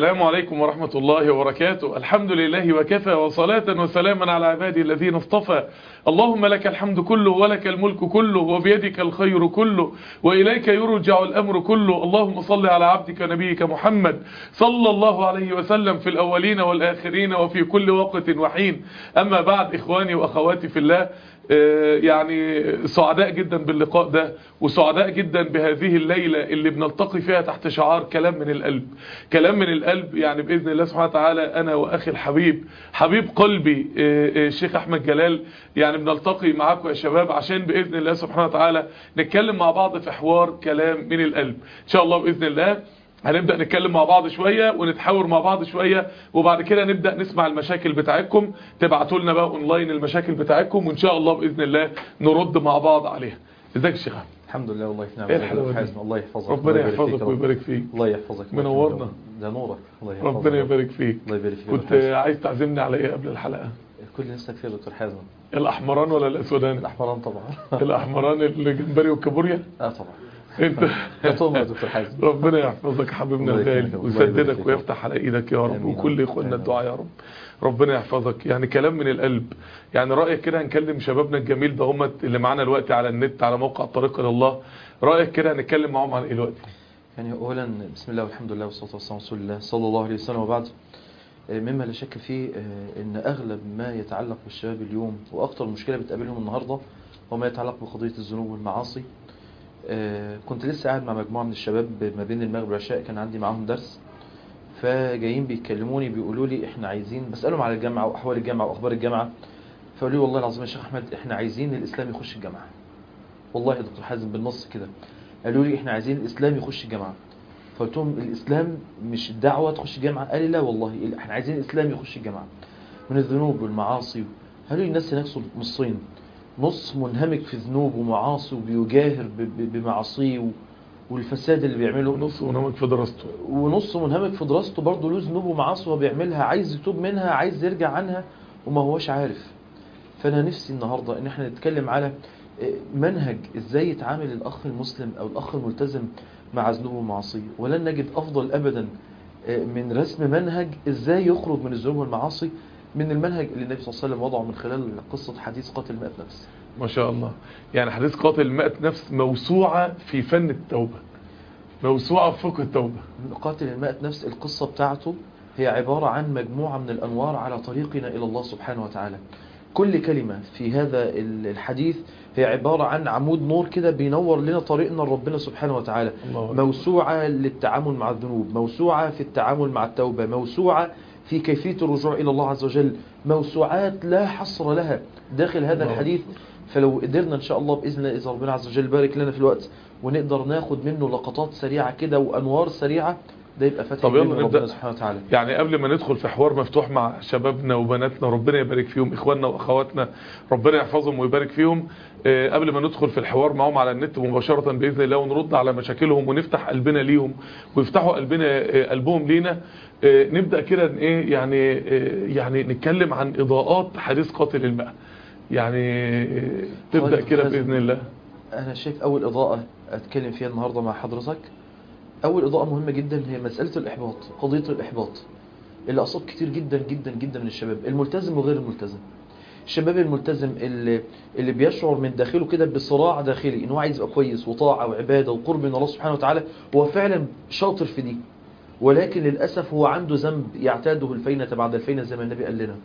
السلام عليكم ورحمة الله وبركاته الحمد لله وكفى وصلاة وسلاما على عبادي الذين اصطفى اللهم لك الحمد كله ولك الملك كله وبيدك الخير كله وإليك يرجع الأمر كله اللهم صل على عبدك نبيك محمد صلى الله عليه وسلم في الأولين والآخرين وفي كل وقت وحين أما بعد إخواني وأخواتي في الله يعني سعداء جدا باللقاء ده وسعداء جدا بهذه الليلة اللي بنلتقي فيها تحت شعار كلام من القلب كلام من القلب يعني بإذن الله سبحانه وتعالى أنا وأخي الحبيب حبيب قلبي الشيخ أحمد جلال يعني بنلتقي معاكم يا شباب عشان بإذن الله سبحانه وتعالى نتكلم مع بعض في حوار كلام من القلب إن شاء الله بإذن الله هنبدأ نتكلم مع بعض شوية ونتحاور مع بعض شوية وبعد كده نبدأ نسمع المشاكل بتاعتكم تبعتوا لنا بقى اونلاين المشاكل بتاعتكم وان شاء الله بإذن الله نرد مع بعض عليها ازيك يا شيخ الحمد لله والله في نعمه ايه الحلاوه دي الله يحفظك ربنا يحفظك ويبارك فيك الله يحفظك منورنا ده نورك الله يحفظك ربنا يبارك فيك الله يبارك فيك كنت عايز تعزمني على ايه قبل الحلقة كل نفسك فيه يا دكتور حازم الاحمران ولا الاسودان الاحمران طبعا الاحمران الجمبري والكابوريا اه طبعا انت يا يا دكتور حازم ربنا يحفظك حبيبنا الله الغالي يكرمك، الله يبارك ويسددك فيك. ويفتح على ايدك يا رب آمين. وكل اخواننا آمين. الدعاء يا رب ربنا يحفظك يعني كلام من القلب يعني رأيك كده هنكلم شبابنا الجميل ده هم اللي معانا الوقت على النت على موقع الطريق الى الله رأيك كده هنتكلم معاهم عن ايه الوقت يعني اولا بسم الله والحمد لله والصلاه والسلام على رسول الله صلى الله عليه وسلم وبعد آه، مما لا شك فيه آه، ان اغلب ما يتعلق بالشباب اليوم واكثر مشكله بتقابلهم النهارده هو ما يتعلق بقضيه الذنوب والمعاصي آه، كنت لسه قاعد مع مجموعه من الشباب ما بين المغرب والعشاء كان عندي معاهم درس فجايين بيكلموني بيقولوا لي احنا عايزين بسالهم على الجامعه واحوال الجامعه واخبار الجامعه فقالوا لي والله العظيم يا شيخ احمد احنا عايزين الاسلام يخش الجامعه والله يا دكتور حازم بالنص كده قالوا لي احنا عايزين الاسلام يخش الجامعه فقلت لهم الاسلام مش الدعوه تخش الجامعه قال لي لا والله احنا عايزين الاسلام يخش الجامعه من الذنوب والمعاصي قالوا لي الناس هناك نصين نص منهمك في ذنوب ومعاصي وبيجاهر ب- ب- بمعاصيه و- والفساد اللي بيعمله نص ونامك في دراسته ونص منهمك في دراسته برضه له ذنوب ومعاصي هو بيعملها عايز يتوب منها عايز يرجع عنها وما هوش عارف فانا نفسي النهارده ان احنا نتكلم على آه، منهج ازاي يتعامل الاخ المسلم او الاخ الملتزم مع ذنوبه ومعاصيه ولن نجد افضل ابدا آه، من رسم منهج ازاي يخرج من الذنوب والمعاصي من المنهج اللي النبي صلى الله عليه وسلم وضعه من خلال قصه حديث قاتل 100 نفس ما شاء الله يعني حديث قاتل مئة نفس موسوعة في فن التوبة موسوعة في فقه التوبة قاتل المائة نفس القصة بتاعته هي عبارة عن مجموعة من الأنوار على طريقنا إلى الله سبحانه وتعالى كل كلمة في هذا ال- الحديث هي عبارة عن عمود نور كده بينور لنا طريقنا لربنا سبحانه وتعالى الله أكبر. موسوعة للتعامل مع الذنوب موسوعة في التعامل مع التوبة موسوعة في كيفية الرجوع إلى الله عز وجل موسوعات لا حصر لها داخل هذا الله الحديث فلو قدرنا إن شاء الله بإذن الله إذا ربنا عز وجل بارك لنا في الوقت ونقدر ناخد منه لقطات سريعة كده وأنوار سريعة ده يبقى فتح طب يلا بين نبدأ. ربنا سبحانه وتعالى يعني قبل ما ندخل في حوار مفتوح مع شبابنا وبناتنا ربنا يبارك فيهم اخواننا واخواتنا ربنا يحفظهم ويبارك فيهم آه، قبل ما ندخل في الحوار معهم على النت مباشرة بإذن الله ونرد على مشاكلهم ونفتح قلبنا ليهم ويفتحوا قلبنا آه، قلبهم لينا آه، نبدأ كده ن- ايه يعني آه، يعني نتكلم عن إضاءات حديث قاتل الماء يعني آه، تبدأ طيب، كده لازم. بإذن الله أنا شايف أول إضاءة أتكلم فيها النهاردة مع حضرتك أول إضاءة مهمة جدا هي مسألة الإحباط قضية الإحباط اللي أصاب كتير جدا جدا جدا من الشباب الملتزم وغير الملتزم الشباب الملتزم اللي, اللي بيشعر من داخله كده بصراع داخلي إن هو عايز يبقى كويس وطاعة وعبادة وقرب من الله سبحانه وتعالى هو فعلا شاطر في دي ولكن للأسف هو عنده ذنب يعتاده الفينة بعد الفينة زي ما النبي قال لنا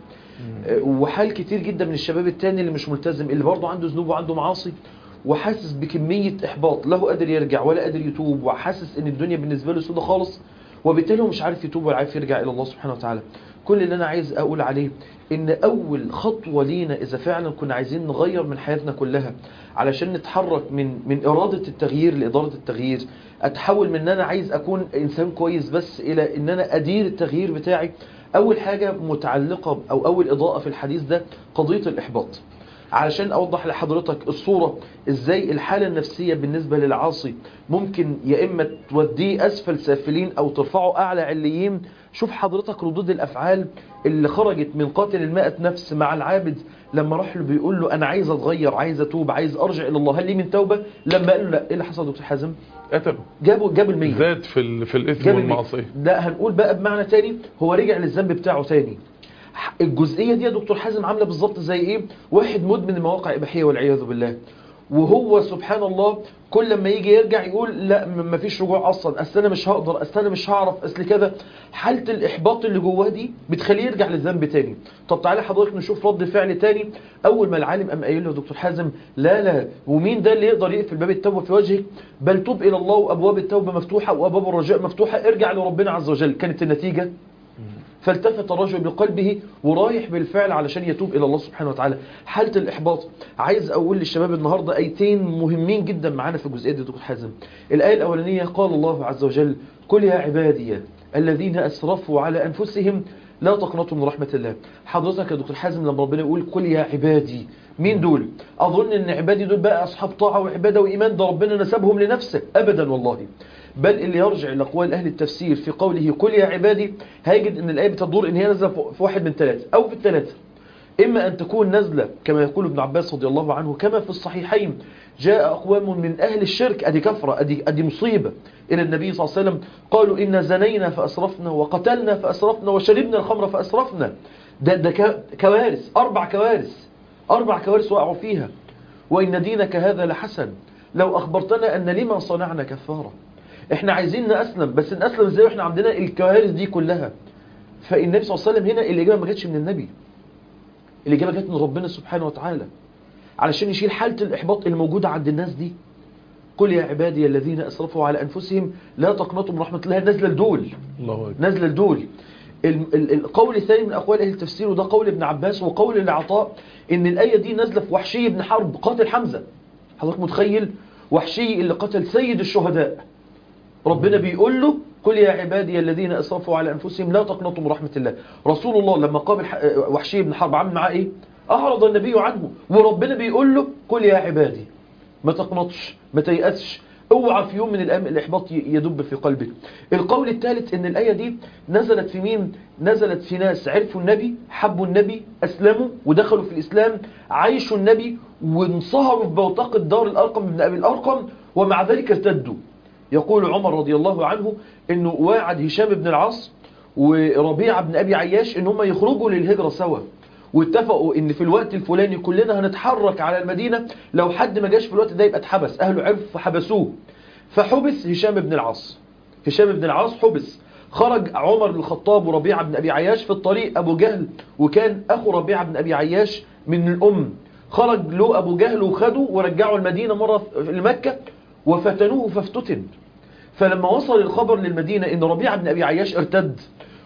وحال كتير جدا من الشباب التاني اللي مش ملتزم اللي برضه عنده ذنوب وعنده معاصي وحاسس بكمية إحباط لا هو قادر يرجع ولا قادر يتوب وحاسس إن الدنيا بالنسبة له سودة خالص وبالتالي هو مش عارف يتوب ولا عارف يرجع إلى الله سبحانه وتعالى كل اللي أنا عايز أقول عليه إن أول خطوة لينا إذا فعلا كنا عايزين نغير من حياتنا كلها علشان نتحرك من من إرادة التغيير لإدارة التغيير أتحول من إن أنا عايز أكون إنسان كويس بس إلى إن أنا أدير التغيير بتاعي أول حاجة متعلقة أو أول إضاءة في الحديث ده قضية الإحباط علشان اوضح لحضرتك الصورة ازاي الحالة النفسية بالنسبة للعاصي ممكن يا اما توديه اسفل سافلين او ترفعه اعلى عليين شوف حضرتك ردود الافعال اللي خرجت من قاتل المائة نفس مع العابد لما راح له بيقول له انا عايز اتغير عايز اتوب عايز ارجع الى الله هل لي من توبة لما قال له لا ايه اللي حصل يا دكتور حازم قتله جابوا جاب المية زاد في ال... في الاثم جاب المية. والمعصيه لا هنقول بقى بمعنى تاني هو رجع للذنب بتاعه تاني الجزئية دي يا دكتور حازم عاملة بالظبط زي ايه واحد مدمن المواقع الإباحية والعياذ بالله وهو سبحان الله كل لما يجي يرجع يقول لا م- مفيش رجوع اصلا اصل انا مش هقدر اصل انا مش هعرف اصل كده حاله الاحباط اللي جواه دي بتخليه يرجع للذنب تاني طب تعالى حضرتك نشوف رد فعل تاني اول ما العالم قام قايل له يا دكتور حازم لا لا ومين ده اللي يقدر يقفل باب التوبه في وجهك بل توب الى الله وابواب التوبه مفتوحه وابواب الرجاء مفتوحه ارجع لربنا عز وجل كانت النتيجه فالتفت الرجل بقلبه ورايح بالفعل علشان يتوب إلى الله سبحانه وتعالى حالة الإحباط عايز أقول للشباب النهاردة أيتين مهمين جدا معانا في الجزئية دي دكتور حازم الآية الأولانية قال الله عز وجل قل يا عبادي الذين أسرفوا على أنفسهم لا تقنطوا من رحمة الله حضرتك يا دكتور حازم لما ربنا يقول قل يا عبادي مين دول أظن أن عبادي دول بقى أصحاب طاعة وعبادة وإيمان ده ربنا نسبهم لنفسه أبدا والله بل اللي يرجع لأقوال أهل التفسير في قوله قل يا عبادي هيجد أن الآية بتدور أن هي نزل في واحد من ثلاثة أو في الثلاثة إما أن تكون نزلة كما يقول ابن عباس رضي الله عنه كما في الصحيحين جاء أقوام من أهل الشرك أدي كفرة أدي, أدي مصيبة إلى النبي صلى الله عليه وسلم قالوا إن زنينا فأسرفنا وقتلنا فأسرفنا وشربنا الخمر فأسرفنا ده, ده ك- كوارث أربع كوارث أربع كوارث وقعوا فيها وإن دينك هذا لحسن لو أخبرتنا أن لما صنعنا كفارة احنا عايزين نأسلم بس نأسلم ازاي واحنا عندنا الكوارث دي كلها فالنبي صلى الله عليه وسلم هنا الإجابة ما جاتش من النبي الإجابة جت من ربنا سبحانه وتعالى علشان يشيل حالة الإحباط الموجودة عند الناس دي قل يا عبادي الذين أسرفوا على أنفسهم لا تقنطوا من رحمة الله نازلة لدول الله أكبر نازلة لدول ال- ال- القول الثاني من أقوال أهل التفسير وده قول ابن عباس وقول العطاء إن الآية دي نازلة في وحشي بن حرب قاتل حمزة حضرتك متخيل وحشي اللي قتل سيد الشهداء ربنا بيقول له قل يا عبادي الذين أسرفوا على أنفسهم لا تقنطوا من رحمة الله رسول الله لما قابل ح- وحشي بن حرب عمل معاه إيه أعرض النبي عنه وربنا بيقول له قل يا عبادي ما تقنطش ما تيأسش اوعى في يوم من الأيام الإحباط ي- يدب في قلبك القول الثالث ان الآية دي نزلت في مين نزلت في ناس عرفوا النبي حبوا النبي أسلموا ودخلوا في الإسلام عايشوا النبي وانصهروا في بوتقة دار الأرقم بن أبي الأرقم ومع ذلك ارتدوا يقول عمر رضي الله عنه انه واعد هشام بن العاص وربيعة بن أبي عياش ان هم يخرجوا للهجرة سوا واتفقوا ان في الوقت الفلاني كلنا هنتحرك على المدينة لو حد ما جاش في الوقت ده يبقى اتحبس اهله عرفوا فحبسوه فحبس هشام بن العاص هشام بن العاص حبس خرج عمر بن الخطاب وربيعة بن أبي عياش في الطريق أبو جهل وكان أخو ربيعة بن أبي عياش من الأم خرج له أبو جهل وخده ورجعوا المدينة مرة لمكة وفتنوه فافتتن فلما وصل الخبر للمدينة ان ربيعة بن أبي عياش ارتد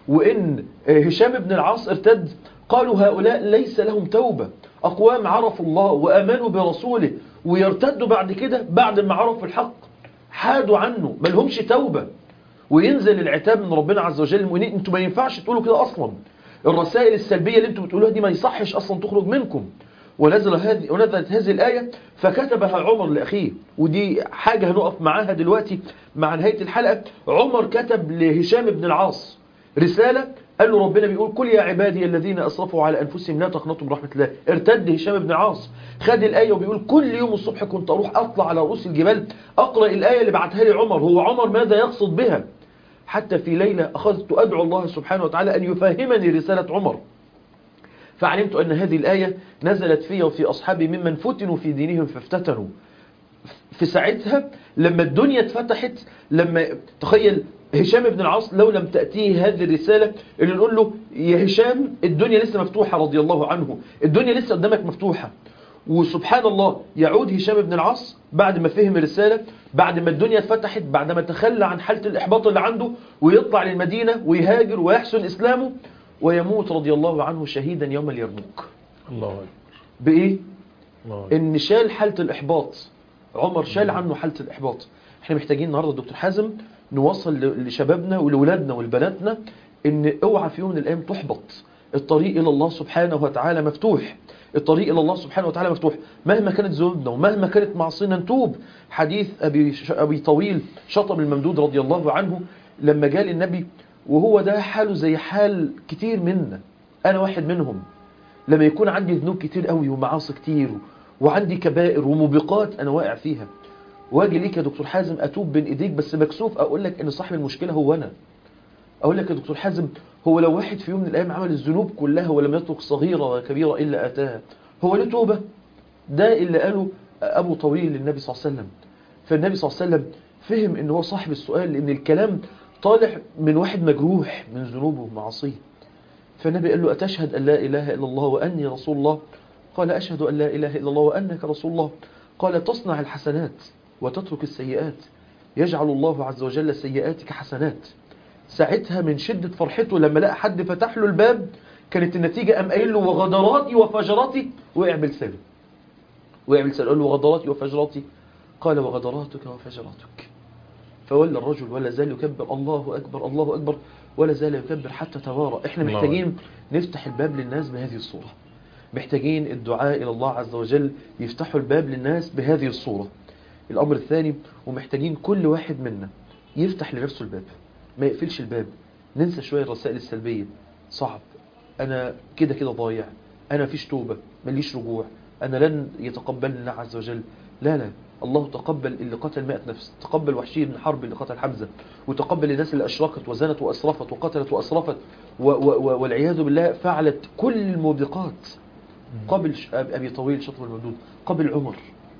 وان هشام بن العاص ارتد قالوا هؤلاء ليس لهم توبة أقوام عرفوا الله وآمنوا برسوله ويرتدوا بعد كده بعد ما عرفوا الحق حادوا عنه ما لهمش توبة وينزل العتاب من ربنا عز وجل المؤمنين انتوا ما ينفعش تقولوا كده أصلا الرسائل السلبية اللي انتوا بتقولوها دي ما يصحش أصلا تخرج منكم ونزل هذه ونزلت هذه الآية فكتبها عمر لأخيه ودي حاجة هنقف معاها دلوقتي مع نهاية الحلقة عمر كتب لهشام بن العاص رسالة قال له ربنا بيقول كل يا عبادي الذين أسرفوا على أنفسهم لا تقنطوا من رحمة الله ارتد هشام بن العاص خد الآية وبيقول كل يوم الصبح كنت أروح أطلع على رؤوس الجبال أقرأ الآية اللي بعتها لي عمر هو عمر ماذا يقصد بها حتى في ليلة أخذت أدعو الله سبحانه وتعالى أن يفهمني رسالة عمر فعلمت أن هذه الآية نزلت في وفي أصحابي ممن فتنوا في دينهم فافتتنوا في ساعتها لما الدنيا اتفتحت لما تخيل هشام بن العاص لو لم تأتيه هذه الرسالة اللي نقول له يا هشام الدنيا لسه مفتوحة رضي الله عنه الدنيا لسه قدامك مفتوحة وسبحان الله يعود هشام بن العاص بعد ما فهم الرسالة بعد ما الدنيا اتفتحت بعد ما تخلى عن حالة الإحباط اللي عنده ويطلع للمدينة ويهاجر ويحسن إسلامه ويموت رضي الله عنه شهيدا يوم اليرموك الله أكبر بإيه؟ الله أكبر ان شال حالة الاحباط عمر شال عنه حالة الاحباط احنا محتاجين النهاردة دكتور حازم نوصل ل- لشبابنا ولولادنا ولبناتنا ان اوعى في يوم من الايام تحبط الطريق الى الله سبحانه وتعالى مفتوح الطريق إلى الله سبحانه وتعالى مفتوح مهما كانت ذنوبنا ومهما كانت معصينا نتوب حديث أبي, أبي طويل شطب الممدود رضي الله عنه لما جاء للنبي وهو ده حاله زي حال كتير منا أنا واحد منهم لما يكون عندي ذنوب كتير قوي ومعاصي كتير وعندي كبائر وموبقات أنا واقع فيها واجي ليك يا دكتور حازم أتوب بين إيديك بس مكسوف أقول لك إن صاحب المشكلة هو أنا أقول لك يا دكتور حازم هو لو واحد في يوم من الأيام عمل الذنوب كلها ولم يترك صغيرة ولا كبيرة إلا أتاها هو له توبة ده اللي قاله أبو طويل للنبي صلى الله عليه وسلم فالنبي صلى الله عليه وسلم فهم إن هو صاحب السؤال لأن الكلام طالع من واحد مجروح من ذنوبه ومعاصيه فالنبي قال له أتشهد أن لا إله إلا الله وأني رسول الله قال أشهد أن لا إله إلا الله وأنك رسول الله قال تصنع الحسنات وتترك السيئات يجعل الله عز وجل سيئاتك حسنات ساعتها من شدة فرحته لما لقى حد فتح له الباب كانت النتيجة أم قايل له وغدراتي وفجراتي وقع بلسانه وقع بلسانه قال له وغدراتي وفجراتي قال وغدراتك وفجراتك فولى الرجل ولا زال يكبر الله أكبر الله أكبر ولا زال يكبر حتى توارى احنا الله محتاجين نفتح الباب للناس بهذه الصورة محتاجين الدعاء إلى الله عز وجل يفتحوا الباب للناس بهذه الصورة الأمر الثاني ومحتاجين كل واحد منا يفتح لنفسه الباب ما يقفلش الباب ننسى شوية الرسائل السلبية صعب أنا كده كده ضايع أنا فيش توبة ماليش رجوع أنا لن يتقبلني الله عز وجل لا لا الله تقبل اللي قتل مئة نفس تقبل وحشي بن حرب اللي قتل حمزة وتقبل الناس اللي أشركت وزنت وأسرفت وقتلت وأسرفت و و و والعياذ بالله فعلت كل الموبقات قبل ش- أبي طويل شطر الممدود قبل عمر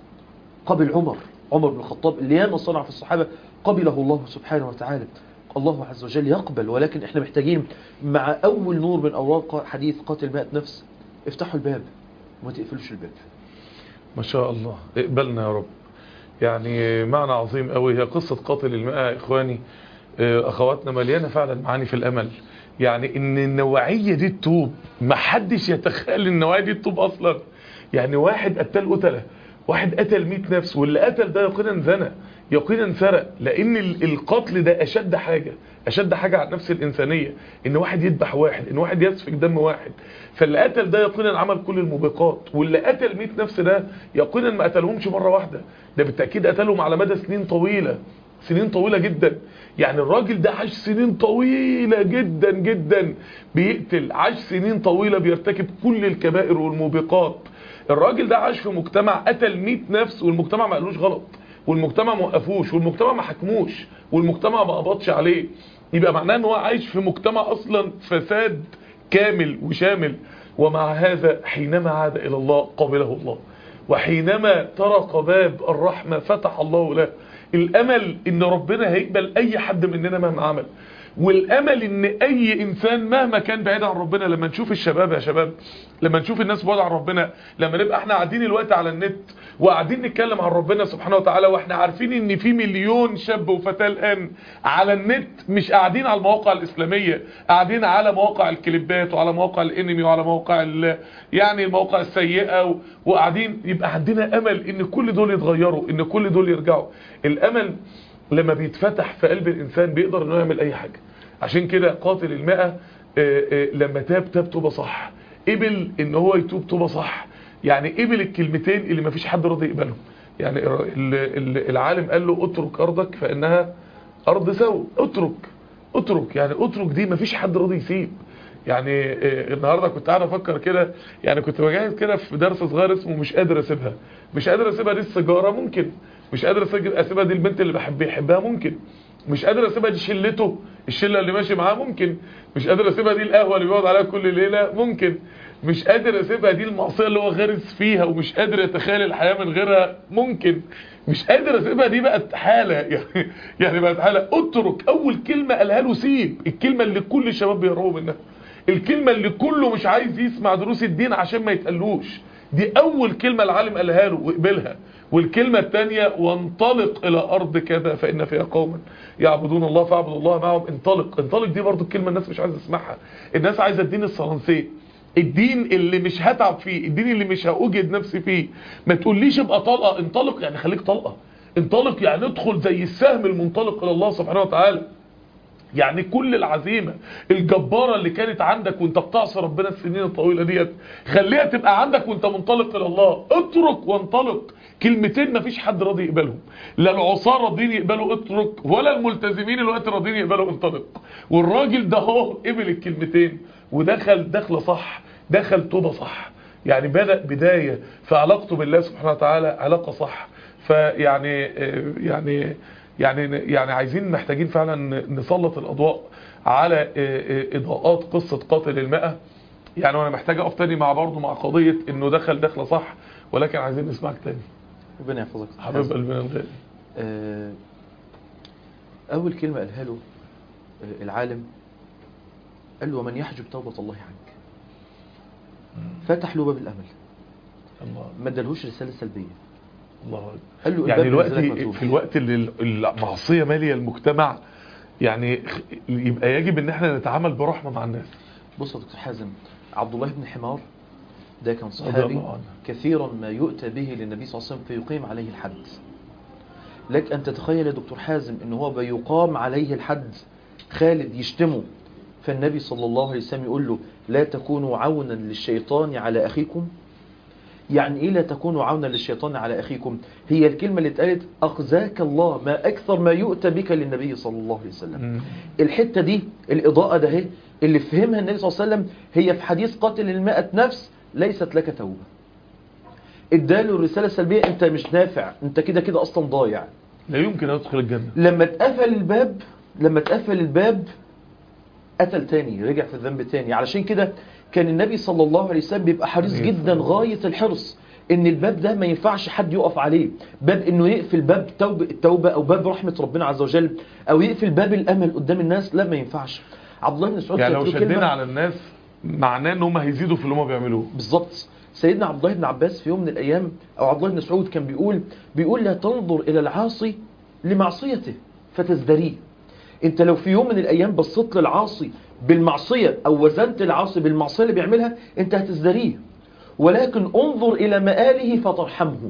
قبل عمر عمر بن الخطاب اللي ياما صنع في الصحابة قبله الله سبحانه وتعالى الله عز وجل يقبل ولكن احنا محتاجين مع أول نور من أوراق حديث قاتل مئة نفس افتحوا الباب وما تقفلوش الباب ما شاء الله اقبلنا يا رب يعني معنى عظيم قوي هي قصة قاتل المئة يا إخواني آه، أخواتنا مليانة فعلا معاني في الأمل يعني إن النوعية دي تتوب ما حدش يتخيل النوعية دي تتوب أصلا يعني واحد قتل قتلة واحد قتل 100 نفس واللي قتل ده يقينا زنى يقينا سرق لأن ال- القتل ده أشد حاجة أشد حاجة على النفس الإنسانية إن واحد يذبح واحد إن واحد يسفك دم واحد فاللي قتل ده يقينا عمل كل الموبقات واللي قتل 100 نفس ده يقينا ما قتلهمش مرة واحدة ده بالتأكيد قتلهم على مدى سنين طويلة سنين طويلة جدا يعني الراجل ده عاش سنين طويلة جدا جدا بيقتل عاش سنين طويلة بيرتكب كل الكبائر والموبقات الراجل ده عاش في مجتمع قتل 100 نفس والمجتمع ما قالوش غلط والمجتمع ما وقفوش والمجتمع ما حكموش والمجتمع ما قبضش عليه يبقى معناه ان هو عايش في مجتمع اصلا فساد كامل وشامل ومع هذا حينما عاد الى الله قبله الله وحينما طرق باب الرحمة فتح الله له الامل ان ربنا هيقبل اي حد مننا مهما عمل والامل ان اي انسان مهما كان بعيد عن ربنا لما نشوف الشباب يا شباب لما نشوف الناس بعيد عن ربنا لما نبقى احنا قاعدين الوقت على النت وقاعدين نتكلم عن ربنا سبحانه وتعالى واحنا عارفين ان في مليون شاب وفتاة الان على النت مش قاعدين على المواقع الاسلامية قاعدين على مواقع الكليبات وعلى مواقع الانمي وعلى مواقع ال- يعني المواقع السيئة و- وقاعدين يبقى عندنا امل ان كل دول يتغيروا ان كل دول يرجعوا الامل لما بيتفتح في قلب الانسان بيقدر انه يعمل اي حاجة عشان كده قاتل المئة آه، آه، لما تاب تاب توبة صح قبل ان هو يتوب توبة صح يعني قبل الكلمتين اللي مفيش حد راضي يقبلهم يعني ال- ال- العالم قال له اترك ارضك فانها ارض سوء اترك اترك يعني اترك دي مفيش حد راضي يسيب يعني آه، النهارده كنت قاعد افكر كده يعني كنت بجهز كده في درس صغير اسمه مش قادر اسيبها مش قادر اسيبها دي السيجاره ممكن مش قادر أسيب- اسيبها دي البنت اللي بحب يحبها ممكن مش قادر اسيبها دي شلته الشله اللي ماشي معاه ممكن مش قادر اسيبها دي القهوه اللي بيقعد عليها كل ليله ممكن مش قادر اسيبها دي المعصيه اللي هو غارس فيها ومش قادر يتخيل الحياه من غيرها ممكن مش قادر اسيبها دي بقت حاله يعني يعني بقت حاله اترك اول كلمه قالها له سيب الكلمه اللي كل الشباب بيهربوا منها الكلمه اللي كله مش عايز يسمع دروس الدين عشان ما يتقلوش دي اول كلمه العالم قالها له واقبلها والكلمة الثانية وانطلق إلى أرض كذا فإن فيها قوما يعبدون الله فاعبدوا الله معهم انطلق انطلق دي برضو الكلمة الناس مش عايزة تسمعها الناس عايزة الدين الصلنسي الدين اللي مش هتعب فيه الدين اللي مش هأوجد نفسي فيه ما تقوليش ابقى طلقة انطلق يعني خليك طلقة انطلق يعني ادخل زي السهم المنطلق إلى الله سبحانه وتعالى يعني كل العزيمة الجبارة اللي كانت عندك وانت بتعصي ربنا السنين الطويلة ديت خليها تبقى عندك وانت منطلق الى الله اترك وانطلق كلمتين مفيش حد راضي يقبلهم لا العصاة راضيين يقبلوا اترك ولا الملتزمين الوقت راضيين يقبلوا انطلق والراجل ده هو قبل الكلمتين ودخل دخله صح دخل توبة صح يعني بدأ بداية في علاقته بالله سبحانه وتعالى علاقة صح فيعني يعني يعني يعني عايزين محتاجين فعلا نسلط الأضواء على إضاءات قصة قاتل المئة يعني وانا محتاج اقف تاني مع برضه مع قضية انه دخل دخلة صح ولكن عايزين نسمعك تاني ربنا يحفظك حبيب قلبنا الغالي آه، أول كلمة قالها له آه، العالم قال له ومن يحجب توبة الله عنك فتح له باب الأمل الله ما ادالهوش رسالة سلبية الله قال له يعني الباب الوقت بينزلك مكتوب. في الوقت اللي المعصية مالية المجتمع يعني يبقى يجب ان احنا نتعامل برحمة مع الناس بص يا دكتور حازم عبد الله بن حمار ده كان رضي صحابي الله عنه. كثيرا ما يؤتى به للنبي صلى الله عليه وسلم فيقيم عليه الحد لك أن تتخيل يا دكتور حازم ان هو بيقام عليه الحد خالد يشتمه فالنبي صلى الله عليه وسلم يقول له لا تكونوا عونا للشيطان على أخيكم يعني إيه لا تكونوا عونا للشيطان على أخيكم هي الكلمة اللي اتقالت أخزاك الله ما أكثر ما يؤتى بك للنبي صلى الله عليه وسلم مم. الحتة دي الإضاءة ده هي اللي فهمها النبي صلى الله عليه وسلم هي في حديث قاتل المائة نفس ليست لك توبة اداله الرسالة السلبية انت مش نافع انت كده كده اصلا ضايع لا يمكن ادخل الجنة لما اتقفل الباب لما اتقفل الباب قتل تاني رجع في الذنب تاني علشان كده كان النبي صلى الله عليه وسلم بيبقى حريص عليه جدا الصلاة غاية الحرص ان الباب ده ما ينفعش حد يقف عليه باب انه يقفل باب توبة التوبة او باب رحمة ربنا عز وجل او يقفل باب الامل قدام الناس لا ما ينفعش عبد الله بن مسعود يعني كانت لو له شدنا كلمة- على الناس معناه ان هم هيزيدوا في اللي هم بيعملوه بالظبط سيدنا عبد الله بن عباس في يوم من الايام او عبد الله بن مسعود كان بيقول بيقول لا تنظر الى العاصي لمعصيته فتزدريه انت لو في يوم من الايام بصيت للعاصي بالمعصيه او وزنت العاصي بالمعصيه اللي بيعملها انت هتزدريه ولكن انظر الى مآله فترحمه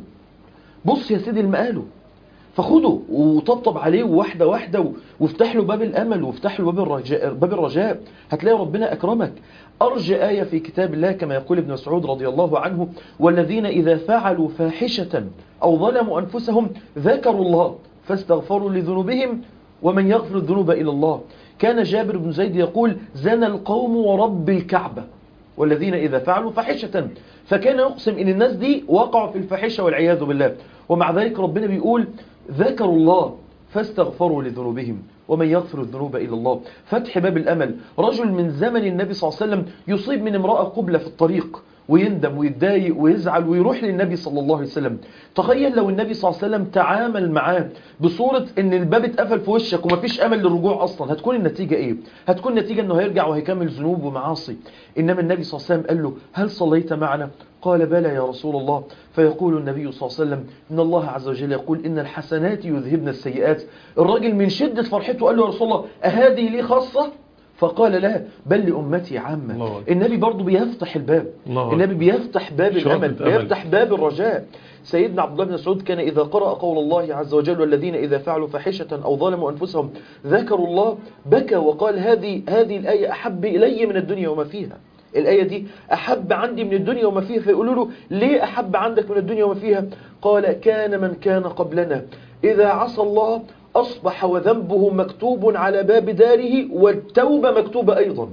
بص يا سيدي المآله فخده وطبطب عليه واحدة واحدة و- وافتح له باب الأمل وافتح له باب الرجاء, باب الرجاء هتلاقي ربنا أكرمك أرجى آية في كتاب الله كما يقول ابن مسعود رضي الله عنه والذين إذا فعلوا فاحشة أو ظلموا أنفسهم ذكروا الله فاستغفروا لذنوبهم ومن يغفر الذنوب إلى الله كان جابر بن زيد يقول زنى القوم ورب الكعبة والذين إذا فعلوا فاحشة فكان يقسم إن الناس دي وقعوا في الفاحشة والعياذ بالله ومع ذلك ربنا بيقول ذكروا الله فاستغفروا لذنوبهم ومن يغفر الذنوب إلى الله فتح باب الأمل رجل من زمن النبي صلى الله عليه وسلم يصيب من امرأة قبلة في الطريق ويندم ويتضايق ويزعل ويروح للنبي صلى الله عليه وسلم تخيل لو النبي صلى الله عليه وسلم تعامل معاه بصورة ان الباب اتقفل في وشك ومفيش امل للرجوع اصلا هتكون النتيجة ايه هتكون النتيجة انه هيرجع وهيكمل ذنوب ومعاصي انما النبي صلى الله عليه وسلم قال له هل صليت معنا قال بلى يا رسول الله فيقول النبي صلى الله عليه وسلم إن الله عز وجل يقول إن الحسنات يذهبن السيئات الراجل من شدة فرحته قال له يا رسول الله أهذه لي خاصة فقال لا بل لأمتي الله عامة أكبر. النبي برضو بيفتح الباب الله النبي بيفتح باب شرطة الأمل أمل. بيفتح باب الرجاء سيدنا عبد الله بن مسعود كان إذا قرأ قول الله عز وجل والذين إذا فعلوا فاحشة أو ظلموا أنفسهم ذكروا الله بكى وقال هذه هذه الآية أحب إلي من الدنيا وما فيها الآية دي أحب عندي من الدنيا وما فيها فيقولوا له ليه أحب عندك من الدنيا وما فيها قال كان من كان قبلنا إذا عصى الله أصبح وذنبه مكتوب على باب داره والتوبة مكتوبة أيضا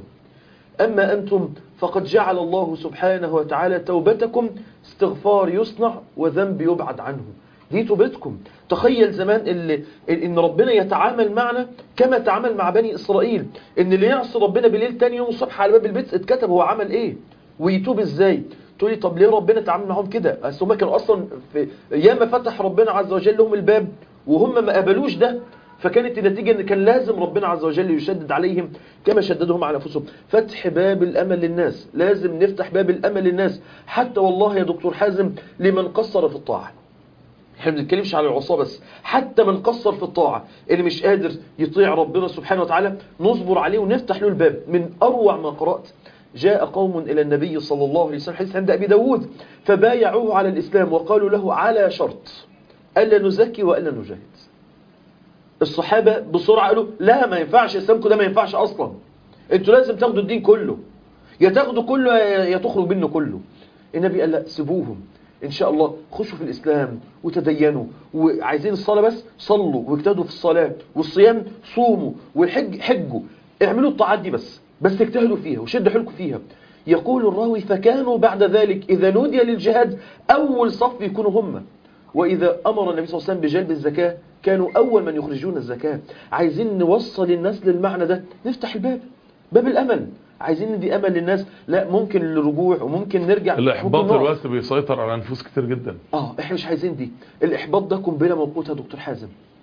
أما أنتم فقد جعل الله سبحانه وتعالى توبتكم استغفار يصنع وذنب يبعد عنه دي توبتكم تخيل زمان اللي ان ربنا يتعامل معنا كما تعامل مع بني اسرائيل ان اللي يعصي ربنا بالليل تاني يوم الصبح على باب البيت اتكتب هو عمل ايه ويتوب ازاي تقولي طب ليه ربنا تعامل معاهم كده اصل هم كانوا اصلا في ياما فتح ربنا عز وجل لهم الباب وهم ما قبلوش ده فكانت النتيجة ان كان لازم ربنا عز وجل يشدد عليهم كما شددهم على انفسهم فتح باب الامل للناس لازم نفتح باب الامل للناس حتى والله يا دكتور حازم لمن قصر في الطاعة احنا ما بنتكلمش على العصاه بس حتى من قصر في الطاعة اللي مش قادر يطيع ربنا سبحانه وتعالى نصبر عليه ونفتح له الباب من أروع ما قرأت جاء قوم إلى النبي صلى الله عليه وسلم حديث عند أبي داود فبايعوه على الإسلام وقالوا له على شرط ألا نزكي وألا نجاهد الصحابة بسرعة قالوا لا ما ينفعش اسلامكم ده ما ينفعش اصلا انتوا لازم تاخدوا الدين كله يا تاخدوا كله يا تخرج منه كله النبي قال لا سيبوهم ان شاء الله خشوا في الاسلام وتدينوا وعايزين الصلاة بس صلوا واجتهدوا في الصلاة والصيام صوموا والحج حجوا اعملوا الطاعات دي بس بس اجتهدوا فيها وشدوا حيلكم فيها يقول الراوي فكانوا بعد ذلك إذا نودي للجهاد أول صف يكونوا هم وإذا أمر النبي صلى الله عليه وسلم بجلب الزكاة كانوا أول من يخرجون الزكاة عايزين نوصل الناس للمعنى ده نفتح الباب باب الأمل عايزين ندي أمل للناس لا ممكن الرجوع وممكن نرجع الإحباط ممكن نقف. دلوقتي بيسيطر على نفوس كتير جدا اه احنا مش عايزين دي الإحباط ده قنبلة موقوتة يا دكتور حازم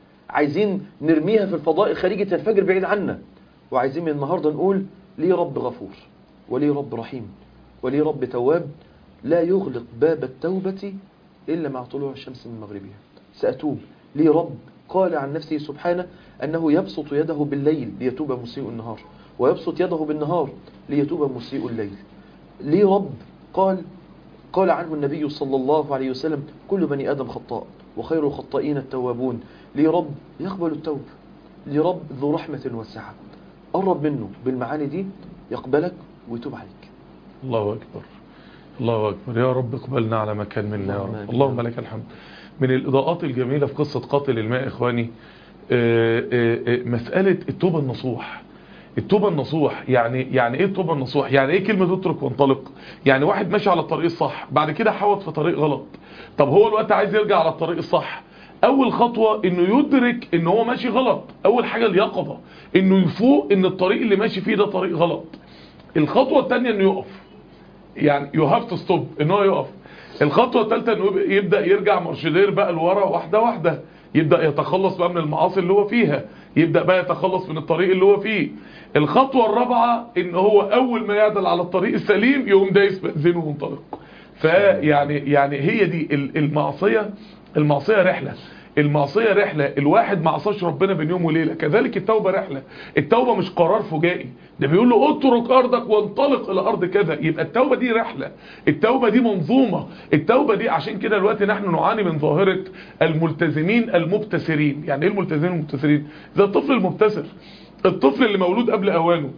عايزين نرميها في الفضاء الخارجي تنفجر بعيد عنا وعايزين من النهاردة نقول ليه رب غفور وليه رب رحيم وليه رب تواب لا يغلق باب التوبة إلا مع طلوع الشمس من مغربها سأتوب ليه رب قال عن نفسه سبحانه أنه يبسط يده بالليل ليتوب مسيء النهار ويبسط يده بالنهار ليتوب مسيء الليل ليه رب قال قال عنه النبي صلى الله عليه وسلم كل بني آدم خطاء وخير الخطائين التوابون ليه رب يقبل التوب ليه رب ذو رحمة واسعة قرب منه بالمعاني دي يقبلك ويتوب عليك الله أكبر الله أكبر يا رب اقبلنا على مكان منا يا اللهم رب آمين. اللهم لك الحمد من الإضاءات الجميلة في قصة قاتل الماء إخواني آه، آه، آه، مسألة التوبة النصوح التوبة النصوح يعني يعني ايه التوبة النصوح يعني ايه كلمة اترك وانطلق يعني واحد ماشي على الطريق الصح بعد كده حوط في طريق غلط طب هو الوقت عايز يرجع على الطريق الصح اول خطوة انه يدرك ان هو ماشي غلط اول حاجة اليقظة انه يفوق ان الطريق اللي ماشي فيه ده طريق غلط الخطوة التانية انه يقف يعني يو هاف تو ستوب ان هو يقف الخطوه الثالثه انه يبقى- يبدا يرجع مرشدير بقى لورا واحده واحده يبدا يتخلص بقى من المعاصي اللي هو فيها يبدا بقى يتخلص من الطريق اللي هو فيه الخطوه الرابعه ان هو اول ما يعدل على الطريق السليم يقوم دايس بنزين ومنطلق فيعني يعني هي دي ال- المعصيه المعصيه رحله المعصيه رحله الواحد ما عصاش ربنا بين يوم وليله كذلك التوبه رحله التوبه مش قرار فجائي ده بيقول له اترك ارضك وانطلق الى ارض كذا يبقى التوبه دي رحله التوبه دي منظومه التوبه دي عشان كده دلوقتي نحن نعاني من ظاهره الملتزمين المبتسرين يعني ايه الملتزمين المبتسرين ده الطفل المبتسر الطفل اللي مولود قبل اوانه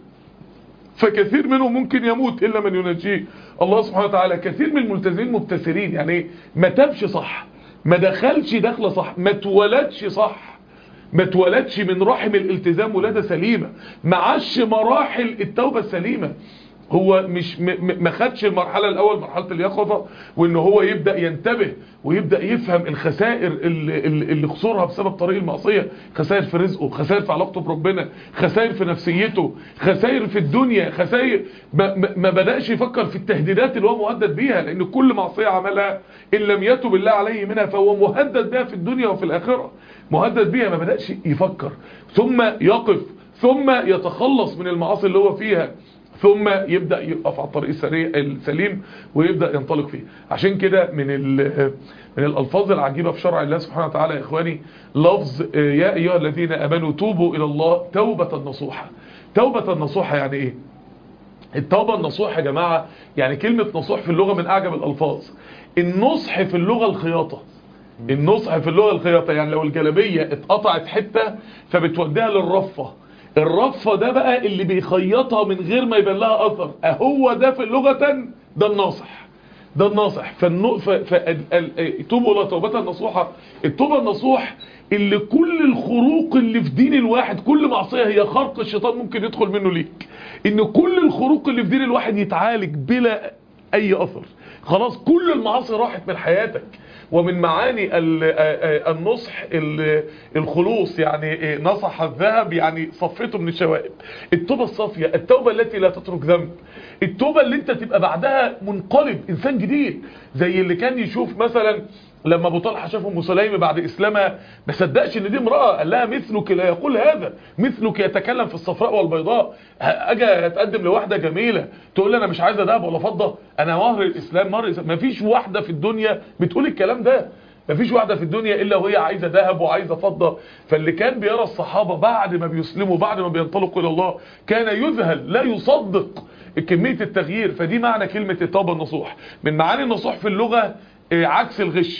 فكثير منهم ممكن يموت إلا من ينجيه الله سبحانه وتعالى كثير من الملتزمين مبتسرين يعني ايه ما تابش صح ما دخلش دخله صح ما اتولدش صح ما اتولدش من رحم الالتزام ولادة سليمة ما عاش مراحل التوبة السليمة هو مش م- م- ما خدش المرحلة الأول مرحلة اليقظة وإن هو يبدأ ينتبه ويبدأ يفهم الخسائر اللي, اللي اللي خسرها بسبب طريق المعصية خسائر في رزقه خسائر في علاقته بربنا خسائر في نفسيته خسائر في الدنيا خسائر ما, ما- ما بدأش يفكر في التهديدات اللي هو مهدد بيها لأن كل معصية عملها إن لم يتب الله عليه منها فهو مهدد بها في الدنيا وفي الآخرة مهدد بيها ما بدأش يفكر ثم يقف ثم يتخلص من المعاصي اللي هو فيها ثم يبدأ يقف على الطريق السريع السليم ويبدأ ينطلق فيه عشان كده من ال- من الألفاظ العجيبة في شرع الله سبحانه وتعالى يا إخواني لفظ آه، يا أيها الذين أمنوا توبوا إلى الله توبة نصوحة توبة نصوحة يعني إيه التوبة النصوح يا جماعة يعني كلمة نصوح في اللغة من أعجب الألفاظ النصح في اللغة الخياطة النصح في اللغة الخياطة يعني لو الجلبية اتقطعت حتة فبتوديها للرفة الرفة ده بقى اللي بيخيطها من غير ما يبان لها أثر أهو ده في اللغة ده الناصح ده الناصح فالنو... ف... ف... ال... ال... توبوا الى توبة النصوحة التوبة النصوح اللي كل الخروق اللي في دين الواحد كل معصية هي خرق الشيطان ممكن يدخل منه ليك ان كل الخروق اللي في دين الواحد يتعالج بلا اي اثر خلاص كل المعاصي راحت من حياتك ومن معاني ال- آه، آه، النصح ال- الخلوص يعني آه، نصح الذهب يعني صفيته من الشوائب التوبة الصافية التوبة التي لا تترك ذنب التوبة اللي انت تبقى بعدها منقلب انسان جديد زي اللي كان يشوف مثلا لما ابو طلحه شاف ام سليم بعد اسلامها ما صدقش ان دي امراه قال لها مثلك لا يقول هذا مثلك يتكلم في الصفراء والبيضاء اجي اتقدم لواحده جميله تقول لي انا مش عايزه ذهب ولا فضه انا مهر الاسلام مهر الإسلام. مفيش واحده في الدنيا بتقول الكلام ده مفيش واحده في الدنيا الا وهي عايزه ذهب وعايزه فضه فاللي كان بيرى الصحابه بعد ما بيسلموا بعد ما بينطلقوا الى الله كان يذهل لا يصدق كميه التغيير فدي معنى كلمه التوبه النصوح من معاني النصوح في اللغه آه، عكس الغش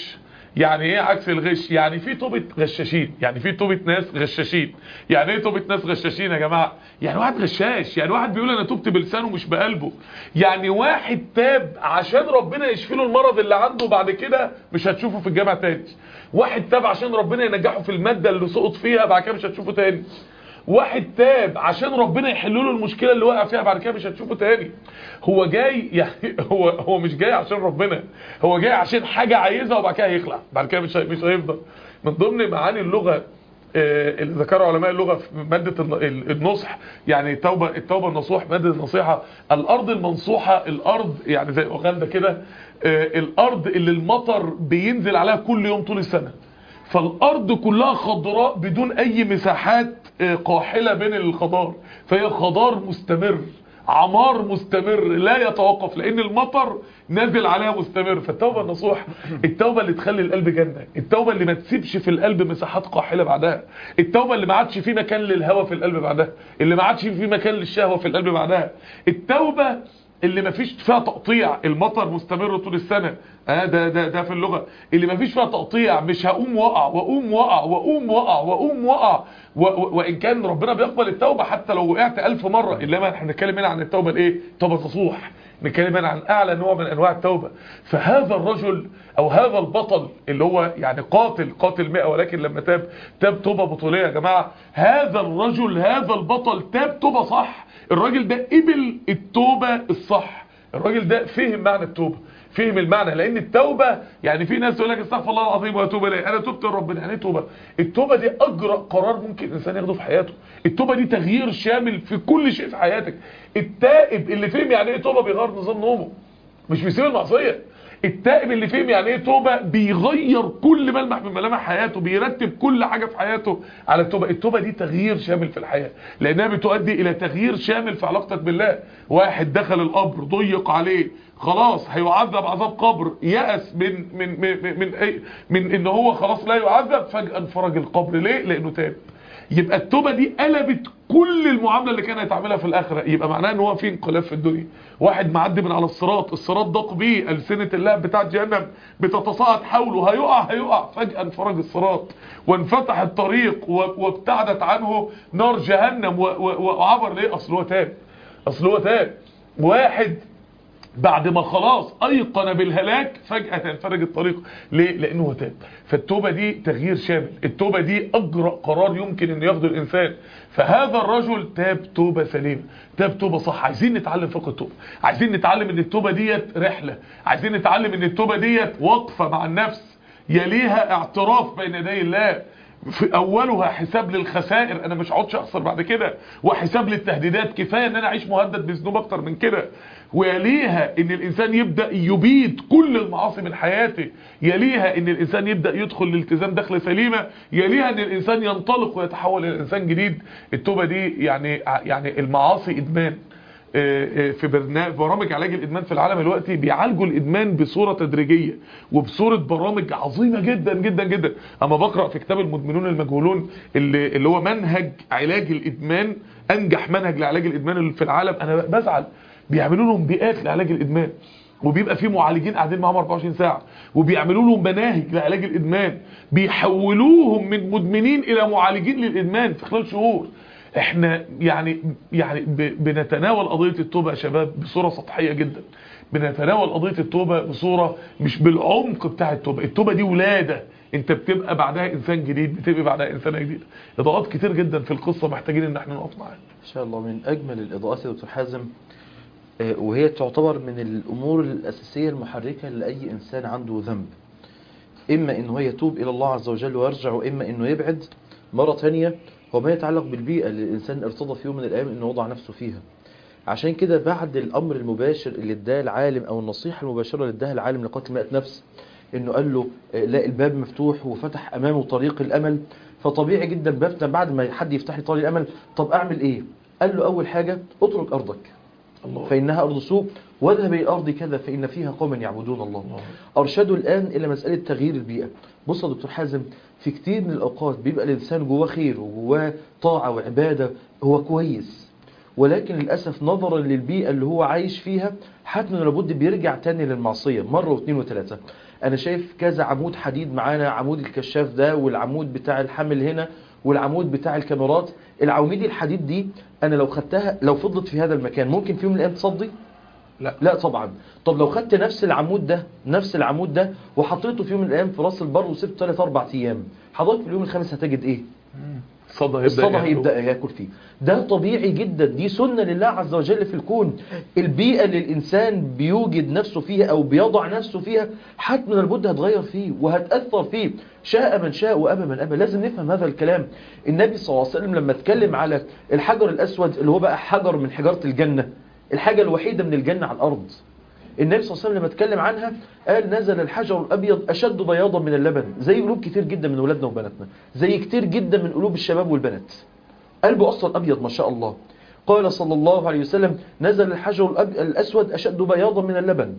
يعني ايه عكس الغش يعني في توبة غشاشين يعني في توبة ناس غشاشين يعني ايه توبة ناس غشاشين يا جماعة يعني واحد غشاش يعني واحد بيقول انا تبت بلسانه مش بقلبه يعني واحد تاب عشان ربنا يشفي له المرض اللي عنده بعد كده مش هتشوفه في الجامعة تاني واحد تاب عشان ربنا ينجحه في المادة اللي سقط فيها بعد كده مش هتشوفه تاني واحد تاب عشان ربنا يحل له المشكله اللي وقع فيها بعد كده مش هتشوفه تاني هو جاي يعني هو هو مش جاي عشان ربنا هو جاي عشان حاجه عايزها وبعد كده هيخلع بعد كده مش مش هيفضل من ضمن معاني اللغه اللي ذكروا علماء اللغه في ماده النصح يعني التوبه التوبه النصوح ماده النصيحه الارض المنصوحه الارض يعني زي اوغندا كده الارض اللي المطر بينزل عليها كل يوم طول السنه فالارض كلها خضراء بدون اي مساحات قاحلة بين الخضار فهي خضار مستمر عمار مستمر لا يتوقف لان المطر نازل عليها مستمر فالتوبة النصوح التوبة اللي تخلي القلب جنة التوبة اللي ما تسيبش في القلب مساحات قاحلة بعدها التوبة اللي ما عادش في مكان للهوى في القلب بعدها اللي ما عادش في مكان للشهوة في القلب بعدها التوبة اللي ما فيش فيها تقطيع المطر مستمر طول السنة آه ده, ده, ده في اللغة اللي ما فيش فيها تقطيع مش هقوم وقع وقوم وقع وقوم وقع وقوم وقع وإن كان ربنا بيقبل التوبة حتى لو وقعت ألف مرة إلا ما احنا بنتكلم هنا عن التوبة الإيه توبة تصوح نتكلم هنا عن أعلى نوع من أنواع التوبة فهذا الرجل أو هذا البطل اللي هو يعني قاتل قاتل مئة ولكن لما تاب تاب توبة بطولية يا جماعة هذا الرجل هذا البطل تاب توبة صح الراجل ده قبل التوبة الصح الراجل ده فهم معنى التوبة فهم المعنى لان التوبة يعني في ناس يقول لك استغفر الله العظيم واتوب اليه انا تبت لربنا يعني توبة التوبة دي اجرأ قرار ممكن الانسان ياخده في حياته التوبة دي تغيير شامل في كل شيء في حياتك التائب اللي فهم يعني ايه توبة بيغير نظام نومه مش بيسيب المعصية التائب اللي فهم يعني ايه توبة بيغير كل ملمح من ملامح حياته بيرتب كل حاجة في حياته على التوبة التوبة دي تغيير شامل في الحياة لانها بتؤدي الى تغيير شامل في علاقتك بالله واحد دخل القبر ضيق عليه خلاص هيعذب عذاب قبر يأس من من من من, من, من ان هو خلاص لا يعذب فجأة انفرج القبر ليه لانه تاب يبقى التوبة دي قلبت كل المعاملة اللي كان هيتعملها في الآخرة يبقى معناه ان هو في انقلاب في الدنيا واحد معدي من على الصراط الصراط ضاق بيه ألسنة اللهب بتاع جهنم بتتصاعد حوله هيقع هيقع فجأة انفرج الصراط وانفتح الطريق وابتعدت عنه نار جهنم وعبر ليه اصل هو تاب اصل هو تاب واحد بعد ما خلاص ايقن بالهلاك فجأة تنفرج الطريق ليه لانه هو تاب فالتوبة دي تغيير شامل التوبة دي اجرأ قرار يمكن ان ياخده الانسان فهذا الرجل تاب توبة سليمة تاب توبة صح عايزين نتعلم فقه التوبة عايزين نتعلم ان التوبة ديت رحلة عايزين نتعلم ان التوبة ديت وقفة مع النفس يليها اعتراف بين يدي الله في اولها حساب للخسائر انا مش هقعدش اخسر بعد كده وحساب للتهديدات كفايه ان انا اعيش مهدد بذنوب اكتر من كده ويليها ان الانسان يبدا يبيد كل المعاصي من حياته يليها ان الانسان يبدا يدخل الالتزام دخل سليمه يليها ان الانسان ينطلق ويتحول الى انسان جديد التوبه دي يعني يعني المعاصي ادمان في برنامج برامج علاج الادمان في العالم دلوقتي بيعالجوا الادمان بصوره تدريجيه وبصوره برامج عظيمه جدا جدا جدا اما بقرا في كتاب المدمنون المجهولون اللي, اللي هو منهج علاج الادمان انجح منهج لعلاج الادمان في العالم انا بزعل بيعملوا لهم بيئات لعلاج الادمان وبيبقى في معالجين قاعدين معاهم 24 ساعه وبيعملوا لهم مناهج لعلاج الادمان بيحولوهم من مدمنين الى معالجين للادمان في خلال شهور احنا يعني يعني بنتناول قضية التوبة يا شباب بصورة سطحية جدا بنتناول قضية التوبة بصورة مش بالعمق بتاع التوبة التوبة دي ولادة انت بتبقى بعدها انسان جديد بتبقى بعدها انسانة جديدة اضاءات كتير جدا في القصة محتاجين ان احنا نقف معاها ان شاء الله من اجمل الاضاءات يا دكتور حازم وهي تعتبر من الامور الاساسية المحركة لاي انسان عنده ذنب اما انه يتوب الى الله عز وجل ويرجع واما انه يبعد مرة ثانيه هو ما يتعلق بالبيئة اللي الإنسان ارتضى في يوم من الأيام أنه وضع نفسه فيها عشان كده بعد الأمر المباشر اللي اداه العالم أو النصيحة المباشرة اللي اداها العالم لقتل مئة نفس أنه قال له لا الباب مفتوح وفتح أمامه طريق الأمل فطبيعي جدا بفتح بعد ما حد يفتح لي طريق الأمل طب أعمل إيه قال له أول حاجة اترك أرضك الله. فإنها أرض سوء واذهب إلى الأرض كذا فإن فيها قوما يعبدون الله, الله. أرشدوا الآن إلى مسألة تغيير البيئة بص يا دكتور حازم في كتير من الأوقات بيبقى الإنسان جواه خير وجواه طاعة وعبادة هو كويس ولكن للأسف نظرا للبيئة اللي هو عايش فيها حتما لابد بيرجع تاني للمعصية مرة واثنين وثلاثة أنا شايف كذا عمود حديد معانا عمود الكشاف ده والعمود بتاع الحمل هنا والعمود بتاع الكاميرات العواميد الحديد دي أنا لو خدتها لو فضلت في هذا المكان ممكن في يوم من الأيام تصدي لا لا طبعا طب لو خدت نفس العمود ده نفس العمود ده وحطيته في يوم من الايام في راس البر وسبته 3 4 ايام حضرتك في اليوم الخامس هتجد ايه الصدى هيبدا الصدى ياكله. هيبدا ياكل فيه ده طبيعي جدا دي سنه لله عز وجل في الكون البيئه اللي الانسان بيوجد نفسه فيها او بيضع نفسه فيها حتما لابد هتغير فيه وهتاثر فيه شاء من شاء وابى من ابى لازم نفهم هذا الكلام النبي صلى الله عليه وسلم لما اتكلم على الحجر الاسود اللي هو بقى حجر من حجاره الجنه الحاجه الوحيده من الجنه على الارض النبي صلى الله عليه وسلم لما اتكلم عنها قال نزل الحجر الابيض اشد بياضا من اللبن زي قلوب كتير جدا من اولادنا وبناتنا زي كتير جدا من قلوب الشباب والبنات قلبه اصلا ابيض ما شاء الله قال صلى الله عليه وسلم نزل الحجر الأب- الاسود اشد بياضا من اللبن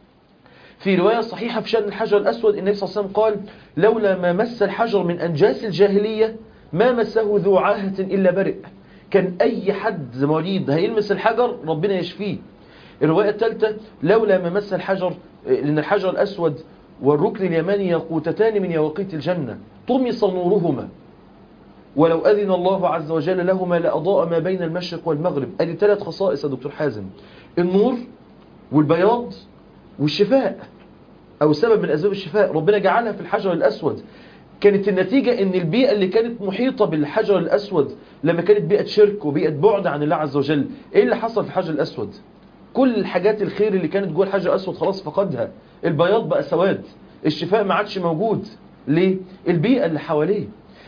في رواية صحيحة في شأن الحجر الأسود النبي صلى الله عليه وسلم قال لولا ما مس الحجر من أنجاس الجاهلية ما مسه ذو عاهة إلا برئ كان أي حد مريض هيلمس الحجر ربنا يشفيه الرواية الثالثة لولا ما مس الحجر لأن الحجر الأسود والركن اليماني يقوتتان من يواقيت الجنة طمس نورهما ولو أذن الله عز وجل لهما لأضاء ما بين المشرق والمغرب أدي ثلاث خصائص يا دكتور حازم النور والبياض والشفاء أو سبب من أسباب الشفاء ربنا جعلها في الحجر الأسود كانت النتيجة ان البيئة اللي كانت محيطة بالحجر الأسود لما كانت بيئة شرك وبيئة بعد عن الله عز وجل ايه اللي حصل في الحجر الأسود كل الحاجات الخير اللي كانت جوه الحجر الأسود خلاص فقدها البياض بقى سواد الشفاء ما عادش موجود ليه البيئة اللي حواليه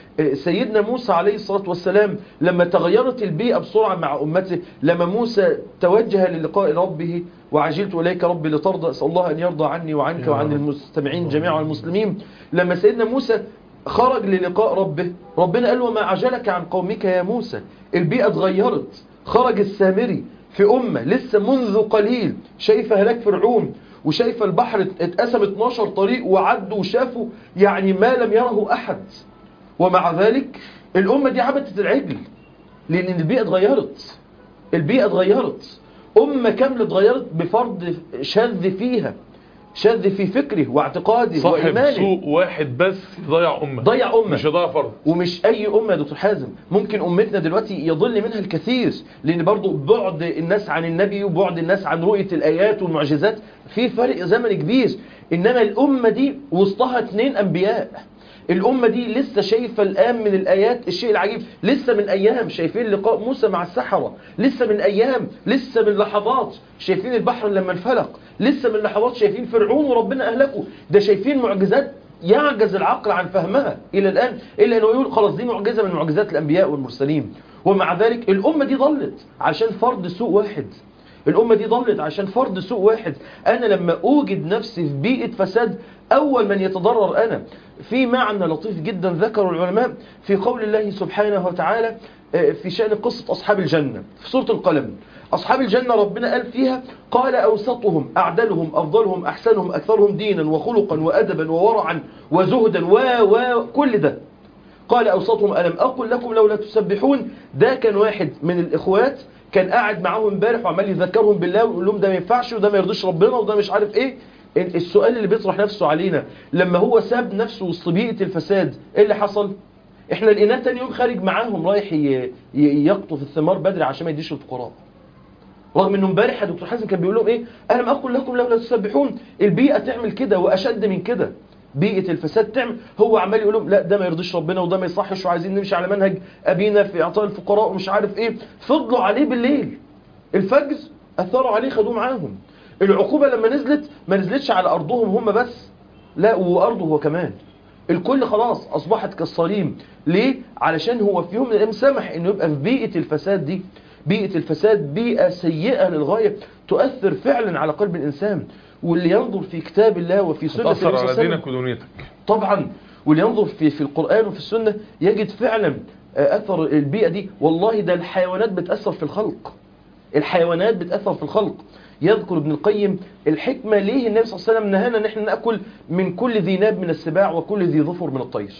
سيدنا موسى عليه الصلاة والسلام لما تغيرت البيئة بسرعة مع أمته لما موسى توجه للقاء ربه وعجلت إليك ربي لترضى أسأل الله أن يرضى عني وعنك يا وعن رب. المستمعين جميعا والمسلمين لما سيدنا موسى خرج للقاء ربه ربنا قال وما عجلك عن قومك يا موسى البيئة اتغيرت خرج السامري في أمة لسه منذ قليل شايفة هلاك فرعون وشايفة البحر اتقسم 12 طريق وعدوا وشافوا يعني ما لم يره أحد ومع ذلك الأمة دي عبدت العجل لأن البيئة اتغيرت البيئة اتغيرت أمة كاملة اتغيرت بفرض شاذ فيها شاذ في فكره واعتقاده صاحب وإيمانه سوء واحد بس يضيع أمة ضيع أمة مش يضيع فرد ومش أي أمة يا دكتور حازم ممكن أمتنا دلوقتي يضل منها الكثير لأن برضو بعد الناس عن النبي وبعد الناس عن رؤية الآيات والمعجزات في فرق زمن كبير إنما الأمة دي وسطها اتنين أنبياء الأمة دي لسه شايفة الآن من الآيات الشيء العجيب لسه من أيام شايفين لقاء موسى مع السحرة لسه من أيام لسه من لحظات شايفين البحر لما انفلق لسه من لحظات شايفين فرعون وربنا أهلكه ده شايفين معجزات يعجز العقل عن فهمها إلى الآن إلا أنه يقول خلاص دي معجزة من معجزات الأنبياء والمرسلين ومع ذلك الأمة دي ضلت عشان فرض سوء واحد الأمة دي ضلت عشان فرض سوء واحد أنا لما أوجد نفسي في بيئة فساد أول من يتضرر أنا في معنى لطيف جدا ذكره العلماء في قول الله سبحانه وتعالى آه، في شأن قصة أصحاب الجنة في سورة القلم أصحاب الجنة ربنا قال فيها قال أوسطهم أعدلهم أفضلهم أحسنهم أكثرهم دينا وخلقا وأدبا وورعا وزهدا و و كل ده قال أوسطهم ألم أقل لكم لولا تسبحون ده كان واحد من الإخوات كان قاعد معاهم امبارح وعمال يذكرهم بالله ويقول لهم ده ما ينفعش وده ما يرضيش ربنا وده مش عارف ايه السؤال اللي بيطرح نفسه علينا لما هو ساب نفسه وسط بيئة الفساد ايه اللي حصل احنا لقيناه تاني يوم خارج معاهم رايح ي- ي- يقطف الثمار بدري عشان ما يديش الفقراء رغم انه امبارح يا دكتور حازم كان بيقول لهم ايه انا ما اقول لكم لولا تسبحون البيئه تعمل كده واشد من كده بيئه الفساد تعمل هو عمال يقول لهم لا ده ما يرضيش ربنا وده ما يصحش وعايزين نمشي على منهج ابينا في اعطاء الفقراء ومش عارف ايه فضلوا عليه بالليل الفجر اثروا عليه خدوه معاهم العقوبه لما نزلت ما نزلتش على ارضهم هم بس لا وارضه هو كمان الكل خلاص اصبحت كالصليم ليه علشان هو في يوم من الايام سمح انه يبقى في بيئه الفساد دي بيئه الفساد بيئه سيئه للغايه تؤثر فعلا على قلب الانسان واللي ينظر في كتاب الله وفي سنه النبي صلى تأثر الله على عليه وسلم دينك ودنيتك طبعا واللي ينظر في في القرآن وفي السنة يجد فعلا آه، أثر البيئة دي والله ده الحيوانات بتأثر في الخلق الحيوانات بتأثر في الخلق يذكر ابن القيم الحكمة ليه النبي صلى الله عليه وسلم نهانا ان احنا نأكل من كل ذي ناب من السباع وكل ذي ظفر من الطير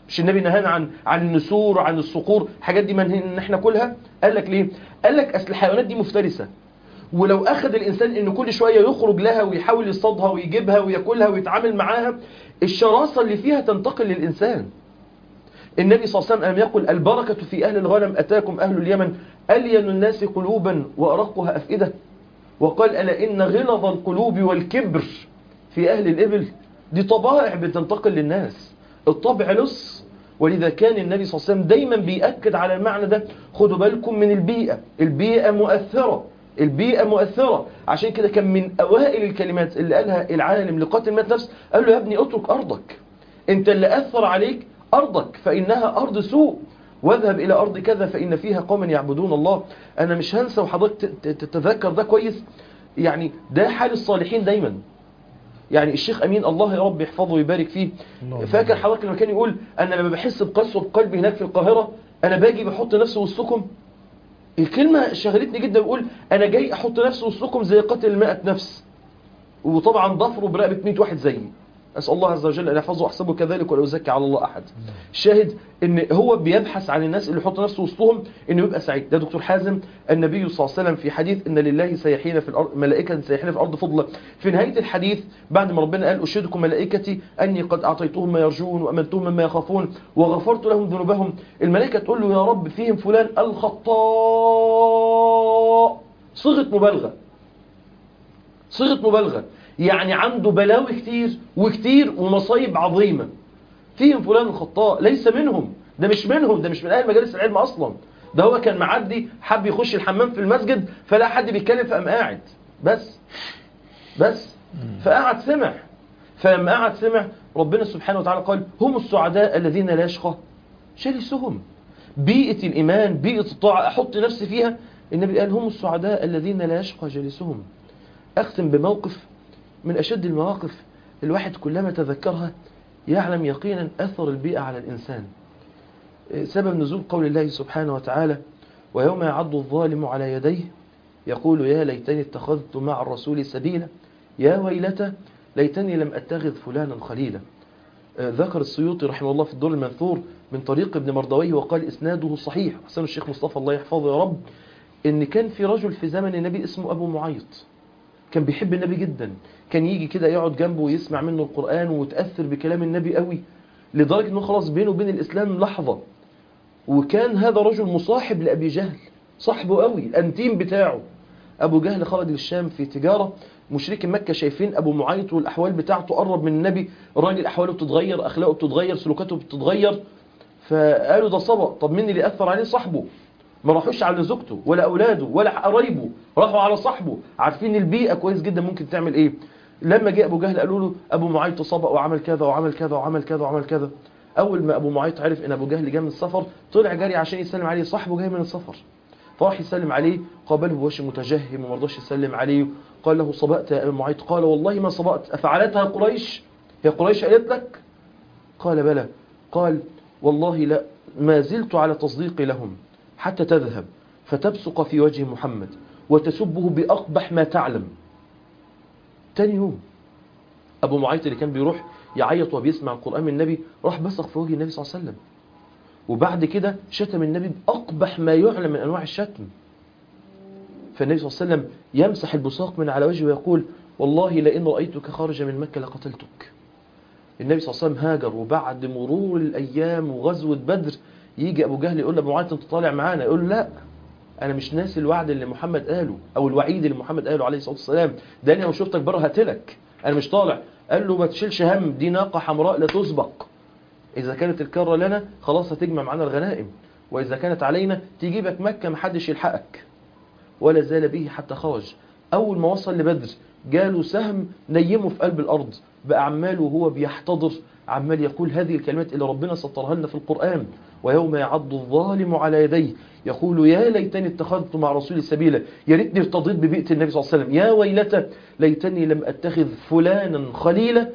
مش النبي نهانا عن عن النسور وعن الصقور الحاجات دي منهي ان احنا كلها قال لك ليه قال لك اصل الحيوانات دي مفترسه ولو اخذ الانسان انه كل شويه يخرج لها ويحاول يصطادها ويجيبها وياكلها ويتعامل معاها الشراسه اللي فيها تنتقل للانسان النبي صلى الله عليه وسلم ألم يقل البركة في أهل الغنم أتاكم أهل اليمن ألين الناس قلوبا وأرقها أفئدة وقال ألا إن غلظ القلوب والكبر في أهل الإبل دي طبائع بتنتقل للناس الطبع لص ولذا كان النبي صلى الله عليه وسلم دايما بيأكد على المعنى ده خدوا بالكم من البيئة البيئة مؤثرة البيئة مؤثرة عشان كده كان من أوائل الكلمات اللي قالها العالم لقاتل مات نفس قال له يا ابني اترك أرضك انت اللي أثر عليك أرضك فإنها أرض سوء واذهب إلى أرض كذا فإن فيها قوما يعبدون الله أنا مش هنسى وحضرتك تتذكر ده كويس يعني ده حال الصالحين دايما يعني الشيخ أمين الله يا رب يحفظه ويبارك فيه فاكر حضرتك لما كان يقول أنا لما بحس بقسوة قلبي هناك في القاهرة أنا باجي بحط نفسي وسطكم الكلمة شغلتني جدا بيقول أنا جاي أحط نفسي وسطكم زي قتل المائة نفس وطبعا ضفره برقبة 100 واحد زيي أسأل الله عز وجل أن يحفظه أحسبه كذلك ولا أزكي على الله أحد الشاهد أن هو بيبحث عن الناس اللي يحط نفسه وسطهم أنه يبقى سعيد ده دكتور حازم النبي صلى الله عليه وسلم في حديث أن لله سيحين في الأرض ملائكة سيحين في الأرض فضلا في نهاية الحديث بعد ما ربنا قال أشهدكم ملائكتي أني قد أعطيتهم ما يرجون وأمنتهم مما يخافون وغفرت لهم ذنوبهم الملائكة تقول له يا رب فيهم فلان الخطاء صيغة مبالغة صيغة مبالغة يعني عنده بلاوي كتير وكتير ومصايب عظيمة فيهم فلان الخطاء ليس منهم ده مش منهم ده مش من أهل مجالس العلم أصلا ده هو كان معدي حب يخش الحمام في المسجد فلا حد بيتكلم فقام قاعد بس بس فقعد سمع فلما قعد سمع ربنا سبحانه وتعالى قال هم السعداء الذين لا يشقى جلسهم بيئة الإيمان بيئة الطاعة أحط نفسي فيها النبي قال هم السعداء الذين لا يشقى جلسهم أختم بموقف من أشد المواقف الواحد كلما تذكرها يعلم يقينا أثر البيئة على الإنسان سبب نزول قول الله سبحانه وتعالى ويوم يعض الظالم على يديه يقول يا ليتني اتخذت مع الرسول سبيلا يا ويلتى ليتني لم أتخذ فلانا خليلا ذكر السيوطي رحمه الله في الدور المنثور من طريق ابن مردويه وقال إسناده صحيح حسن الشيخ مصطفى الله يحفظه يا رب إن كان في رجل في زمن النبي اسمه أبو معيط كان بيحب النبي جدا كان يجي كده يقعد جنبه ويسمع منه القرآن وتأثر بكلام النبي قوي لدرجة انه خلاص بينه وبين الإسلام لحظة وكان هذا رجل مصاحب لأبي جهل صاحبه قوي الأنتيم بتاعه أبو جهل خرج للشام في تجارة مشركي مكة شايفين أبو معيط والأحوال بتاعته قرب من النبي الراجل أحواله بتتغير أخلاقه بتتغير سلوكاته بتتغير فقالوا ده صبأ طب مين اللي أثر عليه صاحبه ما راحوش على زوجته ولا أولاده ولا قرايبه راحوا على صاحبه عارفين البيئة كويس جدا ممكن تعمل إيه لما جاء أبو جهل قالوا له أبو معيط صبأ وعمل كذا وعمل كذا وعمل كذا وعمل كذا أول ما أبو معيط عرف إن أبو جهل جاء من السفر طلع جري عشان يسلم عليه صاحبه جاي من السفر فراح يسلم عليه قابله بوجه متجهم وما رضاش يسلم عليه قال له صبأت يا أبو معيط قال والله ما صبأت أفعلتها قريش هي قريش قالت لك قال بلى قال والله لا ما زلت على تصديقي لهم حتى تذهب فتبصق في وجه محمد وتسبه بأقبح ما تعلم تاني يوم أبو معيط اللي كان بيروح يعيط وبيسمع القرآن من النبي راح بصق في وجه النبي صلى الله عليه وسلم وبعد كده شتم النبي بأقبح ما يعلم من أنواع الشتم فالنبي صلى الله عليه وسلم يمسح البصاق من على وجهه ويقول والله لئن رأيتك خارج من مكة لقتلتك النبي صلى الله عليه وسلم هاجر وبعد مرور الأيام وغزوة بدر يجي أبو جهل يقول لأبو معيط أنت طالع معانا يقول له لا أنا مش ناسي الوعد اللي محمد قاله أو الوعيد اللي محمد قاله عليه الصلاة والسلام ده أنا لو شفتك بره هتلك أنا مش طالع قال له ما تشيلش هم دي ناقة حمراء لا تسبق إذا كانت الكرة لنا خلاص هتجمع معنا الغنائم وإذا كانت علينا تجيبك مكة محدش يلحقك ولا زال به حتى خرج أول ما وصل لبدر جاله سهم نيمه في قلب الأرض بأعماله وهو بيحتضر عمال يقول هذه الكلمات اللي ربنا سطرها لنا في القرآن ويوم يعض الظالم على يديه يقول يا ليتني اتخذت مع رسول سبيلا يا ريتني ارتضيت ببيئة النبي صلى الله عليه وسلم يا ويلتى ليتني لم اتخذ فلانا خليلا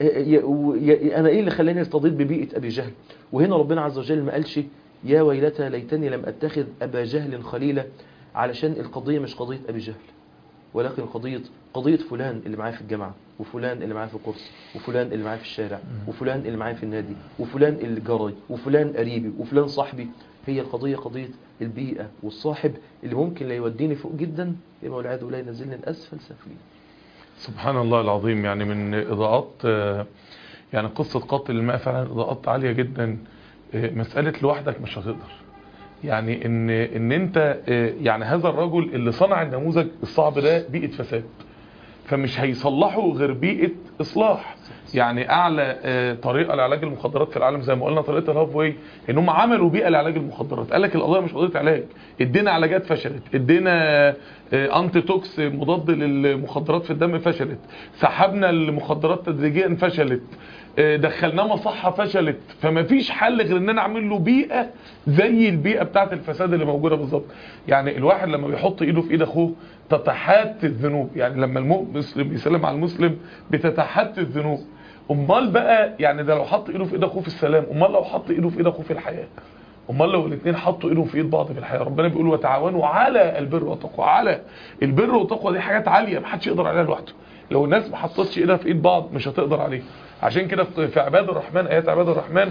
انا ايه اللي خلاني ارتضيت ببيئة ابي جهل وهنا ربنا عز وجل ما قالش يا ويلتى ليتني لم اتخذ ابا جهل خليلا علشان القضية مش قضية ابي جهل ولكن قضية قضية فلان اللي معايا في الجامعة وفلان اللي معايا في الكورس وفلان اللي معايا في الشارع وفلان اللي معايا في النادي وفلان اللي جاري وفلان قريبي وفلان صاحبي هي القضية قضية البيئة والصاحب اللي ممكن لا يوديني فوق جدا يا والعياذ بالله ينزلني الأسفل سافلين سبحان الله العظيم يعني من إضاءات آه، يعني قصة قتل الماء فعلا إضاءات عالية جدا آه، مسألة لوحدك مش هتقدر يعني ان ان انت آه، يعني هذا الرجل اللي صنع النموذج الصعب ده بيئة فساد فمش هيصلحوا غير بيئة اصلاح يعني اعلى آه، طريقة لعلاج المخدرات في العالم زي ما قلنا طريقة الهاف واي ان هم عملوا بيئة لعلاج المخدرات قال لك القضية مش قضية علاج ادينا علاجات فشلت ادينا آه، انتي توكس مضاد للمخدرات في الدم فشلت سحبنا المخدرات تدريجيا فشلت آه، دخلناه مصحة فشلت فما فيش حل غير ان انا اعمل له بيئة زي البيئة بتاعت الفساد اللي موجودة بالظبط يعني الواحد لما بيحط ايده في ايد اخوه تتحات الذنوب يعني لما المسلم يسلم على المسلم بتتحات الذنوب امال بقى يعني ده لو حط ايده في ايد اخوه في السلام امال لو حط ايده في ايد اخوه في الحياة امال لو الاثنين حطوا ايدهم في ايد بعض في الحياه ربنا بيقول وتعاونوا على البر والتقوى على البر والتقوى دي حاجات عاليه محدش يقدر عليها لوحده لو الناس ما حطتش ايدها في ايد بعض مش هتقدر عليه عشان كده في في عباد الرحمن ايات عباد الرحمن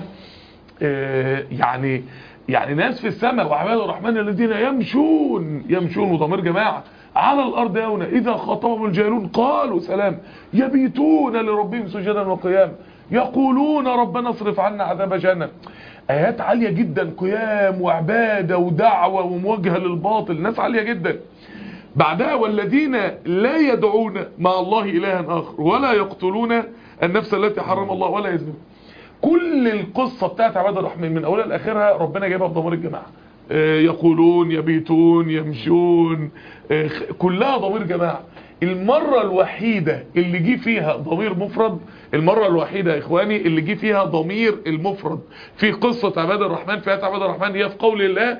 آه، يعني يعني ناس في السماء وعباد الرحمن الذين يمشون يمشون وضمير جماعه على الارض يونا اذا خاطبهم الجاهلون قالوا سلام يبيتون لربهم سجدا وقياما يقولون ربنا اصرف عنا عذاب جهنم ايات عاليه جدا قيام وعباده ودعوه ومواجهه للباطل ناس عاليه جدا بعدها والذين لا يدعون مع الله إلها آخر ولا يقتلون النفس التي حرم الله ولا يزنون كل القصة بتاعت عباد الرحمن من أولها لآخرها ربنا جايبها بضمير الجماعة آه، يقولون يبيتون يمشون آه، خ- كلها ضمير جماعة المرة الوحيدة اللي جه فيها ضمير مفرد المرة الوحيدة يا إخواني اللي جه فيها ضمير المفرد في قصة عباد الرحمن في آيات عباد الرحمن هي في قول الله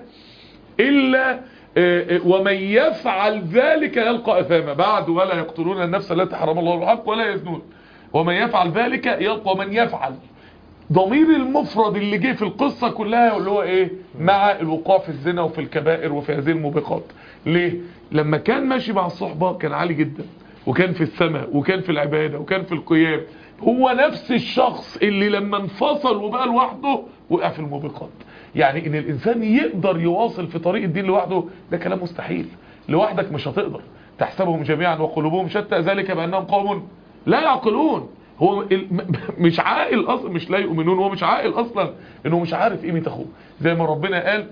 إلا آه، آه، ومن يفعل ذلك يلقى أثاما بعد ولا يقتلون النفس التي حرم الله بالحق ولا يزنون ومن يفعل ذلك يلقى ومن يفعل ضمير المفرد اللي جه في القصة كلها اللي هو ايه مع الوقوع في الزنا وفي الكبائر وفي هذه الموبقات ليه لما كان ماشي مع الصحبة كان عالي جدا وكان في السماء وكان في العبادة وكان في القيام هو نفس الشخص اللي لما انفصل وبقى لوحده وقع في الموبقات يعني ان الانسان يقدر يواصل في طريق الدين لوحده ده كلام مستحيل لوحدك مش هتقدر تحسبهم جميعا وقلوبهم شتى ذلك بانهم قوم لا يعقلون هو ال- م- مش عاقل اصلا مش لا يؤمنون هو مش عاقل اصلا انه مش عارف قيمه اخوه زي ما ربنا قال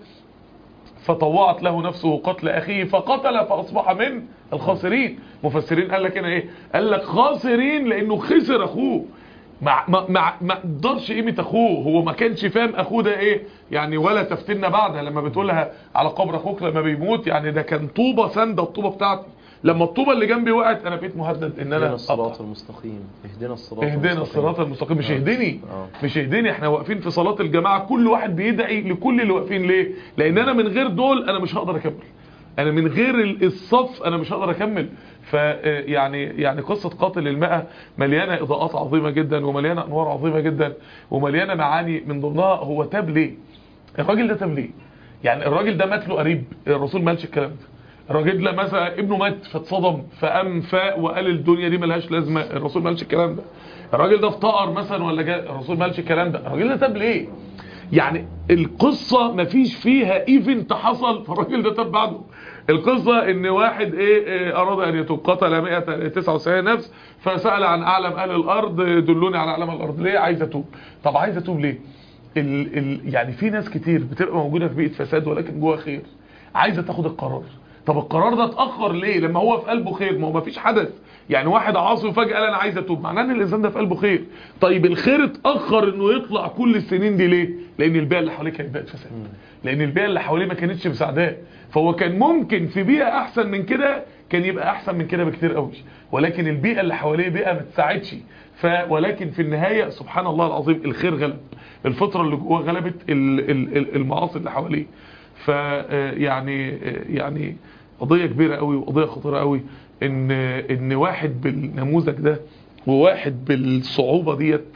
فطوعت له نفسه قتل اخيه فقتل فاصبح من الخاسرين مفسرين قال لك هنا ايه قال لك خاسرين لانه خسر اخوه ما ما ما ما قدرش قيمه اخوه هو ما كانش فاهم اخوه ده ايه يعني ولا تفتنا بعدها لما بتقولها على قبر اخوك لما بيموت يعني ده كان طوبه سنده الطوبه بتاعتي لما الطوبه اللي جنبي وقعت انا بقيت مهدد ان انا اهدنا الصراط أقطع. المستقيم اهدنا الصراط اهدنا المستقيم. الصراط المستقيم مش آه. اهدني آه. مش اهدني احنا واقفين في صلاة الجماعة كل واحد بيدعي لكل اللي واقفين ليه لان انا من غير دول انا مش هقدر اكمل انا من غير ال- الصف انا مش هقدر اكمل ف يعني يعني قصة قاتل المئة مليانة اضاءات عظيمة جدا ومليانة انوار عظيمة جدا ومليانة معاني من ضمنها هو تاب ليه الراجل ده تاب ليه يعني الراجل ده مات له قريب الرسول ما قالش الكلام ده الراجل ده مثلا ابنه مات فاتصدم فقام فاق وقال الدنيا دي ملهاش لازمه الرسول ما قالش الكلام ده الراجل ده افتقر مثلا ولا جاء الرسول ما قالش الكلام ده الراجل ده تاب ليه يعني القصة مفيش فيها ايفنت حصل فالراجل ده تاب بعده القصة ان واحد ايه, إيه اراد ان يتوب قتل 199 نفس فسأل عن اعلم اهل الارض دلوني على اعلم الارض ليه عايز اتوب طب عايز اتوب ليه ال ال يعني في ناس كتير بتبقى موجودة في بيئة فساد ولكن جواها خير عايزة تاخد القرار طب القرار ده اتأخر ليه لما هو في قلبه خير ما هو مفيش حدث يعني واحد عاصي وفجأة قال انا عايز اتوب معناه ان الانسان ده في قلبه خير طيب الخير اتأخر انه يطلع كل السنين دي ليه لان البيئة اللي حواليه كانت بيئة فساد لان البيئة اللي حواليه ما كانتش مساعداه فهو كان ممكن في بيئة احسن من كده كان يبقى احسن من كده بكتير قوي ولكن البيئة اللي حواليه بيئة ما تساعدش ف ولكن في النهاية سبحان الله العظيم الخير غلب الفطرة اللي جواه غلبت ال- ال- ال- المعاصي اللي حواليه ف آه، يعني آه، يعني قضية كبيرة قوي وقضية خطيرة قوي ان ان واحد بالنموذج ده وواحد بالصعوبة ديت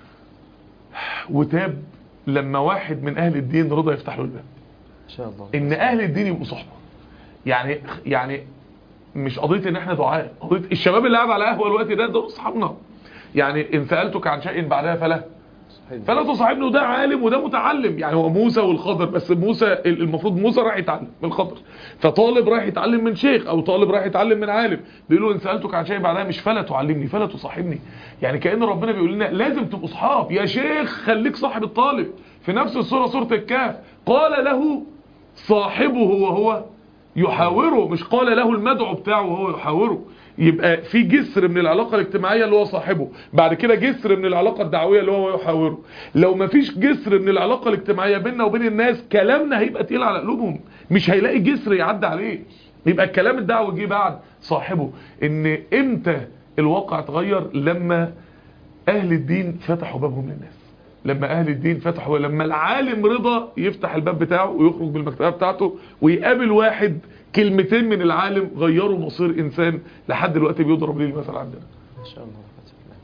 وتاب لما واحد من اهل الدين رضى يفتح له الباب ان شاء الله ان اهل الدين يبقوا صحبه يعني يعني مش قضيه ان احنا دعاء قضيه الشباب اللي قاعد على قهوه الوقت ده دول اصحابنا يعني ان سالتك عن شيء بعدها فلا فلا تصاحبني وده عالم وده متعلم يعني هو موسى والخضر بس موسى المفروض موسى راح يتعلم من الخضر فطالب راح يتعلم من شيخ او طالب راح يتعلم من عالم بيقولوا ان سالتك عن شيء بعدها مش فلا تعلمني فلا تصاحبني يعني كأن ربنا بيقول لنا لازم تبقوا اصحاب يا شيخ خليك صاحب الطالب في نفس السوره سوره الكهف قال له صاحبه وهو يحاوره مش قال له المدعو بتاعه وهو يحاوره يبقى في جسر من العلاقة الاجتماعية اللي هو صاحبه بعد كده جسر من العلاقة الدعوية اللي هو يحاوره لو ما فيش جسر من العلاقة الاجتماعية بيننا وبين الناس كلامنا هيبقى تقيل على قلوبهم مش هيلاقي جسر يعدي عليه يبقى الكلام الدعوي جه بعد صاحبه ان امتى الواقع اتغير لما اهل الدين فتحوا بابهم للناس لما اهل الدين فتحوا لما العالم رضا يفتح الباب بتاعه ويخرج بالمكتبه بتاعته ويقابل واحد كلمتين من العالم غيروا مصير انسان لحد دلوقتي بيضرب ليه المثل عندنا ما شاء الله لا قوة إلا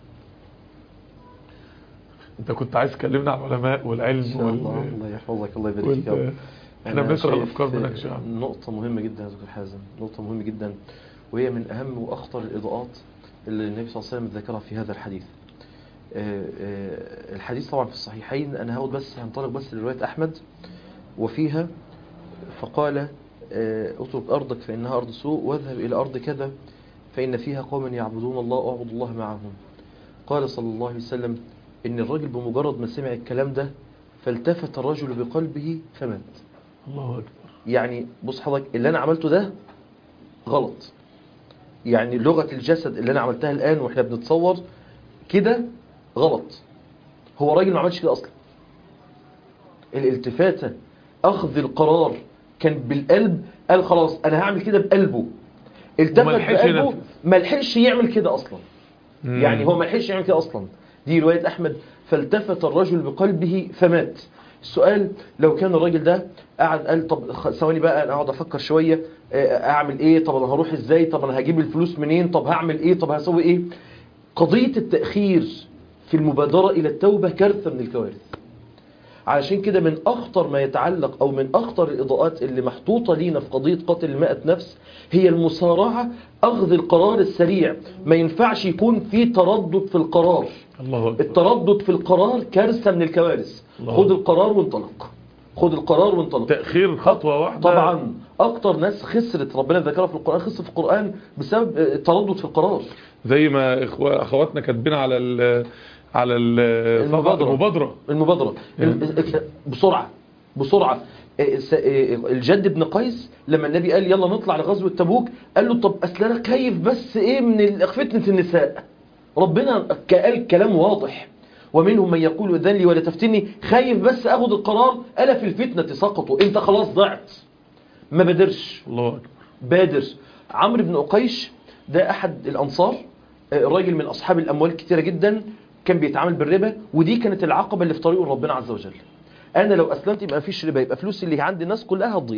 انت كنت عايز تكلمنا عن العلماء والعلم بالله. إن شاء الله الله يحفظك الله يبارك فيك يا وال... رب. احنا أنا بنقرا شايف الافكار منك يا عم نقطة مهمة جدا يا دكتور حازم نقطة مهمة جدا وهي من أهم وأخطر الإضاءات اللي النبي صلى الله عليه وسلم ذكرها في هذا الحديث آه، آه، الحديث طبعا في الصحيحين أنا هقول بس هنطلق بس لرواية أحمد وفيها فقال آه، اترك أرضك فإنها أرض سوء واذهب إلى أرض كذا فإن فيها قوما يعبدون الله أعبد الله معهم قال صلى الله عليه وسلم إن الرجل بمجرد ما سمع الكلام ده فالتفت الرجل بقلبه فمات الله اكبر يعني بص حضرتك اللي انا عملته ده غلط يعني لغة الجسد اللي انا عملتها الان واحنا بنتصور كده غلط هو راجل ما عملش كده اصلا الالتفاتة اخذ القرار كان بالقلب قال خلاص انا هعمل كده بقلبه التفت وما لحقش بقلبه ينفذ. ما لحقش يعمل كده اصلا مم. يعني هو ما لحقش يعمل كده اصلا دي روايه احمد فالتفت الرجل بقلبه فمات السؤال لو كان الراجل ده قعد قال طب خ- ثواني بقى انا اقعد افكر شويه آه، اعمل ايه طب انا هروح ازاي طب انا هجيب الفلوس منين طب هعمل ايه طب هسوي ايه قضيه التاخير في المبادره الى التوبه كارثه من الكوارث علشان كده من أخطر ما يتعلق أو من أخطر الإضاءات اللي محطوطة لينا في قضية قتل المائة نفس هي المسارعة أخذ القرار السريع ما ينفعش يكون في تردد في القرار الله اكبر التردد في القرار كارثة من الكوارث الله. خد القرار وانطلق خد القرار وانطلق تاخير خطوه واحده طبعا أكتر ناس خسرت ربنا ذكرها في القرآن خسرت في القرآن بسبب آه، التردد في القرار زي ما إخوة اخواتنا كاتبين على ال على ال المبادرة. المبادره المبادرة ال- بسرعة بسرعة إيه، س- إيه، الجد بن قيس لما النبي قال يلا نطلع لغزوة تبوك قال له طب اصل انا خايف بس ايه من ال- فتنة النساء ربنا ك- قال كلام واضح ومنهم من يقول اذن لي ولا تفتني خايف بس اخد القرار الا في الفتنة سقطوا انت خلاص ضعت ما بادرش الله اكبر بادر عمرو بن أقيش ده أحد الأنصار آه، راجل من أصحاب الأموال كتيرة جدا كان بيتعامل بالربا ودي كانت العقبة اللي في طريقه ربنا عز وجل أنا لو أسلمت يبقى مفيش ربا يبقى فلوس اللي عند الناس كلها هتضيع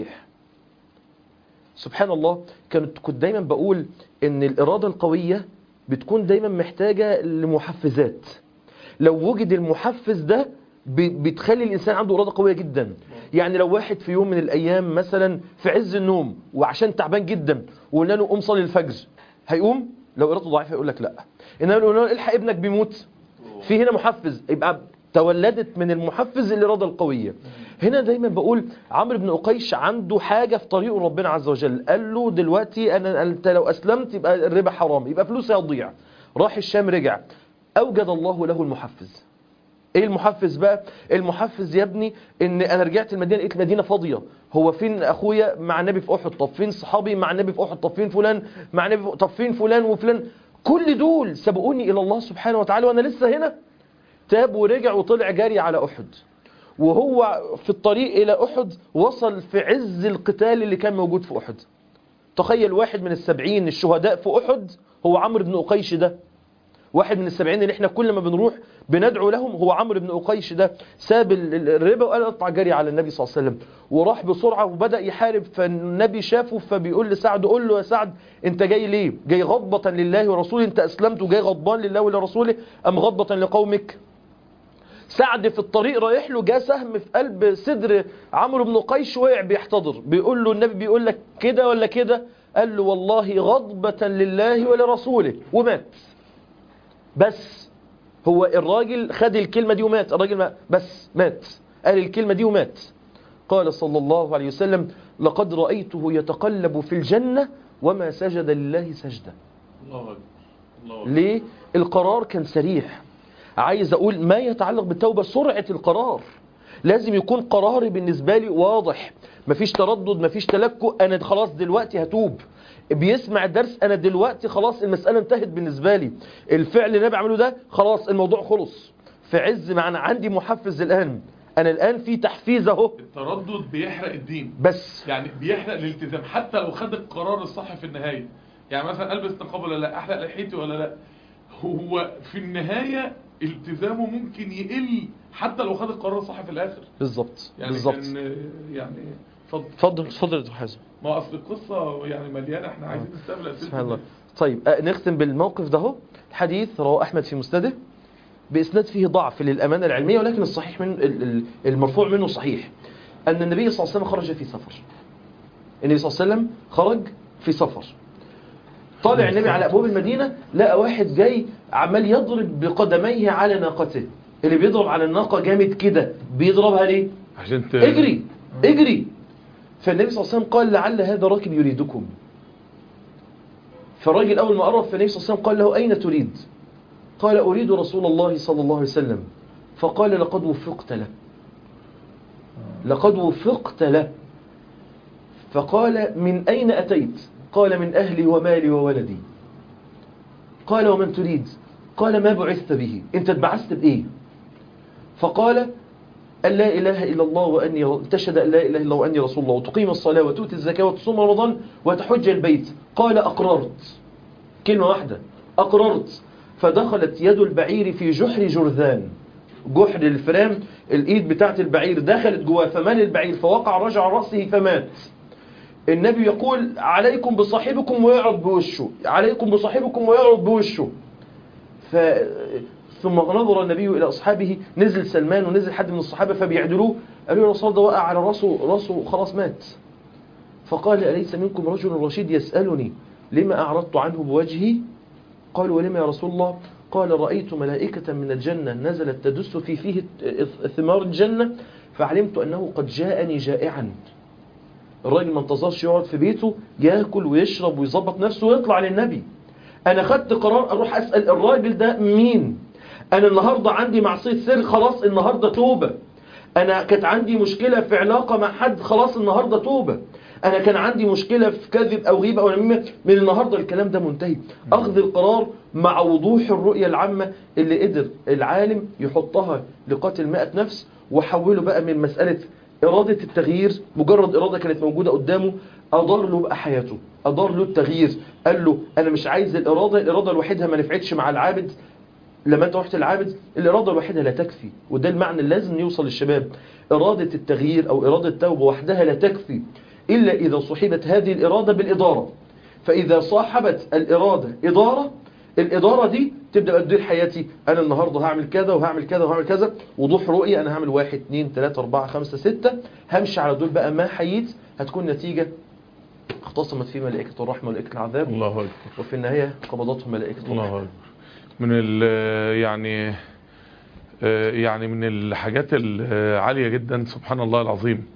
سبحان الله كنت كنت دايما بقول إن الإرادة القوية بتكون دايما محتاجة لمحفزات لو وجد المحفز ده ب- بتخلي الإنسان عنده إرادة قوية جدا يعني لو واحد في يوم من الأيام مثلا في عز النوم وعشان تعبان جدا وقلنا له قوم صلي الفجر هيقوم لو إرادته ضعيفة يقول لك لا إنما لو قلنا له الحق ابنك بيموت في هنا محفز يبقى تولدت من المحفز الإرادة القوية هنا دايما بقول عمرو بن أقيش عنده حاجة في طريقه ربنا عز وجل قال له دلوقتي أنا أنت لو أسلمت يبقى الربا حرام يبقى فلوسي هتضيع راح الشام رجع أوجد الله له المحفز ايه المحفز بقى المحفز يا ابني ان انا رجعت المدينه لقيت المدينه فاضيه هو فين اخويا مع النبي في احد طب فين صحابي مع النبي في احد طب فين فلان مع النبي في... طب فين فلان وفلان كل دول سبقوني الى الله سبحانه وتعالى وانا لسه هنا تاب ورجع وطلع جاري على احد وهو في الطريق الى احد وصل في عز القتال اللي كان موجود في احد تخيل واحد من السبعين الشهداء في احد هو عمرو بن أقيش ده واحد من السبعين اللي احنا كل ما بنروح بندعو لهم هو عمرو بن أقيش ده ساب ال- ال- الربا وقال اطلع جري على النبي صلى الله عليه وسلم وراح بسرعة وبدأ يحارب فالنبي شافه فبيقول لسعد قول له يا سعد انت جاي ليه جاي غضبة لله ورسوله انت اسلمت وجاي غضبان لله ولرسوله ام غضبة لقومك سعد في الطريق رايح له جاء سهم في قلب صدر عمرو بن قيش وقع بيحتضر بيقول له النبي بيقول لك كده ولا كده قال له والله غضبة لله ولرسوله ومات بس هو الراجل خد الكلمة دي ومات الراجل ما بس مات قال الكلمة دي ومات قال صلى الله عليه وسلم لقد رأيته يتقلب في الجنة وما سجد لله سجدة الله أكبر الله أكبر ليه؟ القرار كان سريع عايز أقول ما يتعلق بالتوبة سرعة القرار لازم يكون قراري بالنسبة لي واضح مفيش تردد مفيش تلكؤ أنا خلاص دلوقتي هتوب بيسمع الدرس أنا دلوقتي خلاص المسألة انتهت بالنسبة لي الفعل اللي أنا بعمله ده خلاص الموضوع خلص في عز ما أنا عندي محفز الآن أنا الآن في تحفيز أهو التردد بيحرق الدين بس يعني بيحرق الالتزام حتى لو خد القرار الصح في النهاية يعني مثلا البس نقاب ولا لا احرق لحيتي ولا لا هو في النهاية التزامه ممكن يقل حتى لو خد القرار الصح في الاخر بالظبط يعني بالظبط كان يعني اتفضل اتفضل اتفضل يا دكتور حازم ما هو اصل القصة يعني مليانة احنا عايزين نستقبل اسئلة سبحان الله الناس. طيب أه، نختم بالموقف ده اهو الحديث رواه أحمد في مسنده بإسناد فيه ضعف للأمانة العلمية ولكن الصحيح من ال- ال- المرفوع منه صحيح أن النبي صلى الله عليه وسلم خرج في سفر النبي صلى الله عليه وسلم خرج في سفر طالع النبي على أبواب المدينة لقى واحد جاي عمال يضرب بقدميه على ناقته اللي بيضرب على الناقة جامد كده بيضربها ليه؟ عشان ت... اجري اجري فالنبي صلى الله عليه وسلم قال لعل هذا راكب يريدكم فالراجل أول ما قرب فالنبي صلى الله عليه وسلم قال له أين تريد قال أريد رسول الله صلى الله عليه وسلم فقال لقد وفقت له لقد وفقت له فقال من أين أتيت قال من أهلي ومالي وولدي قال ومن تريد قال ما بعثت به انت اتبعثت بإيه فقال أن لا إله إلا الله وأني تشهد أن لا إله إلا الله وأني رسول الله وتقيم الصلاة وتؤتي الزكاة وتصوم رمضان وتحج البيت قال أقررت كلمة واحدة أقررت فدخلت يد البعير في جحر جرذان جحر الفرام الإيد بتاعت البعير دخلت جواه فمال البعير فوقع رجع رأسه فمات النبي يقول عليكم بصاحبكم ويعرض بوشه عليكم بصاحبكم ويعرض بوشه ف... ثم نظر النبي إلى أصحابه نزل سلمان ونزل حد من الصحابة فبيعدلوه قالوا يا رسول ده وقع على راسه راسه خلاص مات فقال أليس منكم رجل رشيد يسألني لما أعرضت عنه بوجهي قالوا ولما يا رسول الله قال رأيت ملائكة من الجنة نزلت تدس في فيه ثمار الجنة فعلمت أنه قد جاءني جائعا الراجل ما انتظرش يقعد في بيته ياكل ويشرب ويظبط نفسه ويطلع للنبي انا خدت قرار اروح اسال الراجل ده مين انا النهارده عندي معصيه سر خلاص النهارده توبه انا كانت عندي مشكله في علاقه مع حد خلاص النهارده توبه انا كان عندي مشكله في كذب او غيبه او نميمه من النهارده الكلام ده منتهي اخذ القرار مع وضوح الرؤيه العامه اللي قدر العالم يحطها لقاتل 100 نفس وحوله بقى من مساله إرادة التغيير مجرد إرادة كانت موجودة قدامه أضر له بقى حياته أضر له التغيير قال له أنا مش عايز الإرادة الإرادة الوحيدة ما نفعتش مع العابد لما أنت رحت العابد الإرادة الوحيدة لا تكفي وده المعنى اللي لازم يوصل للشباب إرادة التغيير أو إرادة التوبة وحدها لا تكفي إلا إذا صحبت هذه الإرادة بالإدارة فإذا صاحبت الإرادة إدارة الإدارة دي تبدأ تدير حياتي أنا النهاردة هعمل كذا وهعمل كذا وهعمل كذا وضوح رؤية أنا هعمل واحد اتنين تلاتة أربعة خمسة ستة همشي على دول بقى ما حييت هتكون نتيجة اختصمت فيه ملائكة الرحمة وملائكة العذاب الله أكبر وفي النهاية قبضتهم ملائكة الرحمة الله أكبر من ال يعني آه، يعني من الحاجات العالية جدا سبحان الله العظيم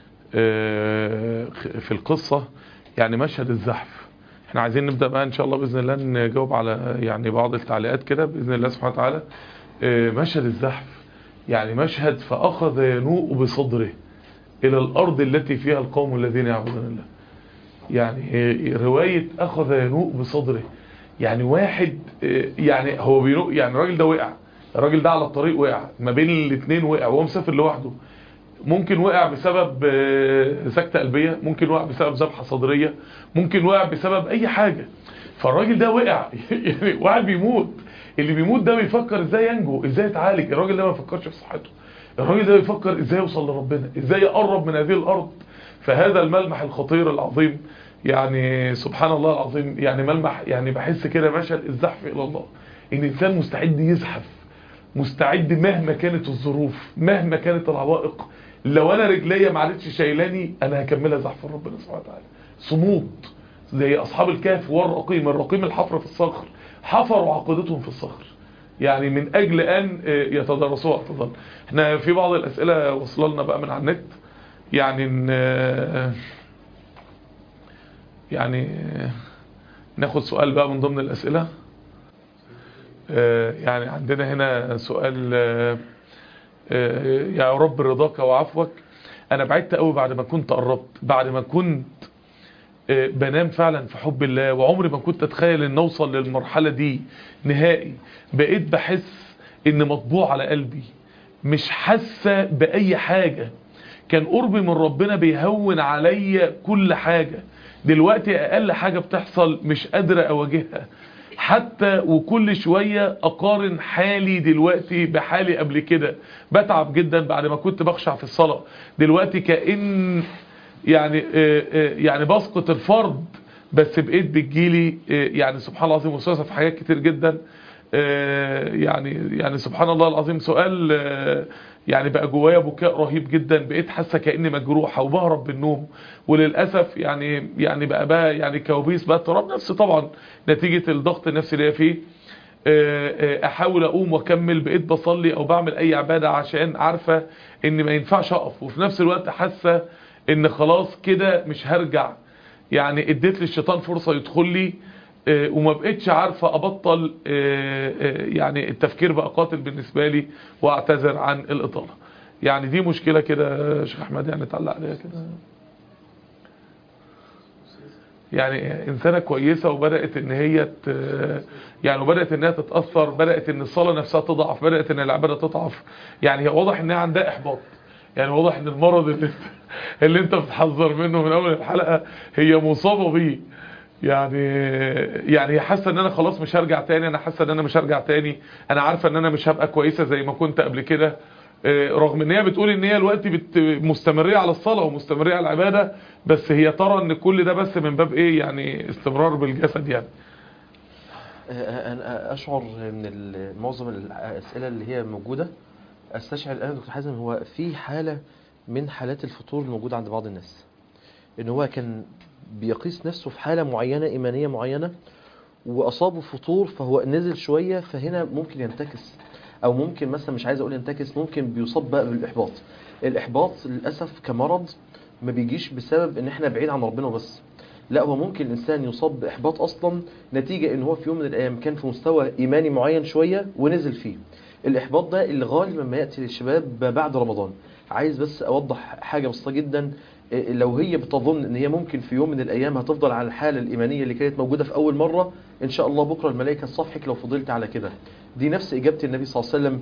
آه، في القصة يعني مشهد الزحف احنا عايزين نبدأ بقى ان شاء الله بإذن الله نجاوب على يعني بعض التعليقات كده بإذن الله سبحانه وتعالى آه، مشهد الزحف يعني مشهد فأخذ ينوء بصدره إلى الأرض التي فيها القوم الذين يعبدون الله يعني رواية أخذ ينوء بصدره يعني واحد يعني هو بينوء يعني الراجل ده وقع الراجل ده على الطريق وقع ما بين الاثنين وقع وهو مسافر لوحده ممكن وقع بسبب سكتة قلبية ممكن وقع بسبب ذبحة صدرية ممكن وقع بسبب أي حاجة فالراجل ده وقع يعني واحد بيموت اللي بيموت ده بيفكر ازاي ينجو ازاي يتعالج الراجل ده ما بيفكرش في صحته الراجل ده بيفكر ازاي يوصل لربنا ازاي يقرب من هذه الارض فهذا الملمح الخطير العظيم يعني سبحان الله العظيم يعني ملمح يعني بحس كده مشهد الزحف الى الله ان الانسان مستعد يزحف مستعد مهما كانت الظروف مهما كانت العوائق لو انا رجليا ما عادتش شايلاني انا هكملها زحف ربنا سبحانه وتعالى صمود زي اصحاب الكهف والرقيم الرقيم الحفر في الصخر حفروا عقيدتهم في الصخر يعني من اجل ان يتدرسوها تظل احنا في بعض الاسئله وصل لنا بقى من على النت يعني ان يعني ناخد سؤال بقى من ضمن الاسئله يعني عندنا هنا سؤال يا رب رضاك وعفوك انا بعدت قوي بعد ما كنت قربت بعد ما كنت بنام فعلا في حب الله وعمري ما كنت اتخيل ان اوصل للمرحلة دي نهائي بقيت بحس ان مطبوع على قلبي مش حاسة باي حاجة كان قربي من ربنا بيهون عليا كل حاجة دلوقتي اقل حاجة بتحصل مش قادرة اواجهها حتى وكل شوية اقارن حالي دلوقتي بحالي قبل كده بتعب جدا بعد ما كنت بخشع في الصلاة دلوقتي كأن يعني يعني بسقط الفرض بس بقيت بتجيلي يعني سبحان الله العظيم وسوسه في حاجات كتير جدا يعني يعني سبحان الله العظيم سؤال يعني بقى جوايا بكاء رهيب جدا بقيت حاسه كاني مجروحه وبهرب بالنوم وللاسف يعني يعني بقى بقى يعني كوابيس بقى اضطراب نفسي طبعا نتيجه الضغط النفسي اللي هي فيه احاول اقوم واكمل بقيت بصلي او بعمل اي عباده عشان عارفه ان ما ينفعش اقف وفي نفس الوقت حاسه ان خلاص كده مش هرجع يعني اديت للشيطان فرصة يدخل لي وما بقتش عارفة ابطل يعني التفكير بقى قاتل بالنسبة لي واعتذر عن الاطالة يعني دي مشكلة كده شيخ احمد يعني تعلق عليها كده يعني انسانة كويسة وبدأت ان هي يعني وبدأت انها تتأثر بدأت ان الصلاة نفسها تضعف بدأت ان العبادة تضعف يعني هي واضح انها عندها احباط يعني واضح ان المرض اللي انت, اللي انت بتحذر منه من اول الحلقة هي مصابة بيه يعني يعني هي حاسه ان انا خلاص مش هرجع تاني انا حاسه ان انا مش هرجع تاني انا عارفه ان انا مش هبقى كويسه زي ما كنت قبل كده رغم ان هي بتقول ان هي دلوقتي بت... مستمريه على الصلاه ومستمريه على العباده بس هي ترى ان كل ده بس من باب ايه يعني استمرار بالجسد يعني انا اشعر من معظم الاسئله اللي هي موجوده استشعر الان دكتور حازم هو في حاله من حالات الفطور الموجوده عند بعض الناس ان هو كان بيقيس نفسه في حاله معينه ايمانيه معينه واصابه فطور فهو نزل شويه فهنا ممكن ينتكس او ممكن مثلا مش عايز اقول ينتكس ممكن بيصاب بقى بالاحباط الاحباط للاسف كمرض ما بيجيش بسبب ان احنا بعيد عن ربنا بس لا هو ممكن الانسان يصاب باحباط اصلا نتيجه ان هو في يوم من الايام كان في مستوى ايماني معين شويه ونزل فيه الاحباط ده اللي غالبا ما ياتي للشباب بعد رمضان عايز بس اوضح حاجه بسيطه جدا لو هي بتظن ان هي ممكن في يوم من الايام هتفضل على الحاله الايمانيه اللي كانت موجوده في اول مره ان شاء الله بكره الملائكه تصفحك لو فضلت على كده دي نفس اجابه النبي صلى الله عليه وسلم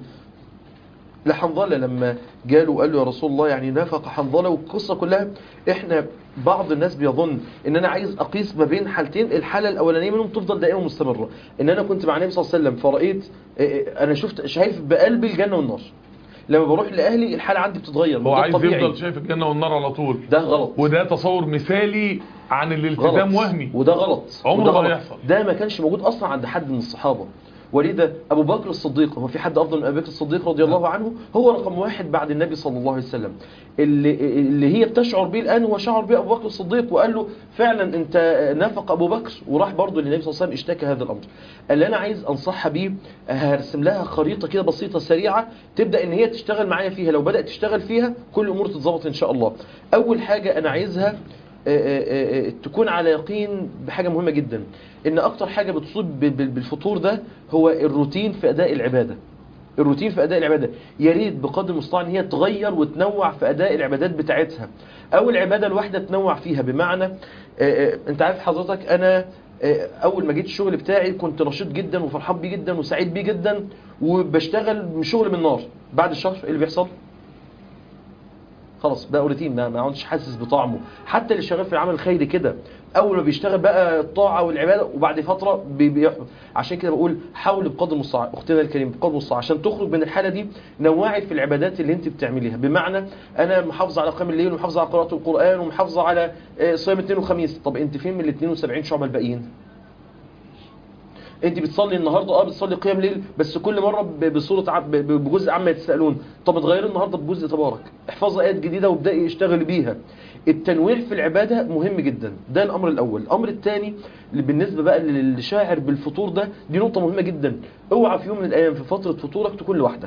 لحنظله لما جاله وقال له يا رسول الله يعني نافق حنظله والقصه كلها احنا بعض الناس بيظن ان انا عايز اقيس ما بين حالتين الحاله الاولانيه منهم تفضل دائما مستمره ان انا كنت مع النبي صلى الله عليه وسلم فرايت انا شفت شايف بقلبي الجنه والنار لما بروح لاهلي الحاله عندي بتتغير هو عايز طبيعي. يفضل شايف الجنه والنار على طول ده غلط وده تصور مثالي عن الالتزام وهمي وده غلط عمره ما يحصل ده ما كانش موجود اصلا عند حد من الصحابه ولذا ابو بكر الصديق هو في حد افضل من ابي بكر الصديق رضي الله عنه هو رقم واحد بعد النبي صلى الله عليه وسلم اللي, اللي هي بتشعر به الان هو شعر به ابو بكر الصديق وقال له فعلا انت نافق ابو بكر وراح برضه للنبي صلى الله عليه وسلم اشتكى هذا الامر اللي انا عايز انصحها بيه هرسم لها خريطه كده بسيطه سريعه تبدا ان هي تشتغل معايا فيها لو بدات تشتغل فيها كل الامور تتظبط ان شاء الله اول حاجه انا عايزها تكون على يقين بحاجة مهمة جدا ان اكتر حاجة بتصيب بالفطور ده هو الروتين في اداء العبادة الروتين في اداء العبادة يا ريت بقدر المستطاع ان هي تغير وتنوع في اداء العبادات بتاعتها او العبادة الواحدة تنوع فيها بمعنى انت عارف حضرتك انا اول ما جيت الشغل بتاعي كنت نشيط جدا وفرحان بيه جدا وسعيد بيه جدا وبشتغل شغل من نار بعد الشهر ايه اللي بيحصل خلاص بقى روتين ما عادش حاسس بطعمه حتى اللي شغال في العمل الخيري كده اول ما بيشتغل بقى الطاعه والعباده وبعد فتره بيحبط عشان كده بقول حاول بقدر المستطاع اختنا الكريم بقدر المستطاع عشان تخرج من الحاله دي نوعي في العبادات اللي انت بتعمليها بمعنى انا محافظه على قيام الليل ومحافظه على قراءه القران ومحافظه على صيام الاثنين والخميس طب انت فين من ال 72 شعبه الباقيين انت بتصلي النهارده اه بتصلي قيام ليل بس كل مره ب- بصوره عم ب- ب- بجزء عما يتسالون طب اتغيري النهارده بجزء تبارك احفظي ايات جديده وابداي اشتغلي بيها التنويع في العباده مهم جدا ده الامر الاول الامر الثاني اللي بالنسبه بقى للي شاعر بالفطور ده دي نقطه مهمه جدا اوعى في يوم من الايام في فتره فطورك تكون لوحدك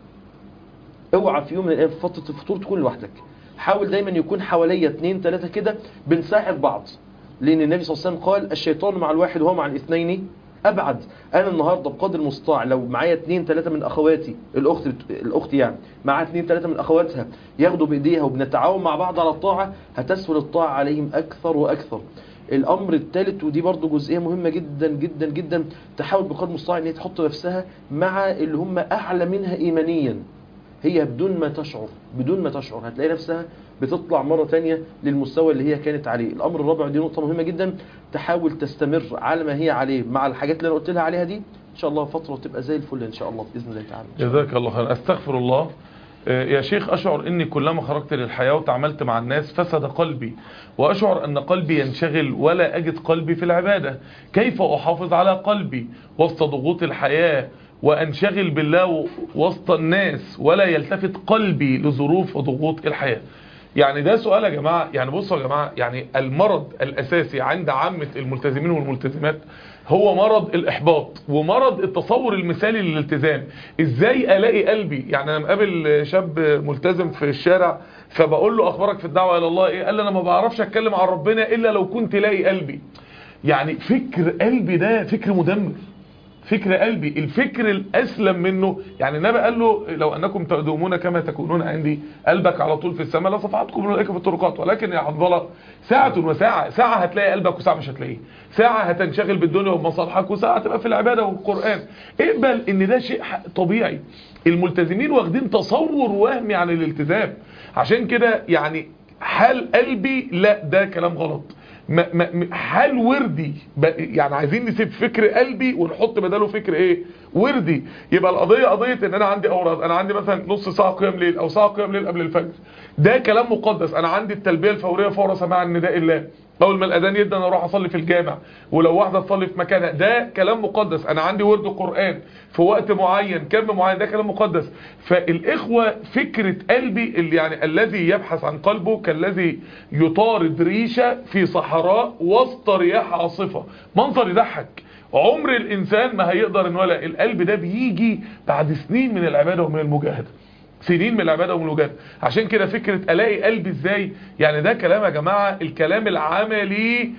اوعى في يوم من الايام في فتره الفطور تكون لوحدك حاول دايما يكون حواليا اتنين تلاته كده بنساعد بعض لان النبي صلى الله عليه وسلم قال الشيطان مع الواحد وهو مع الاثنين ابعد انا النهارده بقدر المستطاع لو معايا اتنين تلاته من اخواتي الاخت الاخت يعني معاها اتنين تلاته من اخواتها ياخدوا بايديها وبنتعاون مع بعض على الطاعه هتسهل الطاعه عليهم اكثر واكثر الامر الثالث ودي برضو جزئيه مهمه جدا جدا جدا تحاول بقدر المستطاع ان هي تحط نفسها مع اللي هم اعلى منها ايمانيا هي بدون ما تشعر بدون ما تشعر هتلاقي نفسها بتطلع مرة تانية للمستوى اللي هي كانت عليه الأمر الرابع دي نقطة مهمة جدا تحاول تستمر على ما هي عليه مع الحاجات اللي أنا قلت لها عليها دي إن شاء الله فترة تبقى زي الفل إن شاء الله بإذن الله تعالى جزاك الله خير استغفر الله آه، يا شيخ أشعر أني كلما خرجت للحياة وتعاملت مع الناس فسد قلبي وأشعر أن قلبي ينشغل ولا أجد قلبي في العبادة كيف أحافظ على قلبي وسط ضغوط الحياة وأنشغل بالله وسط الناس ولا يلتفت قلبي لظروف وضغوط الحياة يعني ده سؤال يا جماعة يعني بصوا يا جماعة يعني المرض الأساسي عند عامة الملتزمين والملتزمات هو مرض الإحباط ومرض التصور المثالي للالتزام إزاي ألاقي قلبي يعني أنا مقابل شاب ملتزم في الشارع فبقول له أخبارك في الدعوة إلى الله إيه قال لي أنا ما بعرفش أتكلم عن ربنا إلا لو كنت لاقي قلبي يعني فكر قلبي ده فكر مدمر فكر قلبي الفكر الأسلم منه يعني النبي قال له لو أنكم تقدمون كما تكونون عندي قلبك على طول في السماء لصفعتكم الملائكة في الطرقات ولكن يا حنظلة ساعة وساعة ساعة هتلاقي قلبك وساعة مش هتلاقيه ساعة هتنشغل بالدنيا وبمصالحك وساعة تبقى في العبادة والقرآن اقبل ان ده شيء ح- طبيعي الملتزمين واخدين تصور وهمي عن الالتزام عشان كده يعني حال قلبي لا ده كلام غلط ما ما ما- حال وردي ب- يعني عايزين نسيب فكر قلبي ونحط بداله فكر ايه وردي يبقى القضيه قضيه ان انا عندي اوراد انا عندي مثلا نص ساعه قيام ليل او ساعه قيام ليل قبل الفجر ده كلام مقدس انا عندي التلبيه الفوريه فور سماع النداء الله اول ما الاذان يدن انا اروح اصلي في الجامع ولو واحده تصلي في مكانها ده كلام مقدس انا عندي ورد قران في وقت معين كم معين ده كلام مقدس فالاخوه فكره قلبي اللي يعني الذي يبحث عن قلبه كالذي يطارد ريشه في صحراء وسط رياح عاصفه منظر يضحك عمر الانسان ما هيقدر ان ولا القلب ده بيجي بعد سنين من العباده ومن المجاهده سنين من العباده والمجاهده عشان كده فكره الاقي قلبي ازاي يعني ده كلام يا جماعه الكلام العملي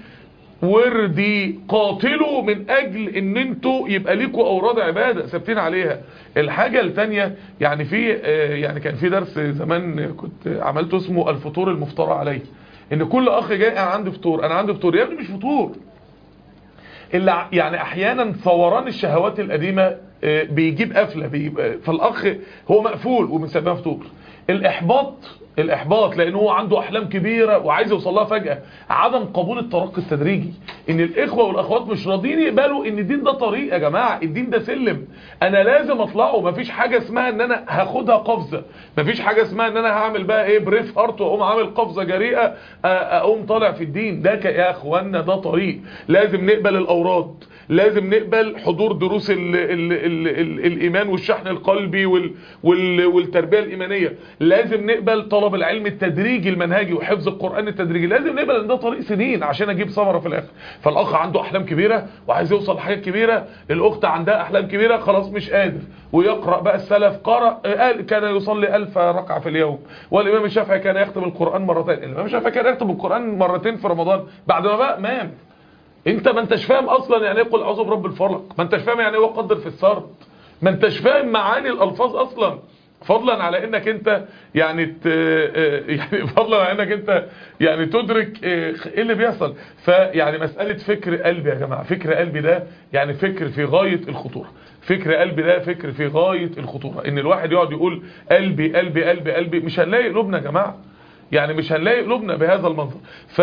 وردي قاتلوا من اجل ان انتوا يبقى ليكوا اوراد عباده ثابتين عليها الحاجه الثانيه يعني في آه، يعني كان في درس زمان كنت عملته اسمه الفطور المفترى عليه ان كل اخ جاي انا عندي فطور انا عندي فطور يا ابني مش فطور اللي ع- يعني احيانا ثوران الشهوات القديمه آه، بيجيب قفله بيبقى فالاخ هو مقفول وبنسميها فطور الاحباط الاحباط لان هو عنده احلام كبيره وعايز يوصل لها فجاه عدم قبول الترقي التدريجي ان الاخوه والاخوات مش راضيين يقبلوا ان الدين ده طريق يا جماعه الدين ده سلم انا لازم اطلعه مفيش حاجه اسمها ان انا هاخدها قفزه مفيش حاجه اسمها ان انا هعمل بقى ايه بريف هارت واقوم عامل قفزه جريئه آه، اقوم طالع في الدين ده ك- يا اخوانا ده طريق لازم نقبل الاوراد لازم نقبل حضور دروس ال ال ال ال الايمان والشحن القلبي وال وال والتربيه الايمانيه لازم نقبل طلب العلم التدريجي المنهجي وحفظ القران التدريجي لازم نقبل ان ده طريق سنين عشان اجيب ثمره في الاخر فالاخ عنده احلام كبيره وعايز يوصل لحاجات كبيره الاخت عندها احلام كبيره خلاص مش قادر ويقرا بقى السلف قرأ قال كان يصلي ألف ركعه في اليوم والامام الشافعي كان يختم القران مرتين الامام الشافعي كان يختم القران مرتين في رمضان بعد ما بقى مام انت ما انتش فاهم اصلا يعني ايه قل اعوذ برب الفلق ما انتش فاهم يعني ايه وقدر في السرد ما انتش فاهم معاني الالفاظ اصلا فضلا على انك انت يعني ت... اه يعني فضلا على انك انت يعني تدرك اه ايه اللي بيحصل فيعني مسألة فكر قلبي يا جماعة فكر قلبي ده يعني فكر في غاية الخطورة فكر قلبي ده فكر في غاية الخطورة ان الواحد يقعد يقول قلبي قلبي قلبي قلبي مش هنلاقي قلوبنا يا جماعة يعني مش هنلاقي قلوبنا بهذا المنظر ف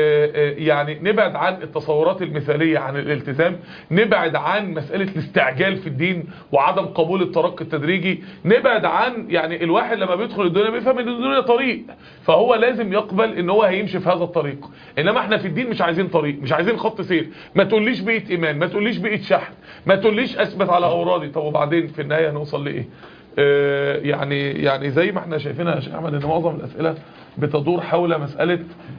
يعني نبعد عن التصورات المثالية عن الالتزام نبعد عن مسألة الاستعجال في الدين وعدم قبول الترقي التدريجي نبعد عن يعني الواحد لما بيدخل الدنيا بيفهم ان الدنيا طريق فهو لازم يقبل ان هو هيمشي في هذا الطريق انما احنا في الدين مش عايزين طريق مش عايزين خط سير ما تقوليش بيئة ايمان ما تقوليش بيئة شحن ما تقوليش اثبت على اورادي طب وبعدين في النهاية هنوصل لايه آه يعني يعني زي ما احنا شايفينها يا شيخ احمد ان معظم الاسئله بتدور حول مساله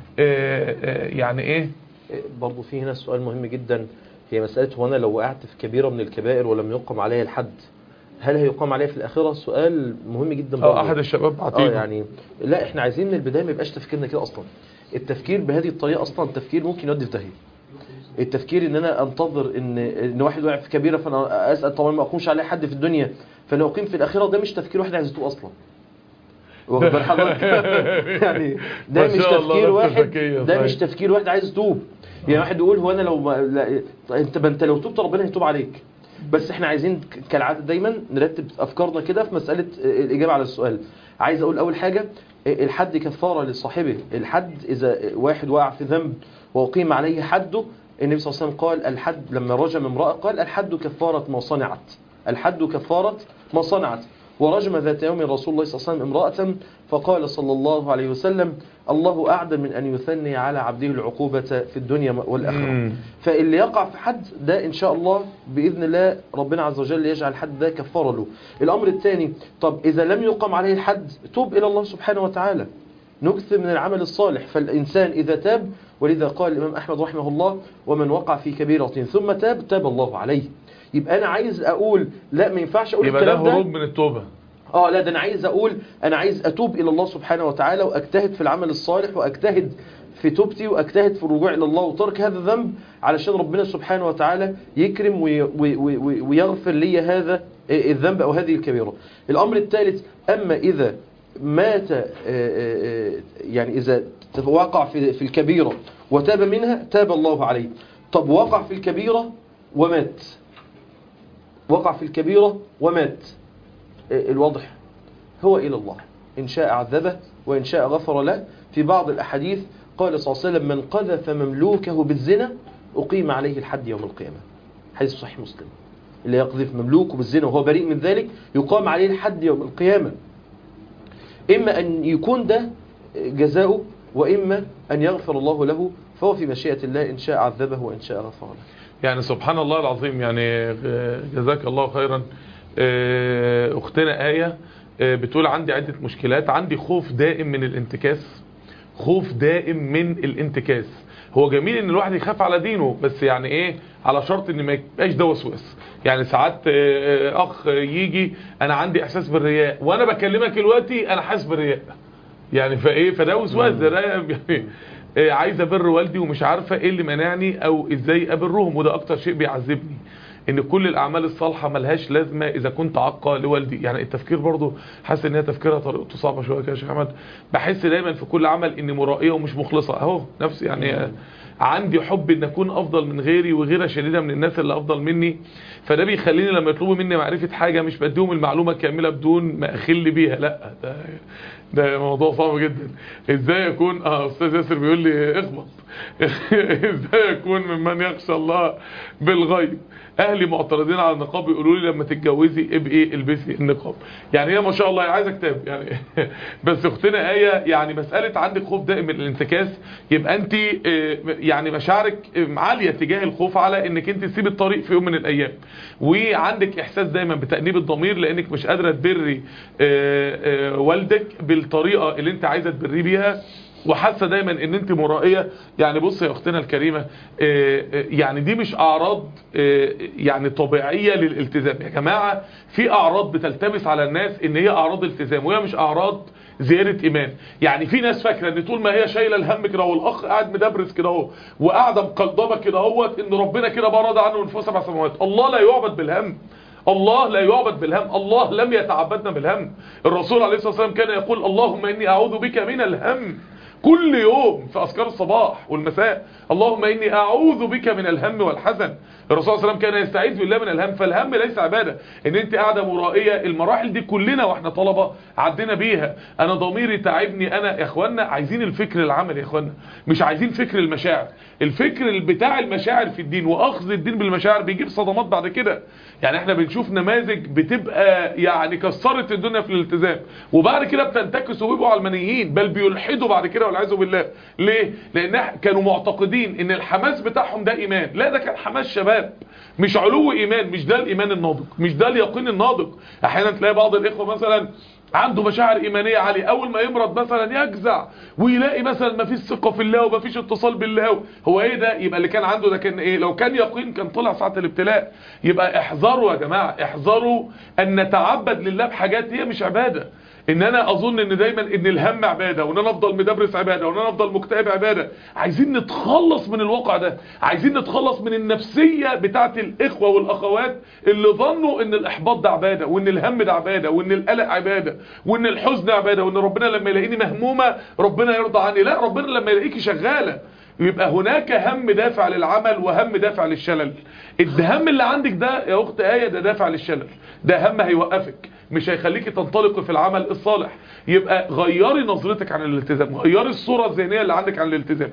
آه آه يعني ايه برضو في هنا سؤال مهم جدا هي مسألة هو أنا لو وقعت في كبيرة من الكبائر ولم يقم عليها الحد هل هيقام عليها في الآخرة سؤال مهم جدا برضو اه احد الشباب اه بعتيله يعني لا احنا عايزين من البداية ما يبقاش تفكيرنا كده أصلا التفكير بهذه الطريقة أصلا تفكير ممكن يودي في داهية التفكير ان انا انتظر ان ان واحد واقع في كبيره فانا اسال طبعا ما اقومش عليه حد في الدنيا فانا اقيم في الاخره ده مش تفكير واحد عايز يتوب اصلا واخد بال حضرتك يعني ده ما مش شاء الله، تفكير ده واحد ذكية، ده صحيح. مش تفكير واحد عايز يتوب يعني واحد يقول هو انا لو ما لا انت ما انت لو تبت ربنا هيتوب عليك بس احنا عايزين ك- كالعاده دايما نرتب افكارنا كده في مساله الاجابه على السؤال عايز اقول اول حاجه الحد كفاره لصاحبه الحد اذا واحد وقع في ذنب واقيم عليه حده النبي صلى الله عليه وسلم قال الحد لما رجم امراه قال الحد كفاره ما صنعت الحد كفاره ما صنعت ورجم ذات يوم رسول الله صلى الله عليه وسلم امرأة فقال صلى الله عليه وسلم الله أعدم من أن يثني على عبده العقوبة في الدنيا والآخرة مم. فاللي يقع في حد ده إن شاء الله بإذن الله ربنا عز وجل يجعل الحد ده كفارة له الأمر الثاني طب إذا لم يقم عليه الحد توب إلى الله سبحانه وتعالى نكثر من العمل الصالح فالإنسان إذا تاب ولذا قال الإمام أحمد رحمه الله ومن وقع في كبيرة ثم تاب تاب الله عليه يبقى أنا عايز أقول لا ما ينفعش أقول يبقى ده الكلام ده هروب من التوبه اه لا ده انا عايز اقول انا عايز اتوب الى الله سبحانه وتعالى واجتهد في العمل الصالح واجتهد في توبتي واجتهد في الرجوع الى الله وترك هذا الذنب علشان ربنا سبحانه وتعالى يكرم وي وي وي ويغفر لي هذا الذنب او هذه الكبيره. الامر الثالث اما اذا مات آه، آه، آه، يعني اذا وقع في في الكبيره وتاب منها تاب الله عليه. طب وقع في الكبيره ومات. وقع في الكبيره ومات. الواضح هو إلى الله إن شاء عذبه وإن شاء غفر له في بعض الأحاديث قال صلى الله عليه وسلم من قذف مملوكه بالزنا أقيم عليه الحد يوم القيامة حديث صحيح مسلم اللي يقذف مملوكه بالزنا وهو بريء من ذلك يقام عليه الحد يوم القيامة إما أن يكون ده جزاؤه وإما أن يغفر الله له فهو في مشيئة الله إن شاء عذبه وإن شاء غفر له يعني سبحان الله العظيم يعني آه، جزاك الله خيرا آه، اختنا آية آه، بتقول عندي عدة مشكلات عندي خوف دائم من الانتكاس خوف دائم من الانتكاس هو جميل ان الواحد يخاف على دينه بس يعني ايه على شرط ان ما يبقاش ده وسواس يعني ساعات آه، آه، اخ يجي انا عندي احساس بالرياء وانا بكلمك دلوقتي انا حاسس بالرياء يعني فايه فده وسواس ده ده يعني إيه عايز ابر والدي ومش عارفه ايه اللي مانعني او ازاي ابرهم وده اكتر شيء بيعذبني ان كل الاعمال الصالحه ملهاش لازمه اذا كنت عاقه لوالدي يعني التفكير برضو حاسس ان هي تفكيرها طريقته صعبه شويه كده يا شيخ احمد بحس دايما في كل عمل اني مرائيه ومش مخلصه اهو نفسي يعني عندي حب ان اكون افضل من غيري وغيره شديده من الناس اللي افضل مني فده بيخليني لما يطلبوا مني معرفه حاجه مش بديهم المعلومه كامله بدون ما اخل بيها لا ده ده موضوع صعب جدا ازاي اكون اه استاذ ياسر بيقول لي اخبط ازاي اكون ممن يخشى الله بالغيب اهلي معترضين على النقاب يقولوا لي لما تتجوزي ابقي البسي النقاب يعني هي ما شاء الله عايزه كتاب يعني بس اختنا ايه يعني مساله عندك خوف دائم من الانتكاس يبقى انت آه، يعني مشاعرك آه، عاليه تجاه الخوف على انك انت تسيب الطريق في يوم من الايام وعندك احساس دايما بتانيب الضمير لانك مش قادره تبري آه، آه، والدك بالطريقه اللي انت عايزه تبريه بيها وحاسه دايما ان انت مرائيه يعني بص يا اختنا الكريمه آه، آه، يعني دي مش اعراض آه، يعني طبيعيه للالتزام يا جماعه في اعراض بتلتبس على الناس ان هي اعراض التزام وهي مش اعراض زياده ايمان يعني في ناس فاكره ان طول ما هي شايله الهم كده والاخ قاعد مدبرس كده اهو وقاعده مقلضبه كده اهوت ان ربنا كده برضى عنه من فوق سبع سماوات الله لا يعبد بالهم الله لا يعبد بالهم الله لم يتعبدنا بالهم الرسول عليه الصلاه والسلام كان يقول اللهم اني اعوذ بك من الهم كل يوم في اذكار الصباح والمساء اللهم اني اعوذ بك من الهم والحزن الرسول صلى الله عليه وسلم كان يستعيذ بالله من الهم فالهم ليس عباده ان انت قاعده مرائيه المراحل دي كلنا واحنا طلبه عدينا بيها انا ضميري تعبني انا يا اخوانا عايزين الفكر العملي يا اخوانا مش عايزين فكر المشاعر الفكر بتاع المشاعر في الدين واخذ الدين بالمشاعر بيجيب صدمات بعد كده يعني احنا بنشوف نماذج بتبقى يعني كسرت الدنيا في الالتزام وبعد كده بتنتكس وبيبقوا علمانيين بل بيلحدوا بعد كده والعياذ بالله ليه لان كانوا معتقدين ان الحماس بتاعهم ده ايمان لا ده كان حماس شباب مش علو ايمان مش ده الايمان الناضج مش ده اليقين الناضج احيانا تلاقي بعض الاخوه مثلا عنده مشاعر ايمانيه عاليه اول ما يمرض مثلا يجزع ويلاقي مثلا ما فيش ثقه في الله وما فيش اتصال بالله هو ايه ده يبقى اللي كان عنده ده كان ايه لو كان يقين كان طلع ساعه الابتلاء يبقى احذروا يا جماعه احذروا ان نتعبد لله بحاجات هي مش عباده ان انا اظن ان دايما ان الهم عبادة وان انا افضل مدبرس عبادة وان انا افضل مكتئب عبادة عايزين نتخلص من الواقع ده عايزين نتخلص من النفسية بتاعت الاخوة والاخوات اللي ظنوا ان الاحباط ده عبادة وان الهم ده عبادة وان القلق عبادة وان الحزن عبادة وان ربنا لما يلاقيني مهمومة ربنا يرضى عني لا ربنا لما يلاقيكي شغالة يبقى هناك هم دافع للعمل وهم دافع للشلل الهم اللي عندك ده يا اخت آية ده دافع للشلل ده هم هيوقفك مش هيخليكي تنطلقي في العمل الصالح يبقى غيري نظرتك عن الالتزام غيري الصورة الذهنية اللي عندك عن الالتزام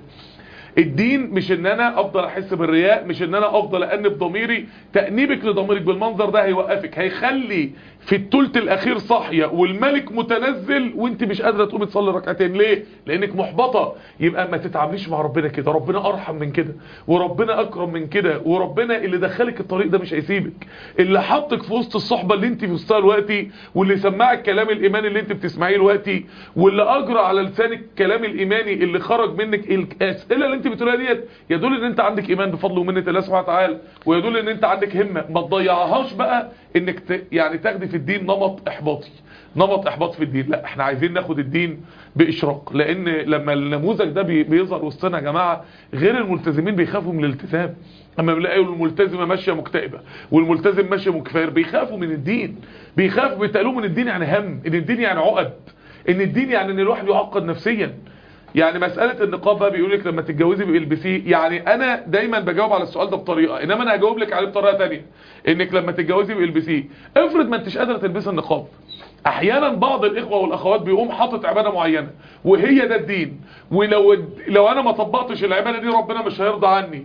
الدين مش ان انا افضل احس بالرياء مش ان انا افضل انب ضميري تأنيبك لضميرك بالمنظر ده هيوقفك هيخلي في التلت الاخير صاحية والملك متنزل وانت مش قادرة تقومي تصلي ركعتين ليه لانك محبطة يبقى ما تتعامليش مع ربنا كده ربنا ارحم من كده وربنا اكرم من كده وربنا اللي دخلك الطريق ده مش هيسيبك اللي حطك في وسط الصحبة اللي انت في وسطها دلوقتي واللي سمعك كلام الايمان اللي انت بتسمعيه دلوقتي واللي اجرى على لسانك الكلام الايماني اللي خرج منك الاسئله اللي انت بتقولها ديت يدل ان انت عندك ايمان بفضل ومنه الله سبحانه وتعالى ويدل ان انت عندك همه ما تضيعهاش بقى انك ت... يعني تاخدي في الدين نمط احباطي نمط احباط في الدين لا احنا عايزين ناخد الدين باشراق لان لما النموذج ده بي... بيظهر وسطنا يا جماعه غير الملتزمين بيخافوا من الالتزام اما بيلاقوا الملتزمه ماشيه مكتئبه والملتزم ماشي مكفار بيخافوا من الدين بيخافوا بيتقالوا من الدين يعني هم ان الدين يعني عقد ان الدين يعني ان الواحد يعقد نفسيا يعني مسألة النقاب بقى بيقول لك لما تتجوزي بالبسيه يعني انا دايما بجاوب على السؤال ده بطريقة انما انا هجاوب لك عليه بطريقة تانية انك لما تتجوزي بالبسيه افرض ما انتش قادرة تلبسي النقاب احيانا بعض الاخوة والاخوات بيقوم حاطط عبادة معينة وهي ده الدين ولو لو انا ما طبقتش العبادة دي ربنا مش هيرضى عني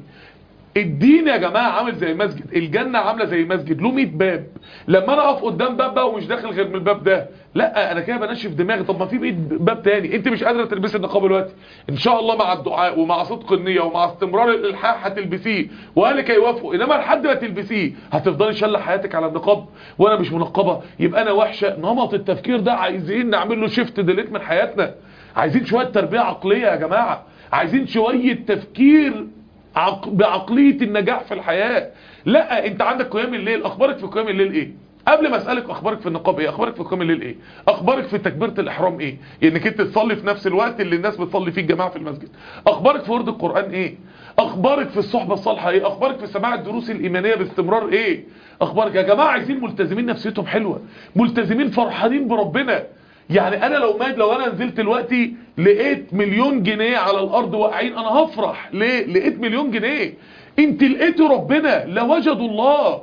الدين يا جماعة عامل زي مسجد الجنة عاملة زي مسجد له 100 باب لما انا اقف قدام باب بقى ومش داخل غير من الباب ده لا انا كده بنشف دماغي طب ما في 100 باب تاني انت مش قادرة تلبسي النقاب دلوقتي ان شاء الله مع الدعاء ومع صدق النية ومع استمرار الالحاح هتلبسيه واهلك هيوافقوا انما لحد ما تلبسيه هتفضلي شله حياتك على النقاب وانا مش منقبة يبقى انا وحشة نمط التفكير ده عايزين نعمل له شيفت ديليت من حياتنا عايزين شوية تربية عقلية يا جماعة عايزين شوية تفكير عق... بعقلية النجاح في الحياة لا انت عندك قيام الليل اخبارك في قيام الليل ايه قبل ما اسالك اخبارك في النقاب ايه اخبارك في قيام الليل ايه اخبارك في تكبيره الاحرام ايه انك انت تصلي في نفس الوقت اللي الناس بتصلي فيه الجماعه في المسجد اخبارك في ورد القران ايه اخبارك في الصحبه الصالحه ايه اخبارك في سماع الدروس الايمانيه باستمرار ايه اخبارك يا جماعه عايزين ملتزمين نفسيتهم حلوه ملتزمين فرحانين بربنا يعني انا لو ماد لو انا نزلت دلوقتي لقيت مليون جنيه على الارض واقعين انا هفرح ليه لقيت مليون جنيه انت لقيت ربنا لوجدوا الله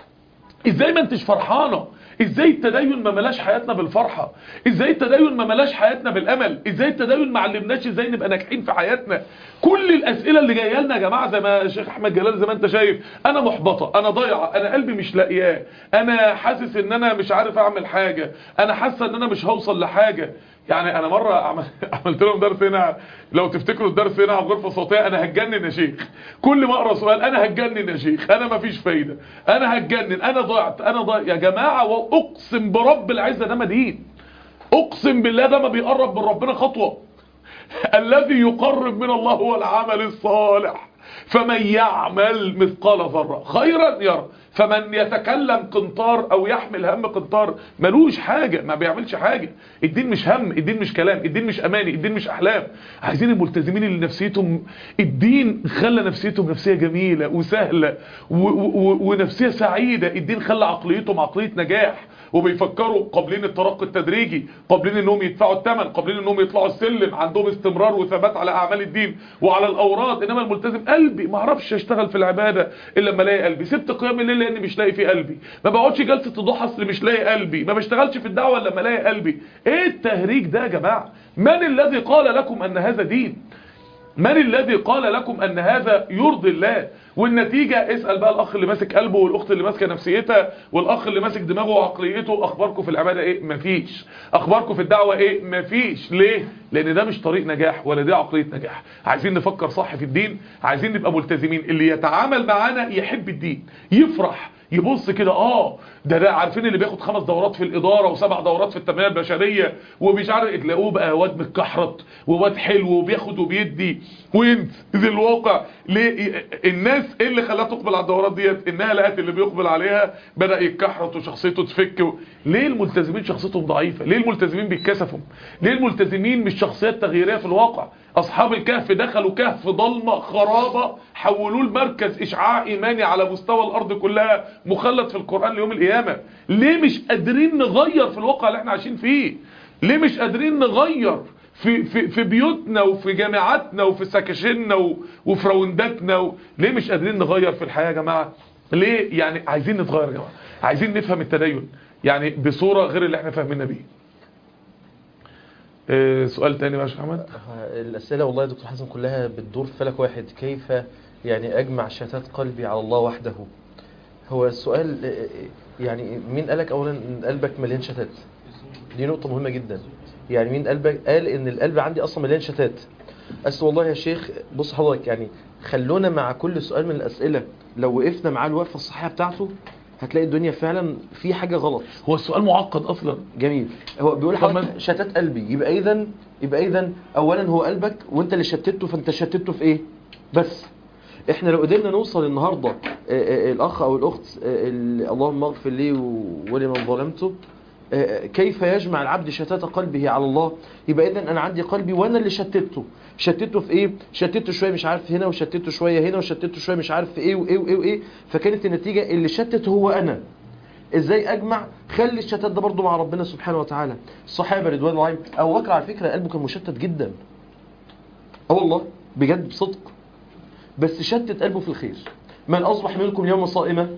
ازاي ما انتش فرحانه ازاي التدين ما ملاش حياتنا بالفرحة ازاي التدين ما ملاش حياتنا بالامل ازاي التدين ما علمناش ازاي نبقى ناجحين في حياتنا كل الاسئله اللي جايه لنا يا جماعه زي ما الشيخ احمد جلال زي ما انت شايف انا محبطه انا ضايعه انا قلبي مش لاقياه انا حاسس ان انا مش عارف اعمل حاجه انا حاسه ان انا مش هوصل لحاجه يعني انا مرة عملت لهم درس هنا لو تفتكروا الدرس هنا على الغرفة الصوتية انا هتجنن يا شيخ كل ما اقرا سؤال انا هتجنن يا شيخ انا مفيش فايدة انا هتجنن انا ضعت انا ضعت يا جماعة واقسم برب العزة ده مدين اقسم بالله ده ما بيقرب من ربنا خطوة الذي يقرب من الله هو العمل الصالح فمن يعمل مثقال ذرة خيرا يرى فمن يتكلم قنطار او يحمل هم قنطار ملوش حاجة ما بيعملش حاجة الدين مش هم الدين مش كلام الدين مش اماني الدين مش احلام عايزين الملتزمين اللي نفسيتهم الدين خلى نفسيتهم نفسية جميلة وسهلة و و ونفسية سعيدة الدين خلى عقليتهم عقلية نجاح وبيفكروا قابلين الترقي التدريجي قابلين انهم يدفعوا الثمن قابلين انهم يطلعوا السلم عندهم استمرار وثبات على اعمال الدين وعلى الاوراد انما الملتزم قلبي ما اعرفش اشتغل في العباده الا لما الاقي قلبي سبت قيام الليل لاني مش لاقي فيه قلبي ما بقعدش جلسه الضحى اصل مش لاقي قلبي ما بشتغلش في الدعوه الا لما الاقي قلبي ايه التهريج ده يا جماعه من الذي قال لكم ان هذا دين من الذي قال لكم ان هذا يرضي الله والنتيجة اسأل بقى الاخ اللي ماسك قلبه والاخت اللي ماسكه نفسيتها والاخ اللي ماسك دماغه وعقليته اخباركم في العبادة ايه مفيش اخباركم في الدعوة ايه مفيش ليه لان ده مش طريق نجاح ولا دي عقلية نجاح عايزين نفكر صح في الدين عايزين نبقى ملتزمين اللي يتعامل معانا يحب الدين يفرح يبص كده اه ده ده عارفين اللي بياخد خمس دورات في الاداره وسبع دورات في التنميه البشريه ومش عارف تلاقوه بقى واد متكحرت وواد حلو وبياخد وبيدي وينزل الواقع ليه الناس ايه اللي خلاها تقبل على الدورات ديت انها لقت اللي بيقبل عليها بدا يتكحرت وشخصيته تفك و... ليه الملتزمين شخصيتهم ضعيفه ليه الملتزمين بيتكسفوا ليه الملتزمين مش شخصيات تغييريه في الواقع اصحاب الكهف دخلوا كهف ضلمه خرابه حولوه لمركز اشعاع ايماني على مستوى الارض كلها مخلد في القران ليوم القيامه ليه مش قادرين نغير في الواقع اللي احنا عايشين فيه ليه مش قادرين نغير في في في بيوتنا وفي جامعاتنا وفي سكاشننا و- وفي راونداتنا و... ليه مش قادرين نغير في الحياه يا جماعه ليه يعني عايزين نتغير يا جماعه عايزين نفهم التدين يعني بصوره غير اللي احنا فاهمينها بيه آه، سؤال تاني بقى يا شيخ احمد الأسئلة والله يا دكتور حسن كلها بتدور في فلك واحد كيف يعني أجمع شتات قلبي على الله وحده هو السؤال آه، يعني مين قالك أولا إن قلبك مليان شتات دي نقطة مهمة جدا يعني مين قلبك قال إن القلب عندي أصلا مليان شتات أصل والله يا شيخ بص حضرتك يعني خلونا مع كل سؤال من الأسئلة لو وقفنا معاه الوقفة الصحيحة بتاعته هتلاقي الدنيا فعلا في حاجة غلط هو السؤال معقد اصلا جميل هو بيقول طب ما- حضرتك شتات قلبي يبقى اذا يبقى اذا اولا هو قلبك وانت اللي شتته فانت شتته في ايه بس احنا لو قدرنا نوصل النهارده آه، آه، الاخ او الاخت آه، ال- اللهم اغفر لي و- ولمن ظلمته آه، كيف يجمع العبد شتات قلبه على الله يبقى اذا انا عندي قلبي وانا اللي شتته شتته في ايه شتته شويه مش عارف هنا وشتته شويه هنا وشتته شويه مش عارف في ايه وايه وايه وايه فكانت النتيجه اللي شتت هو انا ازاي اجمع خلي الشتات ده برضه مع ربنا سبحانه وتعالى الصحابه رضوان الله عليهم ابو بكر على فكره قلبه كان مشتت جدا اه والله بجد بصدق بس شتت قلبه في الخير من اصبح منكم اليوم صائما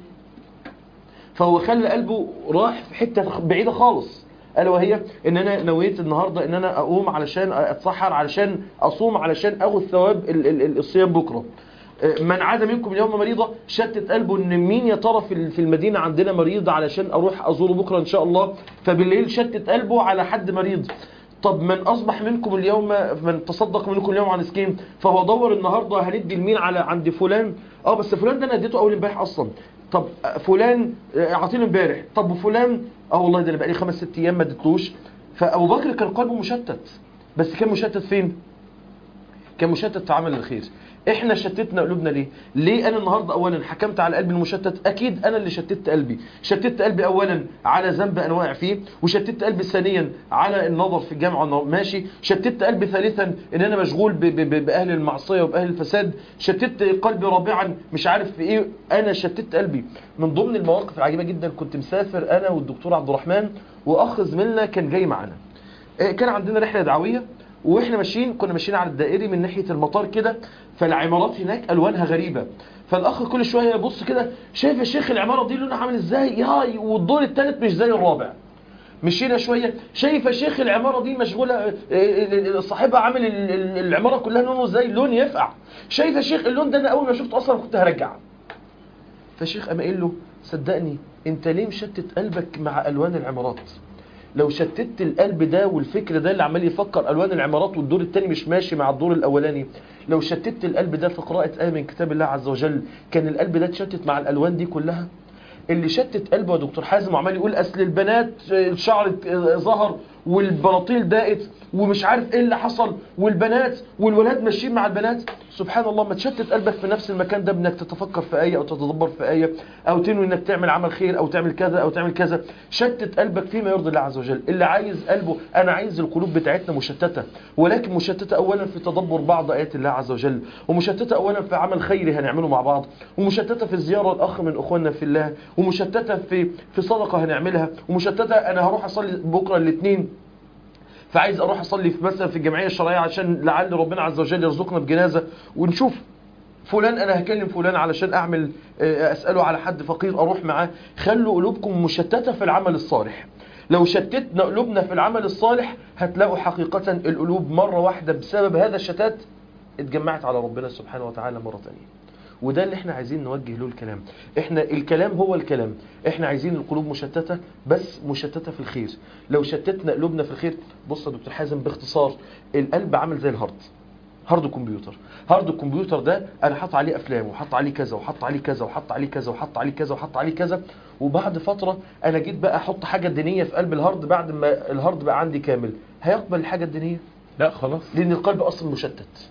فهو خلى قلبه راح في حته بعيده خالص الا وهي ان انا نويت النهارده ان انا اقوم علشان اتسحر علشان اصوم علشان اخذ ثواب ال- ال- ال- الصيام بكره من عاد منكم اليوم مريضة شتت قلبه ان مين يا ترى في في المدينة عندنا مريض علشان اروح ازوره بكرة ان شاء الله فبالليل شتت قلبه على حد مريض طب من اصبح منكم اليوم من تصدق منكم اليوم عن سكين فهو دور النهارده هندي لمين على عند فلان اه بس فلان ده انا اديته اول امبارح اصلا طب فلان آه، اعطيني امبارح طب وفلان اه والله ده انا بقالي خمس ست ايام ما اديتلوش فابو بكر كان قلبه مشتت بس كان مشتت فين كان مشتت في عمل الخير احنا شتتنا قلوبنا ليه ليه انا النهارده اولا حكمت على قلبي المشتت اكيد انا اللي شتت قلبي شتت قلبي اولا على ذنب انا واقع فيه وشتت قلبي ثانيا على النظر في الجامعه وأنا ماشي شتت قلبي ثالثا ان انا مشغول ب- ب- ب- باهل المعصيه وباهل الفساد شتت قلبي رابعا مش عارف في ايه انا شتت قلبي من ضمن المواقف العجيبه جدا كنت مسافر انا والدكتور عبد الرحمن واخ زميلنا كان جاي معانا آه، كان عندنا رحله دعويه واحنا ماشيين كنا ماشيين على الدائري من ناحيه المطار كده فالعمارات هناك الوانها غريبه فالاخ كل شويه يبص كده شايف يا شيخ العماره دي لونها عامل ازاي ياي والدور الثالث مش زي الرابع مشينا شويه شايف يا شيخ العماره دي مشغوله آه، آه، صاحبها عامل ال- ال- العماره كلها لونه ازاي لون يفقع شايف يا شيخ اللون ده انا اول ما شفته اصلا كنت هرجع فالشيخ قام قايل له صدقني انت ليه مشتت قلبك مع الوان العمارات لو شتت القلب ده والفكر ده اللي عمال يفكر الوان العمارات والدور التاني مش ماشي مع الدور الاولاني لو شتت القلب ده في قراءه ايه من كتاب الله عز وجل كان القلب ده اتشتت مع الالوان دي كلها اللي شتت قلبه يا دكتور حازم وعمال يقول اصل البنات الشعر ظهر والبناطيل ضاقت ومش عارف ايه اللي حصل والبنات والولاد ماشيين مع البنات سبحان الله ما تشتت قلبك في نفس المكان ده بانك تتفكر في آية او تتدبر في آية او تنوي انك تعمل عمل خير او تعمل كذا او تعمل كذا شتت قلبك فيما يرضي الله عز وجل اللي عايز قلبه انا عايز القلوب بتاعتنا مشتتة ولكن مشتتة اولا في تدبر بعض ايات الله عز وجل ومشتتة اولا في عمل خيري هنعمله مع بعض ومشتتة في زيارة الاخ من اخواننا في الله ومشتتة في في صدقة هنعملها ومشتتة انا هروح اصلي بكرة الاثنين فعايز اروح اصلي في مثلا في الجمعيه الشرعيه عشان لعل ربنا عز وجل يرزقنا بجنازه ونشوف فلان انا هكلم فلان علشان اعمل آه، اساله على حد فقير اروح معاه خلوا قلوبكم مشتته في العمل الصالح لو شتتنا قلوبنا في العمل الصالح هتلاقوا حقيقه القلوب مره واحده بسبب هذا الشتات اتجمعت على ربنا سبحانه وتعالى مره ثانيه وده اللي احنا عايزين نوجه له الكلام احنا الكلام هو الكلام احنا عايزين القلوب مشتتة بس مشتتة في الخير لو شتتنا قلوبنا في الخير بص يا دكتور حازم باختصار القلب عامل زي الهارد هارد كمبيوتر هارد الكمبيوتر ده انا حاطط عليه افلام وحط عليه كذا وحط عليه كذا وحط عليه كذا وحط عليه كذا وحط عليه كذا وبعد فتره انا جيت بقى احط حاجه دينيه في قلب الهارد بعد ما الهارد بقى عندي كامل هيقبل الحاجه الدينيه لا خلاص لان القلب اصلا مشتت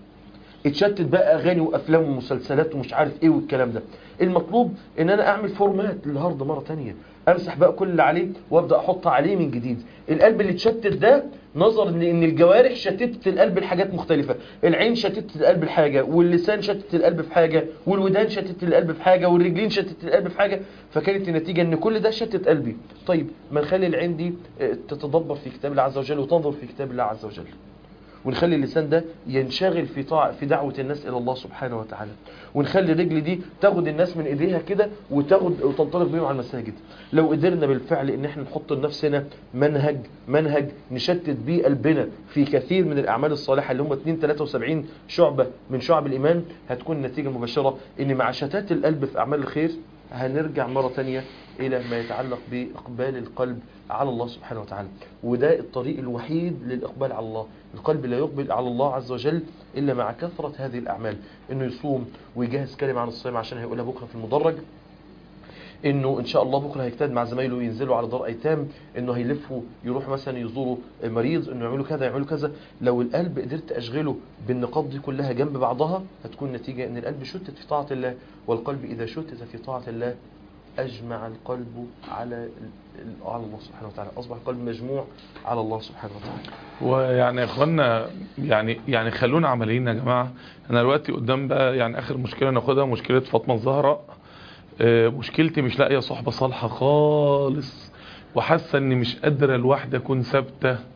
اتشتت بقى اغاني وافلام ومسلسلات ومش عارف ايه والكلام ده المطلوب ان انا اعمل فورمات للهارد مره تانية امسح بقى كل اللي عليه وابدا احط عليه من جديد القلب اللي اتشتت ده نظرا لان الجوارح شتتت القلب لحاجات مختلفه العين شتتت القلب لحاجه واللسان شتت القلب في حاجه والودان شتت القلب في حاجه والرجلين شتت القلب في حاجه فكانت النتيجه ان كل ده شتت قلبي طيب ما نخلي العين دي اه، تتدبر في كتاب الله عز وجل وتنظر في كتاب الله عز وجل ونخلي اللسان ده ينشغل في طاع في دعوة الناس إلى الله سبحانه وتعالى ونخلي الرجل دي تاخد الناس من ايديها كده وتاخد وتنطلق بيهم على المساجد لو قدرنا بالفعل ان احنا نحط لنفسنا منهج منهج نشتت بيه قلبنا في كثير من الاعمال الصالحه اللي هم 2 73 شعبه من شعب الايمان هتكون النتيجه المباشره ان مع شتات القلب في اعمال الخير هنرجع مرة تانية إلى ما يتعلق بإقبال القلب على الله سبحانه وتعالى وده الطريق الوحيد للإقبال على الله القلب لا يقبل على الله عز وجل إلا مع كثرة هذه الأعمال إنه يصوم ويجهز كلمة عن الصيام عشان هيقولها بكرة في المدرج انه ان شاء الله بكره هيجتهد مع زمايله ينزلوا على دار ايتام انه هيلفوا يروحوا مثلا يزوروا مريض انه يعملوا كذا يعملوا كذا لو القلب قدرت اشغله بالنقاط دي كلها جنب بعضها هتكون نتيجه ان القلب شتت في طاعه الله والقلب اذا شتت في طاعه الله اجمع القلب على ال- على الله سبحانه وتعالى اصبح القلب مجموع على الله سبحانه وتعالى ويعني يا اخوانا يعني يعني خلونا عمليين يا جماعه انا دلوقتي قدام بقى يعني اخر مشكله ناخدها مشكله فاطمه الزهراء آه، مشكلتي مش لاقيه صحبه صالحه خالص وحاسه اني مش قادره لوحدي اكون ثابته آه،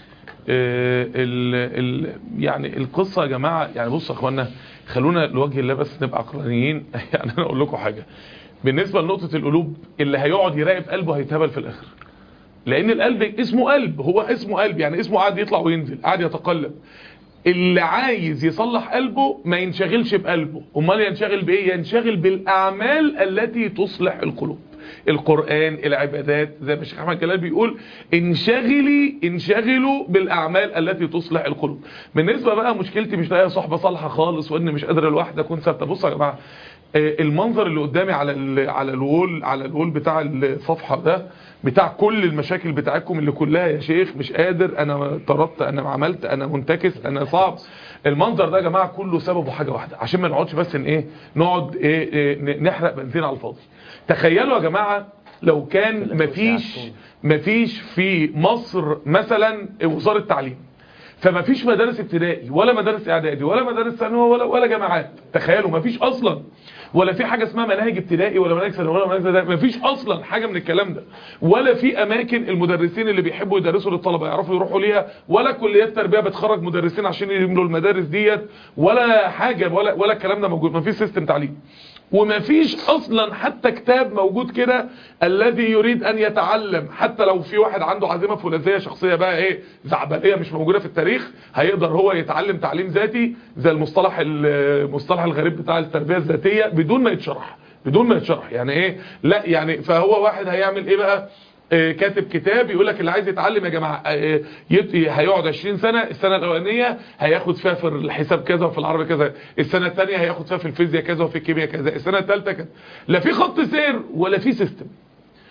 ال ال يعني القصه يا جماعه يعني بصوا يا اخوانا خلونا لوجه الله بس نبقى عقلانيين يعني انا اقول لكم حاجه بالنسبه لنقطه القلوب اللي هيقعد يراقب قلبه هيتهبل في الاخر لان القلب اسمه قلب هو اسمه قلب يعني اسمه قاعد يطلع وينزل قاعد يتقلب اللي عايز يصلح قلبه ما ينشغلش بقلبه امال ينشغل بايه ينشغل بالاعمال التي تصلح القلوب القرآن العبادات زي ما الشيخ احمد جلال بيقول انشغلي انشغلوا بالاعمال التي تصلح القلوب بالنسبه بقى مشكلتي مش لاقيه صحبه صالحه خالص وان مش قادر لوحدي اكون ثابته بصوا يا جماعه آه، المنظر اللي قدامي على ال على الوول على الوول بتاع الصفحه ده بتاع كل المشاكل بتاعتكم اللي كلها يا شيخ مش قادر انا طردت انا عملت انا منتكس انا صعب المنظر ده يا جماعه كله سببه حاجه واحده عشان ما نقعدش بس ان ايه نقعد إيه إيه نحرق بنزين على الفاضي تخيلوا يا جماعه لو كان مفيش مفيش في مصر مثلا وزاره تعليم فما فيش مدارس ابتدائي ولا مدارس اعدادي ولا مدارس ثانوي ولا ولا جامعات تخيلوا ما فيش اصلا ولا في حاجه اسمها مناهج ابتدائي ولا مناهج ثانوي ولا مناهج ابتدائي ما فيش اصلا حاجه من الكلام ده ولا في اماكن المدرسين اللي بيحبوا يدرسوا للطلبه يعرفوا يروحوا ليها ولا كليات تربيه بتخرج مدرسين عشان يملوا المدارس ديت ولا حاجه ولا ولا الكلام ده موجود ما فيش سيستم تعليم وما فيش اصلا حتى كتاب موجود كده الذي يريد ان يتعلم حتى لو في واحد عنده عزيمه فولاذيه شخصيه بقى ايه زعبليه مش موجوده في التاريخ هيقدر هو يتعلم تعليم ذاتي زي المصطلح المصطلح الغريب بتاع التربيه الذاتيه بدون ما يتشرح بدون ما يتشرح يعني ايه لا يعني فهو واحد هيعمل ايه بقى آه، كاتب كتاب يقول لك اللي عايز يتعلم يا جماعه آه، يت- هيقعد 20 سنه السنه الاولانيه هياخد فيها في الحساب كذا وفي العربي كذا السنه الثانيه هياخد فيها في الفيزياء كذا وفي الكيمياء كذا السنه الثالثه كذا لا في خط سير ولا في سيستم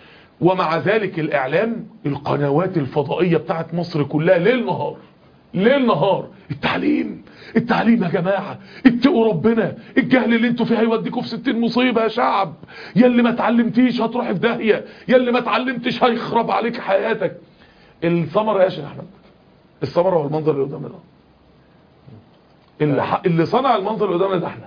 ومع ذلك الاعلام القنوات الفضائية بتاعت مصر كلها ليل نهار ليل نهار التعليم التعليم يا جماعة اتقوا ربنا الجهل اللي انتوا فيه هيوديكوا في ستين مصيبة يا شعب يا اللي ما اتعلمتيش هتروح في داهية يا اللي ما اتعلمتش هيخرب عليك حياتك الثمرة يا شيخ احمد الثمرة هو المنظر اللي قدامنا ده اللي, ح... اللي صنع المنظر اللي قدامنا ده احنا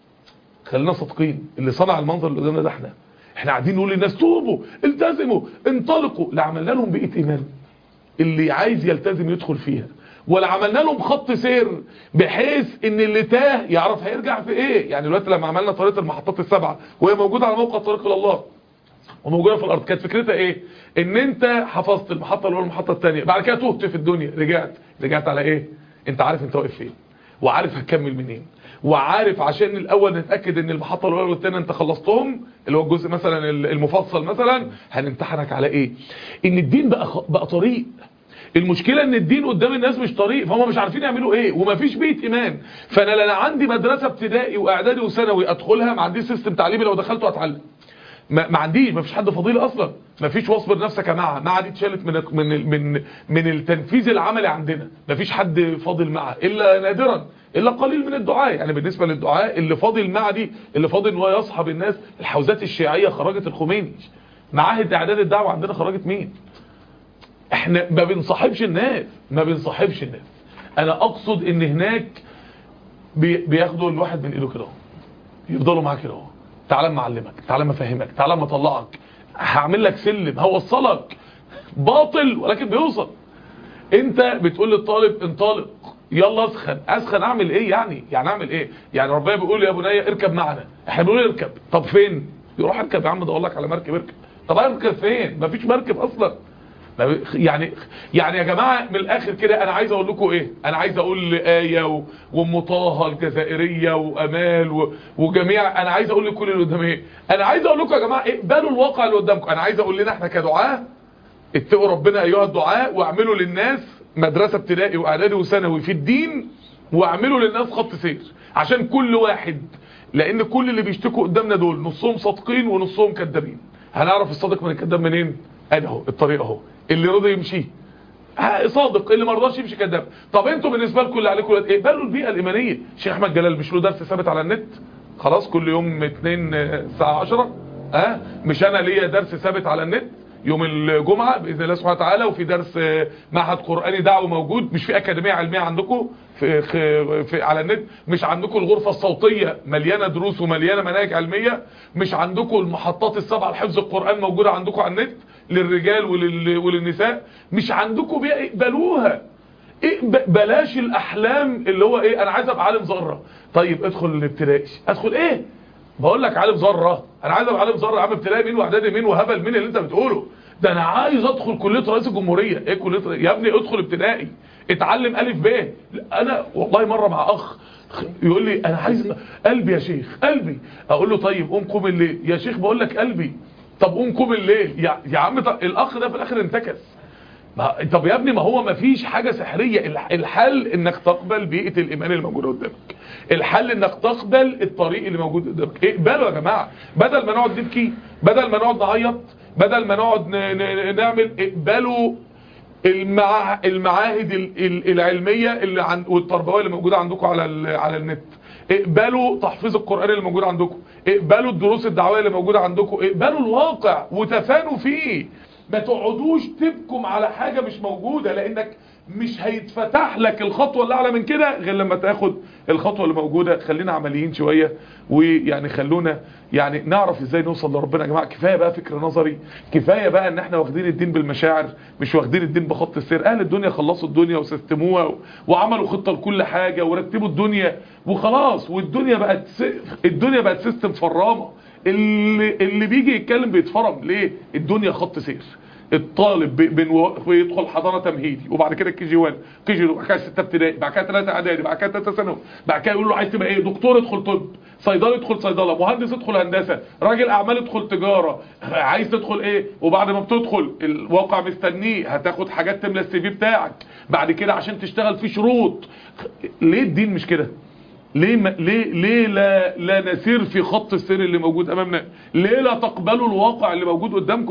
خلينا صادقين اللي صنع المنظر اللي قدامنا ده احنا احنا قاعدين نقول للناس توبوا التزموا انطلقوا لا عملنا لهم بيئة ايمان اللي عايز يلتزم يدخل فيها ولا عملنا لهم خط سير بحيث ان اللي تاه يعرف هيرجع في ايه يعني دلوقتي لما عملنا طريقه المحطات السبعه وهي موجوده على موقع طريق الى الله وموجوده في الارض كانت فكرتها ايه ان انت حفظت المحطه الاولى والمحطه الثانيه بعد كده تهت في الدنيا رجعت رجعت على ايه انت عارف انت واقف فين وعارف هتكمل منين وعارف عشان الاول نتاكد ان المحطه الاولى والثانيه انت خلصتهم اللي هو الجزء مثلا المفصل مثلا هنمتحنك على ايه ان الدين بقى خ... بقى طريق المشكلة ان الدين قدام الناس مش طريق فهم مش عارفين يعملوا ايه ومفيش بيت ايمان فانا لا عندي مدرسة ابتدائي واعدادي وثانوي ادخلها ما عنديش سيستم تعليمي لو دخلته اتعلم ما, ما عنديش ما فيش حد فضيل اصلا ما فيش واصبر نفسك يا معه معه دي اتشالت من من من من التنفيذ العملي عندنا ما فيش حد فاضل معه الا نادرا الا قليل من الدعاء يعني بالنسبه للدعاء اللي فاضل معه دي اللي فاضل ان هو يصحب الناس الحوزات الشيعيه خرجت الخميني معاهد اعداد الدعوه عندنا خرجت مين احنا ما بنصاحبش الناس ما بنصاحبش الناس انا اقصد ان هناك بي بياخدوا الواحد من ايده كده يفضلوا معاه كده تعالى ما اعلمك تعالى ما افهمك تعالى ما اطلعك هعمل لك سلم هوصلك باطل ولكن بيوصل انت بتقول للطالب انطلق يلا اسخن اسخن اعمل ايه يعني يعني اعمل ايه يعني ربنا بيقول يا بني اركب معنا احنا بنقول اركب طب فين يروح اركب يا عم ادور لك على مركب اركب طب اركب فين مفيش مركب اصلا يعني يعني يا جماعه من الاخر كده انا عايز اقول لكم ايه انا عايز اقول ايه وام طه الجزائريه وامال و... وجميع انا عايز اقول لكل اللي قدام ايه انا عايز اقول لكم يا جماعه اقبلوا الواقع اللي قدامكم انا عايز اقول لنا احنا كدعاه اتقوا ربنا ايها الدعاء واعملوا للناس مدرسه ابتدائي واعدادي وثانوي في الدين واعملوا للناس خط سير عشان كل واحد لان كل اللي بيشتكوا قدامنا دول نصهم صادقين ونصهم كذابين هنعرف الصادق من الكذاب منين ادي اهو الطريق اهو اللي رضي يمشي صادق اللي ما رضاش يمشي كذاب طب انتوا بالنسبه لكم اللي عليكم ايه اقبلوا البيئه الايمانيه شيخ احمد جلال مش له درس ثابت على النت خلاص كل يوم 2 الساعه 10 ها مش انا ليا درس ثابت على النت يوم الجمعة بإذن الله سبحانه وتعالى وفي درس معهد قرآني دعوة موجود مش في أكاديمية علمية عندكم في, في, في على النت مش عندكم الغرفة الصوتية مليانة دروس ومليانة مناهج علمية مش عندكم المحطات السبعة لحفظ القرآن موجودة عندكم على النت للرجال ولل وللنساء مش عندكم بيها اقبلوها بلاش الأحلام اللي هو ايه أنا عايز أبقى عالم ذرة طيب ادخل الابتدائي ادخل ايه بقول لك عالم ذره انا عايز ابقى عالم ذره يا عم ابتدائي مين واعدادي مين وهبل مين اللي انت بتقوله ده انا عايز ادخل كليه رئيس الجمهوريه ايه كليه رئيس؟ يا ابني ادخل ابتدائي اتعلم الف ب انا والله مره مع اخ يقول لي انا عايز قلبي يا شيخ قلبي اقول له طيب قوم قوم الليل يا شيخ بقول لك قلبي طب قوم قوم الليل يا, يا عم طب الاخ ده في الاخر انتكس ما طب يا ابني ما هو ما فيش حاجة سحرية الحل انك تقبل بيئة الايمان اللي موجودة قدامك الحل انك تقبل الطريق اللي موجود قدامك اقبلوا يا جماعة بدل ما نقعد نبكي بدل ما نقعد نعيط بدل ما نقعد نعمل اقبلوا المع... المعاهد العلمية اللي عن... والتربوية اللي موجودة عندكم على ال... على النت اقبلوا تحفيظ القرآن اللي موجود عندكم اقبلوا الدروس الدعوية اللي موجودة عندكم اقبلوا الواقع وتفانوا فيه ما تقعدوش تبكم على حاجة مش موجودة لانك مش هيتفتح لك الخطوة اللي اعلى من كده غير لما تاخد الخطوة اللي موجودة خلينا عمليين شوية ويعني خلونا يعني نعرف ازاي نوصل لربنا يا جماعة كفاية بقى فكر نظري كفاية بقى ان احنا واخدين الدين بالمشاعر مش واخدين الدين بخط السير اهل الدنيا خلصوا الدنيا وسيستموها وعملوا خطة لكل حاجة ورتبوا الدنيا وخلاص والدنيا بقت س... الدنيا بقت سيستم فرامة اللي, اللي بيجي يتكلم بيتفرم ليه الدنيا خط سير الطالب بيدخل حضانه تمهيدي وبعد كده الكي جي 1 كي جي 2 بعد كده 6 ابتدائي بعد كده 3 اعدادي بعد كده 3 ثانوي بعد كده يقول له عايز تبقى ايه دكتور ادخل طب صيدلي ادخل صيدله مهندس ادخل هندسه راجل اعمال ادخل تجاره عايز تدخل ايه وبعد ما بتدخل الواقع مستنيه هتاخد حاجات تملى السي في بتاعك بعد كده عشان تشتغل في شروط ليه الدين مش كده ليه ما ليه ليه لا لا نسير في خط السير اللي موجود امامنا ليه لا تقبلوا الواقع اللي موجود قدامكم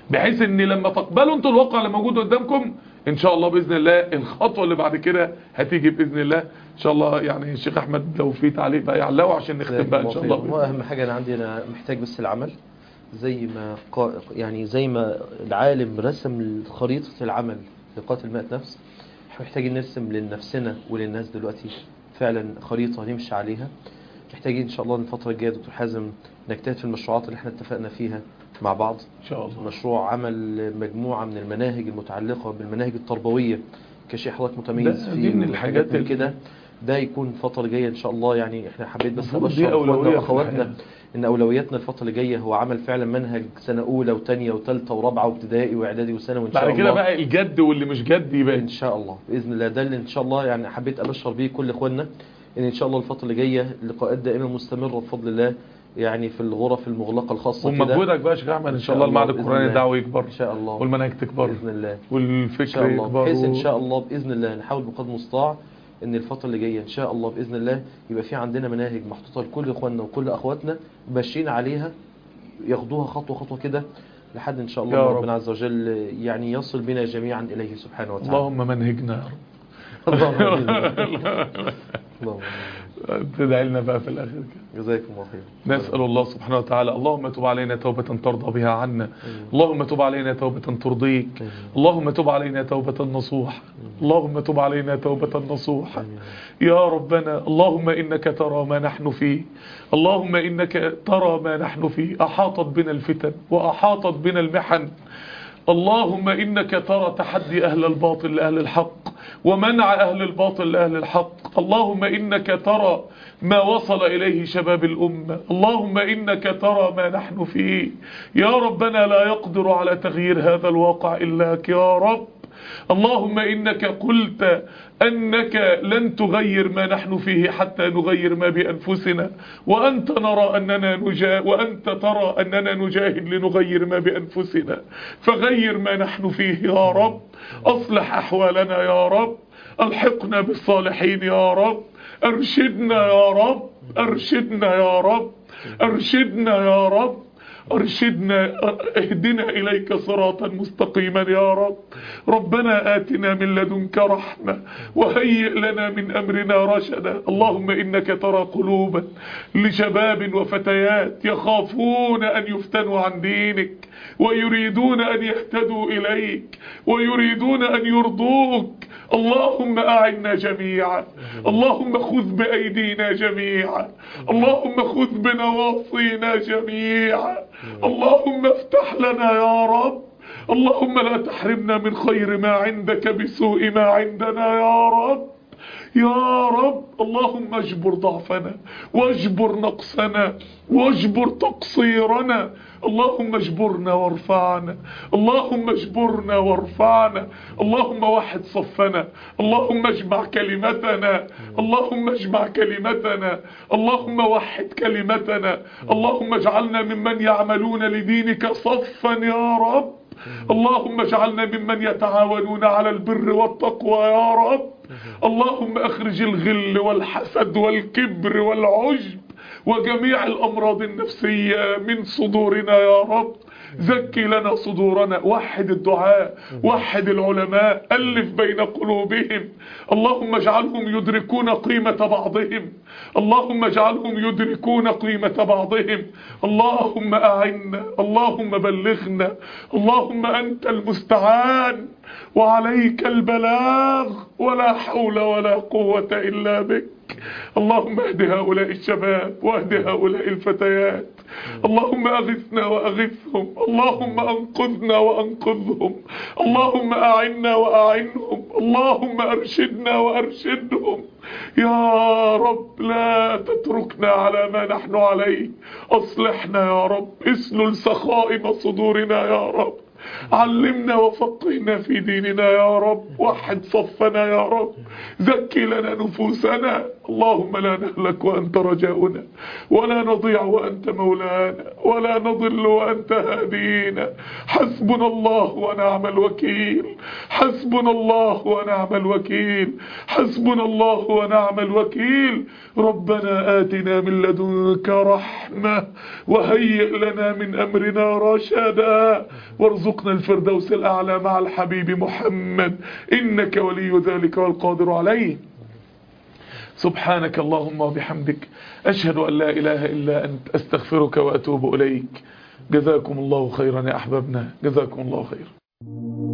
بحيث ان لما تقبلوا انتوا الواقع اللي موجود قدامكم ان شاء الله باذن الله الخطوه اللي بعد كده هتيجي باذن الله ان شاء الله يعني الشيخ احمد لو في تعليق بقى يعلقوا عشان نختم بقى ان شاء هو الله اهم حاجه انا عندي انا محتاج بس العمل زي ما قا... يعني زي ما العالم رسم خريطه العمل لقاتل 100 نفس احنا محتاجين نرسم لنفسنا وللناس دلوقتي فعلا خريطه نمشي عليها محتاجين ان شاء الله الفتره الجايه دكتور حازم نجتهد في المشروعات اللي احنا اتفقنا فيها مع بعض ان شاء الله مشروع عمل مجموعه من المناهج المتعلقه بالمناهج التربويه كشيء حضرتك متميز ده- فيه دي من وحاجات الحاجات من ال- كده ده يكون الفترة اللي جاية إن شاء الله يعني إحنا حبيت بس المفروض دي أبشر أولوية إخواتنا في وأخواتنا الحياة. إن أولوياتنا الفترة اللي جاية هو عمل فعلا منهج سنة أولى وثانية وثالثة ورابعة وابتدائي وإعدادي وثانوي إن شاء بعد الله كده بقى الجد واللي مش جد يبان إن شاء الله بإذن الله ده اللي إن شاء الله يعني حبيت أبشر بيه كل إخواننا إن إن شاء الله الفترة اللي جاية اللقاءات دائما مستمرة بفضل الله يعني في الغرف المغلقة الخاصة كده ومجهودك بقى يا شيخ احمد ان شاء الله المعهد بإذن القراني الله. الدعوي يكبر إن شاء الله والمناهج تكبر بإذن الله ان والفكر شاء الله يكبر بحيث ان و- شاء الله باذن الله نحاول بقدر المستطاع ان الفتره اللي جايه ان شاء الله باذن الله يبقى في عندنا مناهج محطوطه لكل اخواننا وكل اخواتنا ماشيين عليها ياخدوها خطوه خطوه كده لحد ان شاء الله يا ما رب. ربنا عز وجل يعني يصل بنا جميعا اليه سبحانه وتعالى اللهم منهجنا يا رب اللهم آمين. اللهم آمين. تدعي لنا بقى في الاخر كده جزاكم الله خير نسأل الله سبحانه وتعالى اللهم تب علينا توبة ترضى بها عنا اللهم تب علينا توبة ترضيك آمين. اللهم تب علينا توبة نصوح اللهم تب علينا توبة نصوح آمين. يا ربنا اللهم إنك ترى ما نحن فيه اللهم إنك ترى ما نحن فيه أحاطت بنا الفتن وأحاطت بنا المحن اللهم إنك ترى تحدي أهل الباطل لأهل الحق ومنع أهل الباطل لأهل الحق اللهم إنك ترى ما وصل إليه شباب الأمة اللهم إنك ترى ما نحن فيه يا ربنا لا يقدر على تغيير هذا الواقع إلاك يا رب اللهم إنك قلت أنك لن تغير ما نحن فيه حتى نغير ما بأنفسنا وأنت نرى أننا نجا وأنت ترى أننا نجاهد لنغير ما بأنفسنا فغير ما نحن فيه يا رب أصلح أحوالنا يا رب الحقنا بالصالحين يا رب أرشدنا يا رب أرشدنا يا رب أرشدنا يا رب أرشدنا اهدنا إليك صراطا مستقيما يا رب ربنا آتنا من لدنك رحمة وهيئ لنا من أمرنا رشدا اللهم إنك ترى قلوبا لشباب وفتيات يخافون أن يفتنوا عن دينك ويريدون أن يهتدوا إليك ويريدون أن يرضوك اللهم أعنا جميعا اللهم خذ بأيدينا جميعا اللهم خذ بنواصينا جميعا اللهم افتح لنا يا رب اللهم لا تحرمنا من خير ما عندك بسوء ما عندنا يا رب يا رب اللهم اجبر ضعفنا واجبر نقصنا واجبر تقصيرنا اللهم اجبرنا وارفعنا اللهم اجبرنا وارفعنا اللهم وحد صفنا اللهم اجمع كلمتنا اللهم اجمع كلمتنا اللهم وحد كلمتنا اللهم اجعلنا ممن يعملون لدينك صفا يا رب اللهم اجعلنا ممن يتعاونون على البر والتقوى يا رب اللهم اخرج الغل والحسد والكبر والعجب وجميع الامراض النفسية من صدورنا يا رب زكي لنا صدورنا وحد الدعاء وحد العلماء ألف بين قلوبهم اللهم اجعلهم يدركون قيمة بعضهم اللهم اجعلهم يدركون قيمة بعضهم اللهم أعنا اللهم بلغنا اللهم أنت المستعان وعليك البلاغ ولا حول ولا قوة إلا بك اللهم اهد هؤلاء الشباب واهد هؤلاء الفتيات اللهم اغثنا واغثهم اللهم انقذنا وانقذهم اللهم اعنا واعنهم اللهم ارشدنا وارشدهم يا رب لا تتركنا على ما نحن عليه اصلحنا يا رب اسلل سخائم صدورنا يا رب علمنا وفقهنا في ديننا يا رب وحد صفنا يا رب زكي لنا نفوسنا اللهم لا نهلك وأنت رجاؤنا ولا نضيع وأنت مولانا ولا نضل وأنت هادينا حسبنا الله ونعم الوكيل حسبنا الله ونعم الوكيل حسبنا الله ونعم الوكيل ربنا آتنا من لدنك رحمة وهيئ لنا من أمرنا رشدا وارزق وارزقنا الفردوس الأعلى مع الحبيب محمد إنك ولي ذلك والقادر عليه سبحانك اللهم وبحمدك أشهد أن لا إله إلا أنت أستغفرك وأتوب إليك جزاكم الله خيرا يا أحبابنا جزاكم الله خيرا